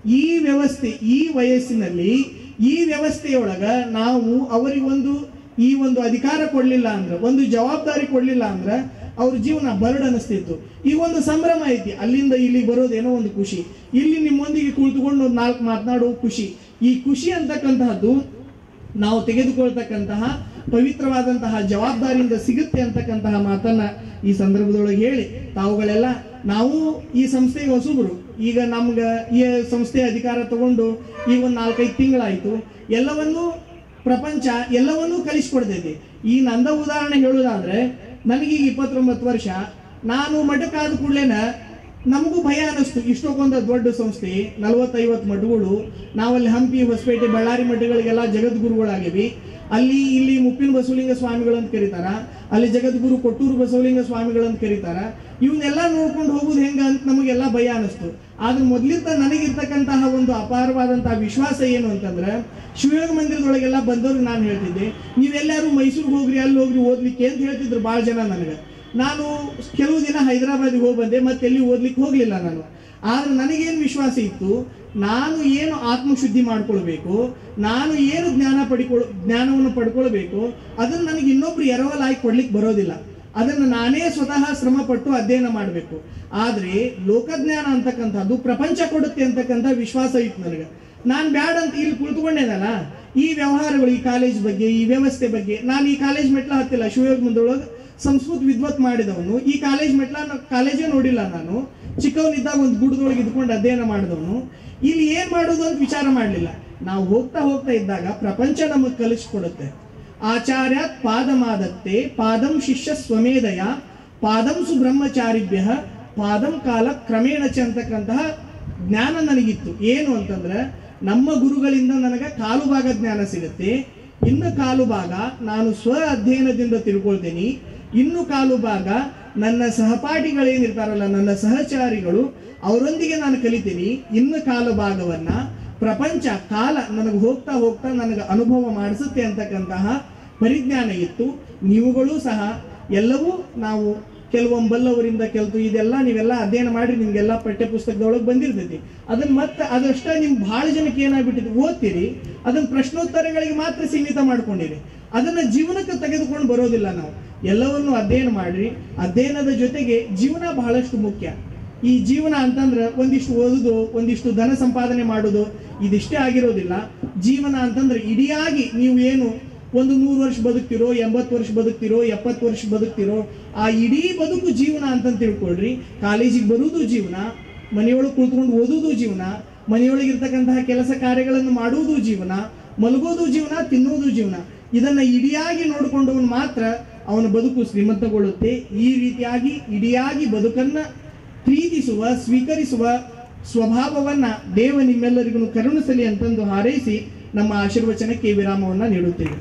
ಈ ವ್ಯವಸ್ಥೆ ಈ ವಯಸ್ಸಿನಲ್ಲಿ ಈ ವ್ಯವಸ್ಥೆಯೊಳಗ ನಾವು ಅವರಿಗೊಂದು ಈ ಒಂದು ಅಧಿಕಾರ ಕೊಡ್ಲಿಲ್ಲ ಅಂದ್ರೆ ಒಂದು ಜವಾಬ್ದಾರಿ ಕೊಡ್ಲಿಲ್ಲ ಅಂದ್ರೆ ಅವ್ರ ಜೀವನ ಬರ್ಡ್ ಅನಿಸ್ತಿತ್ತು ಈಗ ಒಂದು ಸಂಭ್ರಮ ಐತಿ ಅಲ್ಲಿಂದ ಇಲ್ಲಿ ಬರೋದೇನೋ ಒಂದು ಖುಷಿ ಇಲ್ಲಿ ನಿಮ್ಮೊಂದಿಗೆ ಕುಳಿತುಕೊಂಡು ಒಂದು ನಾಲ್ಕು ಮಾತನಾಡೋ ಖುಷಿ ಈ ಖುಷಿ ಅಂತಕ್ಕಂತಹದ್ದು ನಾವು ತೆಗೆದುಕೊಳ್ತಕ್ಕಂತಹ ಪವಿತ್ರವಾದಂತಹ ಜವಾಬ್ದಾರಿಯಿಂದ ಸಿಗುತ್ತೆ ಅಂತಕ್ಕಂತಹ ಮಾತನ್ನ ಈ ಸಂದರ್ಭದೊಳಗೆ ಹೇಳಿ ತಾವುಗಳೆಲ್ಲ ನಾವು ಈ ಸಂಸ್ಥೆಗೆ ಹೊಸಬರು ಈಗ ನಮ್ಗ ಈ ಸಂಸ್ಥೆ ಅಧಿಕಾರ ತಗೊಂಡು ಈಗ ಒಂದು ನಾಲ್ಕೈದು ತಿಂಗಳಾಯ್ತು ಎಲ್ಲವನ್ನೂ ಪ್ರಪಂಚ ಎಲ್ಲವನ್ನೂ ಕಲಿಸ್ಕೊಡ್ತೈತಿ ಈ ನಂದ ಉದಾಹರಣೆ ಹೇಳೋದಾದ್ರೆ ನನಗೀಗ ಇಪ್ಪತ್ತೊಂಬತ್ತು ವರ್ಷ ನಾನು ಮಠಕ್ಕಾದ ಕೂಡಲೇನ ನಮಗೂ ಭಯ ಅನ್ನಿಸ್ತು ಇಷ್ಟಕ್ಕೊಂದು ದೊಡ್ಡ ಸಂಸ್ಥೆ ನಲವತ್ತೈವತ್ತು ಮಠಗಳು ನಾವಲ್ಲಿ ಹಂಪಿ ಹೊಸಪೇಟೆ ಬಳ್ಳಾರಿ ಮಠಗಳಿಗೆಲ್ಲ ಜಗದ್ಗುರುಗಳಾಗಿವಿ ಅಲ್ಲಿ ಇಲ್ಲಿ ಮುಪ್ಪಿನ ಬಸವಲಿಂಗ ಸ್ವಾಮಿಗಳು ಅಂತ ಕರೀತಾರ ಅಲ್ಲಿ ಜಗದ್ಗುರು ಕೊಟ್ಟೂರು ಬಸವಲಿಂಗ ಸ್ವಾಮಿಗಳು ಅಂತ ಕರೀತಾರ ಇವನ್ನೆಲ್ಲ ನೋಡ್ಕೊಂಡು ಹೋಗುದು ಹೆಂಗ ಅಂತ ನಮಗೆಲ್ಲ ಭಯ ಅನಿಸ್ತು ಆದ್ರೆ ಮೊದ್ಲಿಂದ ನನಗಿರ್ತಕ್ಕಂತಹ ಒಂದು ಅಪಾರವಾದಂತಹ ವಿಶ್ವಾಸ ಏನು ಅಂತಂದ್ರೆ ಶಿವಯೋಗ ಮಂದಿರದೊಳಗೆಲ್ಲ ಬಂದವ್ರಿಗೆ ನಾನು ಹೇಳ್ತಿದ್ದೆ ನೀವೆಲ್ಲರೂ ಮೈಸೂರಿಗೆ ಹೋಗ್ರಿ ಅಲ್ಲಿ ಹೋಗ್ರಿ ಓದ್ಲಿಕ್ಕೆ ಅಂತ ಹೇಳ್ತಿದ್ರು ಭಾಳ ಜನ ನನಗೆ ನಾನು ಕೆಲವು ದಿನ ಹೈದರಾಬಾದಿಗೆ ಹೋಗಿ ಬಂದೆ ಮತ್ತೆ ಎಲ್ಲಿ ಓದ್ಲಿಕ್ಕೆ ಹೋಗ್ಲಿಲ್ಲ ನಾನು ಆದ್ರೆ ನನಗೇನು ವಿಶ್ವಾಸ ಇತ್ತು ನಾನು ಏನು ಆತ್ಮಶುದ್ಧಿ ಮಾಡ್ಕೊಳ್ಬೇಕು ನಾನು ಏನು ಜ್ಞಾನ ಪಡಿಕೊಳ್ ಜ್ಞಾನವನ್ನು ಪಡ್ಕೊಳ್ಬೇಕು ಅದನ್ನು ನನಗೆ ಇನ್ನೊಬ್ರು ಎರವಲಾಗಿ ಕೊಡ್ಲಿಕ್ಕೆ ಬರೋದಿಲ್ಲ ಅದನ್ನು ನಾನೇ ಸ್ವತಃ ಶ್ರಮ ಪಟ್ಟು ಅಧ್ಯಯನ ಮಾಡಬೇಕು ಆದ್ರೆ ಲೋಕಜ್ಞಾನ ಅಂತಕ್ಕಂಥದ್ದು ಪ್ರಪಂಚ ಕೊಡುತ್ತೆ ಅಂತಕ್ಕಂಥ ವಿಶ್ವಾಸ ಇತ್ತು ನನಗೆ ನಾನು ಬ್ಯಾಡ ಅಂತ ಇಲ್ಲಿ ಕುಳಿತುಕೊಂಡೇನಲ್ಲ ಈ ವ್ಯವಹಾರಗಳು ಈ ಕಾಲೇಜ್ ಬಗ್ಗೆ ಈ ವ್ಯವಸ್ಥೆ ಬಗ್ಗೆ ನಾನು ಈ ಕಾಲೇಜ್ ಮೆಟ್ಲ ಹತ್ತಿಲ್ಲ ಶಿವಯೋಗ ಮುಂದೊಳಗೆ ಸಂಸ್ಕೃತ ವಿದ್ವತ್ ಮಾಡಿದವನು ಈ ಕಾಲೇಜ್ ಮೆಟ್ಲ ಕಾಲೇಜೇ ನೋಡಿಲ್ಲ ನಾನು ಚಿಕ್ಕವನಿದ್ದಾಗ ಒಂದು ಗುಡ್ದೊಳಗೆ ಇದ್ಕೊಂಡು ಅಧ್ಯಯನ ಮಾಡಿದವನು ಇಲ್ಲಿ ಏನ್ ಮಾಡೋದು ಅಂತ ವಿಚಾರ ಮಾಡಲಿಲ್ಲ ನಾವು ಹೋಗ್ತಾ ಹೋಗ್ತಾ ಇದ್ದಾಗ ಪ್ರಪಂಚ ನಮಗೆ ಕಲಿಸ್ಕೊಡುತ್ತೆ ಆಚಾರ್ಯ ಪಾದಮಾದತ್ತೆ ಪಾದಂ ಶಿಷ್ಯ ಸ್ವಮೇಧಯ ಪಾದಂ ಸುಬ್ರಹ್ಮಚಾರಿಭ್ಯ ಪಾದಂ ಕಾಲ ಕ್ರಮೇಣ ಚ ಅಂತಕ್ಕಂತಹ ಜ್ಞಾನ ನನಗಿತ್ತು ಏನು ಅಂತಂದ್ರೆ ನಮ್ಮ ಗುರುಗಳಿಂದ ನನಗೆ ಕಾಲು ಭಾಗ ಜ್ಞಾನ ಸಿಗುತ್ತೆ ಇನ್ನು ಕಾಲು ಭಾಗ ನಾನು ಸ್ವ ಅಧ್ಯಯನದಿಂದ ತಿಳ್ಕೊಳ್ತೀನಿ ಇನ್ನು ಕಾಲು ಭಾಗ ನನ್ನ ಸಹಪಾಠಿಗಳೇನಿರ್ತಾರಲ್ಲ ನನ್ನ ಸಹಚಾರಿಗಳು ಅವರೊಂದಿಗೆ ನಾನು ಕಲಿತೀನಿ ಇನ್ನು ಕಾಲು ಭಾಗವನ್ನ ಪ್ರಪಂಚ ಕಾಲ ನನಗೆ ಹೋಗ್ತಾ ಹೋಗ್ತಾ ನನಗೆ ಅನುಭವ ಮಾಡಿಸುತ್ತೆ ಅಂತಕ್ಕಂತಹ ಪರಿಜ್ಞಾನ ಇತ್ತು ನೀವುಗಳು ಸಹ ಎಲ್ಲವೂ ನಾವು ಕೆಲವೊಮ್ಮೆ ಬಲ್ಲವರಿಂದ ಕೆಲವು ಇದೆಲ್ಲ ನೀವೆಲ್ಲ ಅಧ್ಯಯನ ಮಾಡಿ ನಿಮ್ಗೆಲ್ಲ ಪಠ್ಯ ಪುಸ್ತಕದೊಳಗೆ ಬಂದಿರ್ತೈತಿ ಅದನ್ನ ಮತ್ತೆ ಅದಷ್ಟ ನಿಮ್ ಬಹಳ ಜನಕ್ಕೆ ಏನಾಗ್ಬಿಟ್ಟಿದೆ ಓದ್ತೀರಿ ಅದನ್ನ ಪ್ರಶ್ನೋತ್ತರಗಳಿಗೆ ಮಾತ್ರ ಸೀಮಿತ ಮಾಡ್ಕೊಂಡಿರಿ ಅದನ್ನ ಜೀವನಕ್ಕೆ ತೆಗೆದುಕೊಂಡು ಬರೋದಿಲ್ಲ ನಾವು ಎಲ್ಲವನ್ನು ಅಧ್ಯಯನ ಮಾಡ್ರಿ ಅಧ್ಯಯನದ ಜೊತೆಗೆ ಜೀವನ ಬಹಳಷ್ಟು ಮುಖ್ಯ ಈ ಜೀವನ ಅಂತಂದ್ರೆ ಒಂದಿಷ್ಟು ಓದುದು ಒಂದಿಷ್ಟು ಧನ ಸಂಪಾದನೆ ಮಾಡುದು ಇದಿಷ್ಟೇ ಆಗಿರೋದಿಲ್ಲ ಜೀವನ ಅಂತಂದ್ರೆ ಇಡಿಯಾಗಿ ನೀವು ಏನು ಒಂದು ನೂರು ವರ್ಷ ಬದುಕ್ತಿರೋ ಎಂಬತ್ತು ವರ್ಷ ಬದುಕ್ತಿರೋ ಎಪ್ಪತ್ತು ವರ್ಷ ಬದುಕ್ತಿರೋ ಆ ಇಡೀ ಬದುಕು ಜೀವನ ಅಂತ ತಿಳ್ಕೊಳ್ರಿ ಕಾಲೇಜಿಗೆ ಬರುವುದು ಜೀವನ ಮನೆಯೊಳಗೆ ಕುಳಿತುಕೊಂಡು ಓದುವುದು ಜೀವನ ಮನೆಯೊಳಗೆ ಇರ್ತಕ್ಕಂತಹ ಕೆಲಸ ಕಾರ್ಯಗಳನ್ನು ಮಾಡುವುದು ಜೀವನ ಮಲಗೋದು ಜೀವನ ತಿನ್ನುವುದು ಜೀವನ ಇದನ್ನ ಇಡಿಯಾಗಿ ನೋಡಿಕೊಂಡವನು ಮಾತ್ರ ಅವನ ಬದುಕು ಶ್ರೀಮಂತಗೊಳ್ಳುತ್ತೆ ಈ ರೀತಿಯಾಗಿ ಇಡಿಯಾಗಿ ಬದುಕನ್ನ ಪ್ರೀತಿಸುವ ಸ್ವೀಕರಿಸುವ ಸ್ವಭಾವವನ್ನ ದೇವ ನಿಮ್ಮೆಲ್ಲರಿಗೂ ಕರುಣಿಸಲಿ ಅಂತಂದು ಹಾರೈಸಿ ನಮ್ಮ ಆಶೀರ್ವಚನಕ್ಕೆ ವಿರಾಮವನ್ನ ನೀಡುತ್ತೇವೆ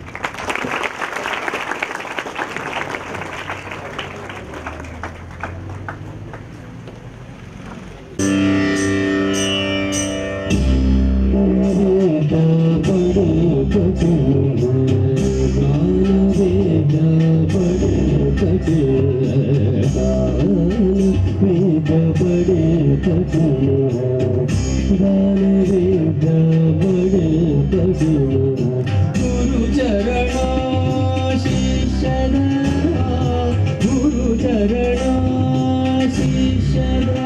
ಗುರು ಚರಣ ಶಿಷ್ಯನ ಗುರು ಚರಣ ಶಿಷ್ಯನ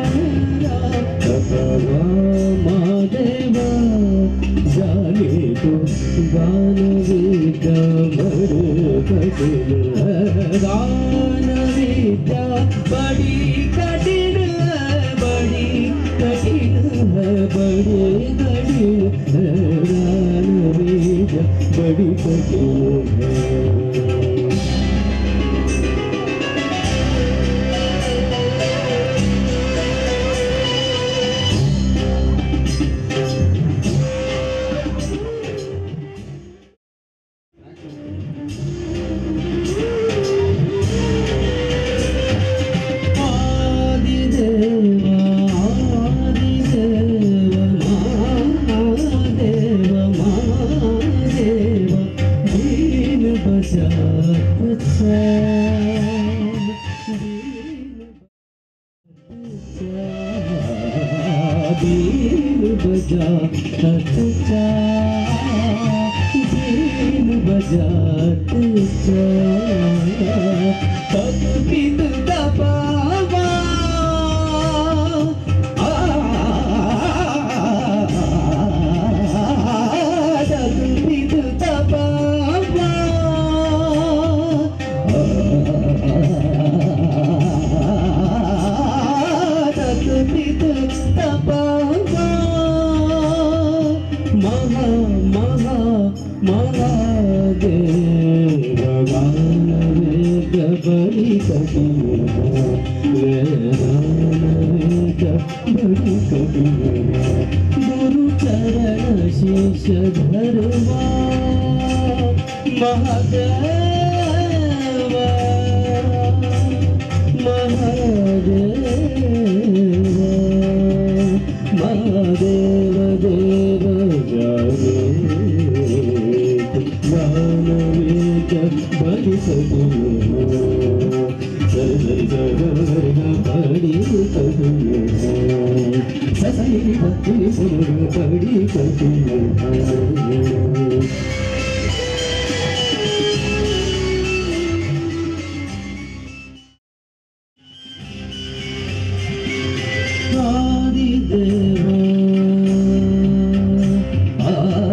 ಮಾದೇವ ಜಾನೆ तो गानवीत गानवीता बड़ी कठिन है बड़ी कठिन है बड़ी कठिन है गानवीत बड़ी कठिन है दीन बजात चा बीन बजात चा तब बिन दबावा तब बिन दबावा तकबीत तपावा महा महा महादेव गान वेद बड़ी कबीर वेद बड़ी कबीर गुरु चरण शीश धरवा महादेव महादेव देव जागे मानवेक बड़ी कबीर सरि सरि बड़ी कबीर ससि भक्ति पुर बड़ी कबीर ಆದಿದೇವ ಆ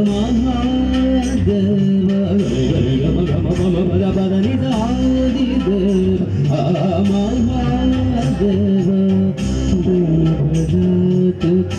ಮಹಾದೇವ ಗಮ ಗಮ ಗಮ ಪದ ಪದ ನಿದ ಆದಿದೇವ ಆ ಮಹಾದೇವ ದೇವದತ್ತ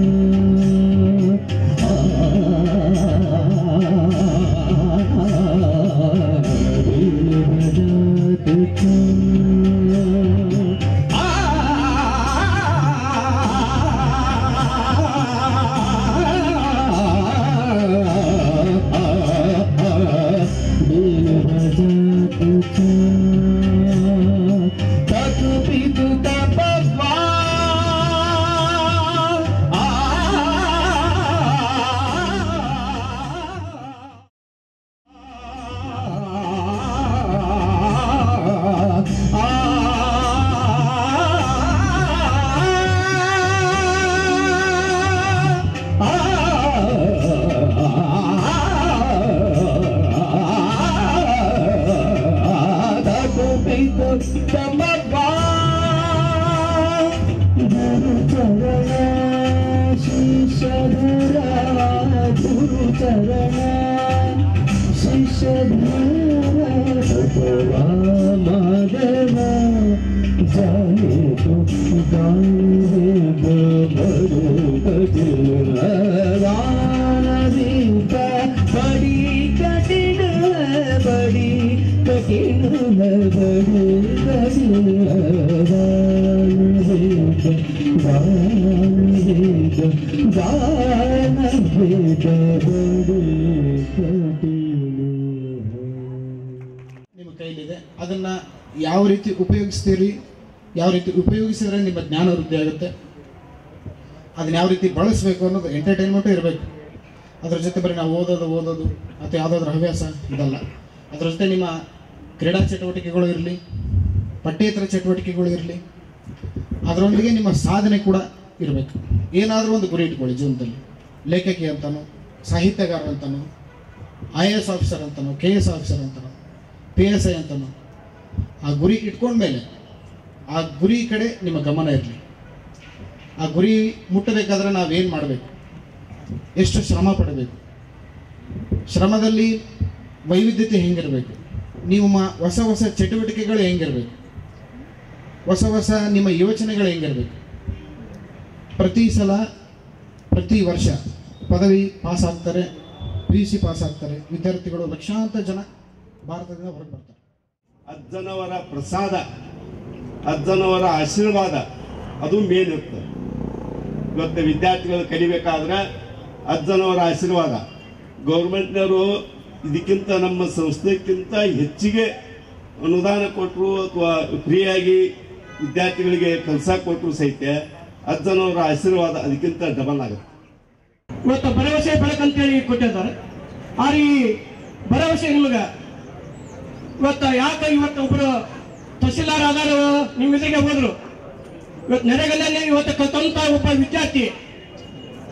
ಗುರು ಚರಣ ಶಿಷ್ಯಧರ ಮಾಧವ ಜಾನೆ तो गाने बड़ो कठिन दीपा बड़ी कठिन है बड़ी कठिन है बड़ी कठिन गान वेद बड़ी ನಿಮ್ಮ ಕೈಲಿದೆ ಅದನ್ನ ಯಾವ ರೀತಿ ಉಪಯೋಗಿಸ್ತೀರಿ ಯಾವ ರೀತಿ ಉಪಯೋಗಿಸಿದ್ರೆ ನಿಮ್ಮ ಜ್ಞಾನ ವೃದ್ಧಿ ಆಗುತ್ತೆ ಅದನ್ನ ಯಾವ ರೀತಿ ಬಳಸಬೇಕು ಅನ್ನೋದು ಎಂಟರ್ಟೈನ್ಮೆಂಟು ಇರಬೇಕು ಅದ್ರ ಜೊತೆ ಬರೀ ನಾವು ಓದೋದು ಓದೋದು ಅಥವಾ ಯಾವುದಾದ್ರೂ ಹವ್ಯಾಸ ಇದಲ್ಲ ಅದ್ರ ಜೊತೆ ನಿಮ್ಮ ಕ್ರೀಡಾ ಚಟುವಟಿಕೆಗಳು ಇರಲಿ ಪಠ್ಯೇತರ ಚಟುವಟಿಕೆಗಳು ಇರಲಿ ಅದರೊಂದಿಗೆ ನಿಮ್ಮ ಸಾಧನೆ ಕೂಡ ಇರಬೇಕು ಏನಾದರೂ ಒಂದು ಗುರಿ ಇಟ್ಕೊಳ್ಳಿ ಜೀವನದಲ್ಲಿ ಲೇಖಕಿ ಅಂತನೋ ಸಾಹಿತ್ಯಗಾರ ಅಂತನೋ ಐ ಎ ಎಸ್ ಆಫೀಸರ್ ಅಂತನೋ ಕೆ ಎಸ್ ಆಫೀಸರ್ ಅಂತನೋ ಪಿ ಎಸ್ ಐ ಅಂತನೋ ಆ ಗುರಿ ಇಟ್ಕೊಂಡ್ಮೇಲೆ ಆ ಗುರಿ ಕಡೆ ನಿಮ್ಮ ಗಮನ ಇರಲಿ ಆ ಗುರಿ ಮುಟ್ಟಬೇಕಾದ್ರೆ ನಾವೇನು ಮಾಡಬೇಕು ಎಷ್ಟು ಶ್ರಮ ಪಡಬೇಕು ಶ್ರಮದಲ್ಲಿ ವೈವಿಧ್ಯತೆ ಹೆಂಗಿರಬೇಕು ನೀವು ಮ- ಹೊಸ ಹೊಸ ಚಟುವಟಿಕೆಗಳು ಹೆಂಗಿರಬೇಕು ಹೊಸ ಹೊಸ ನಿಮ್ಮ ಯೋಚನೆಗಳು ಹೆಂಗಿರಬೇಕು ಪ್ರತಿ ಸಲ ಪ್ರತಿ ವರ್ಷ ಪದವಿ ಪಾಸ್ ಆಗ್ತಾರೆ ಪಿ ಯು ಸಿ ಪಾಸ್ ಆಗ್ತಾರೆ ವಿದ್ಯಾರ್ಥಿಗಳು ಲಕ್ಷಾಂತರ ಜನ ಭಾರತದಿಂದ ಹೊರಗೆ ಬರ್ತಾರೆ ಅಜ್ಜನವರ ಪ್ರಸಾದ ಅಜ್ಜನವರ ಆಶೀರ್ವಾದ ಅದು ಮೇನ್ ಇರ್ತದೆ ಇವತ್ತು ವಿದ್ಯಾರ್ಥಿಗಳು ಕಲಿಬೇಕಾದ್ರೆ ಅಜ್ಜನವರ ಆಶೀರ್ವಾದ ಗೌರ್ಮೆಂಟ್ನವರು ಇದಕ್ಕಿಂತ ನಮ್ಮ ಸಂಸ್ಥೆಗಿಂತ ಹೆಚ್ಚಿಗೆ ಅನುದಾನ ಕೊಟ್ಟರು ಅಥವಾ ಫ್ರೀಯಾಗಿ ವಿದ್ಯಾರ್ಥಿಗಳಿಗೆ ಕೆಲಸ ಕೊಟ್ಟರು ಸಹಿತ ಅಜ್ಜನವರ ಆಶೀರ್ವಾದ ಅದಕ್ಕಿಂತ ಡಬಲ್ ಆಗುತ್ತೆ ಇವತ್ತು ಭರವಸೆ ಬೆಳಕಂತೇಳಿ ಕೊಟ್ಟಿದ್ದಾರೆ ಆದ್ರೆ ಈ ಭರವಸೆ ನಿಮಗೆ ಇವತ್ತು ಯಾಕೆ ಇವತ್ತು ಒಬ್ಬರು ತಹಸೀಲ್ದಾರ್ ಆಧಾರ ನಿಮ್ಮ ಎದುರಿಗೆ ಹೋದ್ರು ಇವತ್ತು ನೆರೆಗಲ್ಲೇ ಇವತ್ತು ಕಲ್ತಂತ ಒಬ್ಬ ವಿದ್ಯಾರ್ಥಿ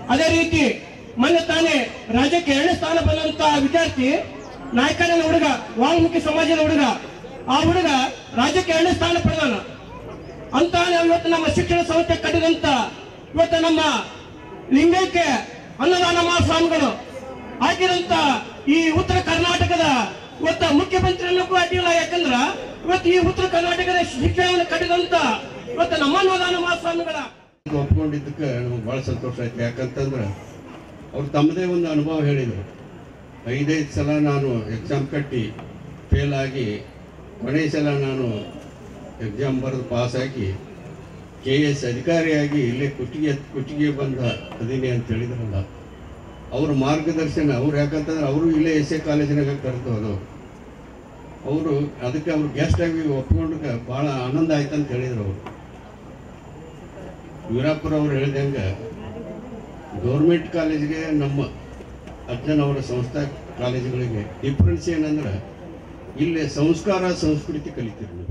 ಅದೇ ರೀತಿ ಮೊನ್ನೆ ತಾನೇ ರಾಜ್ಯಕ್ಕೆ ಎರಡನೇ ಸ್ಥಾನ ಬಂದಂತ ವಿದ್ಯಾರ್ಥಿ ನಾಯಕನ ಹುಡುಗ ವಾಲ್ಮೀಕಿ ಸಮಾಜದ ಹುಡುಗ ಆ ಹುಡುಗ ರಾಜ್ಯಕ್ಕೆ ಎರಡನೇ ಸ್ಥಾನ ಪಡೆದಾನ ಅಂತ ನಾವು ಇವತ್ತು ನಮ್ಮ ಶಿಕ್ಷಣ ಸಂಸ್ಥೆ ಕಟ್ಟಿದಂತ ಇವತ್ತು ನಮ್ಮ ಲಿಂಗೈಕ್ಯ ಅನ್ನದಾನ ಮಹಾಸ್ವಾಮಿಗಳು ಹಾಕಿದಂತ ಈ ಉತ್ತರ ಕರ್ನಾಟಕದ ಇವತ್ತ ಮುಖ್ಯಮಂತ್ರಿಯನ್ನಕ್ಕೂ ಅಡ್ಡಿಲ್ಲ ಯಾಕಂದ್ರ ಇವತ್ತು ಈ ಉತ್ತರ ಕರ್ನಾಟಕದ ಶಿಕ್ಷಣವನ್ನು ಕಟ್ಟಿದಂತ ಇವತ್ತು ನಮ್ಮ ಅನ್ನದಾನ ಮಹಾಸ್ವಾಮಿಗಳ ಒಪ್ಕೊಂಡಿದ್ದಕ್ಕೆ ನಮ್ಗೆ ಭಾಳ ಸಂತೋಷ ಆಯ್ತು ಯಾಕಂತಂದ್ರೆ ಅವ್ರು ತಮ್ಮದೇ ಒಂದು ಅನುಭವ ಹೇಳಿದರು ಐದೈದು ಸಲ ನಾನು ಎಕ್ಸಾಮ್ ಕಟ್ಟಿ ಫೇಲ್ ಆಗಿ ಕೊನೆಯ ಸಲ ನಾನು ಎಕ್ಸಾಮ್ ಬರೆದು ಪಾಸಾಗಿ ಕೆ ಎಸ್ ಅಧಿಕಾರಿಯಾಗಿ ಇಲ್ಲೇ ಕುಟ್ಟಿಗೆ ಕುಟ್ಟಿಗೆ ಬಂದ ಅದೀನಿ ಅಂತ ಹೇಳಿದ್ರಲ್ಲ ಅವ್ರ ಮಾರ್ಗದರ್ಶನ ಅವ್ರು ಯಾಕಂತಂದ್ರೆ ಅವರು ಇಲ್ಲೇ ಎಸ್ ಎ ಕಾಲೇಜಿನಾಗ ಕರೆದು ಅದು ಅವರು ಅದಕ್ಕೆ ಅವ್ರು ಗೆಸ್ಟ್ ಆಗಿ ಒಪ್ಕೊಂಡಾಗ ಭಾಳ ಆನಂದ ಆಯ್ತು ಅಂತ ಹೇಳಿದ್ರು ಅವರು ವೀರಾಪುರ ಅವರು ಹೇಳ್ದಂಗೆ ಗೌರ್ಮೆಂಟ್ ಕಾಲೇಜಿಗೆ ನಮ್ಮ ಅಜ್ಜನವರ ಸಂಸ್ಥಾ ಕಾಲೇಜುಗಳಿಗೆ ಡಿಫ್ರೆನ್ಸ್ ಏನಂದ್ರೆ ಇಲ್ಲಿ ಸಂಸ್ಕಾರ ಸಂಸ್ಕೃತಿ ಕಲಿತೀರಿ ನೀವು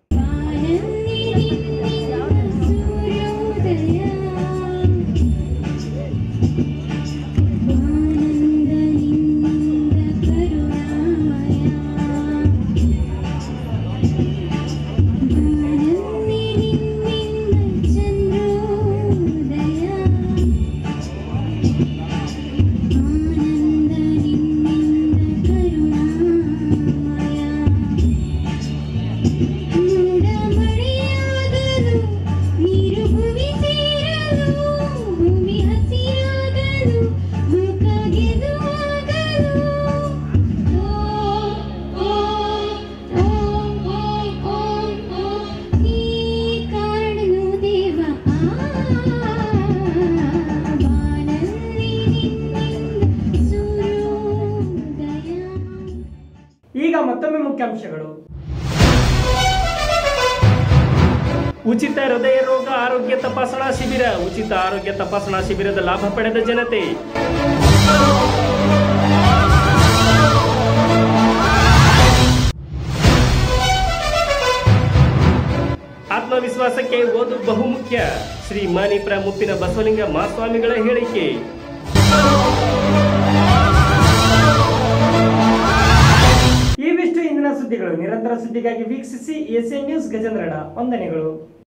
ಈಗ ಮತ್ತೊಮ್ಮೆ ಮುಖ್ಯಾಂಶಗಳು ಉಚಿತ ಹೃದಯ ರೋಗ ಆರೋಗ್ಯ ತಪಾಸಣಾ ಶಿಬಿರ ಉಚಿತ ಆರೋಗ್ಯ ತಪಾಸಣಾ ಶಿಬಿರದ ಲಾಭ ಪಡೆದ ಜನತೆ ಆತ್ಮವಿಶ್ವಾಸಕ್ಕೆ ಓದು ಬಹುಮುಖ್ಯ ಶ್ರೀ ಮಾನಿಪ್ರ ಮುಪ್ಪಿನ ಬಸವಲಿಂಗ ಮಹಾಸ್ವಾಮಿಗಳ ಹೇಳಿಕೆ ಇವಿಷ್ಟು ಇಂದಿನ ಸುದ್ದಿಗಳು ನಿರಂತರ ಸುದ್ದಿಗಾಗಿ ವೀಕ್ಷಿಸಿ ಎಸ್ಎ ನ್ಯೂಸ್ ಗಜೇಂದ್ರಣ ವಂದನೆಗಳು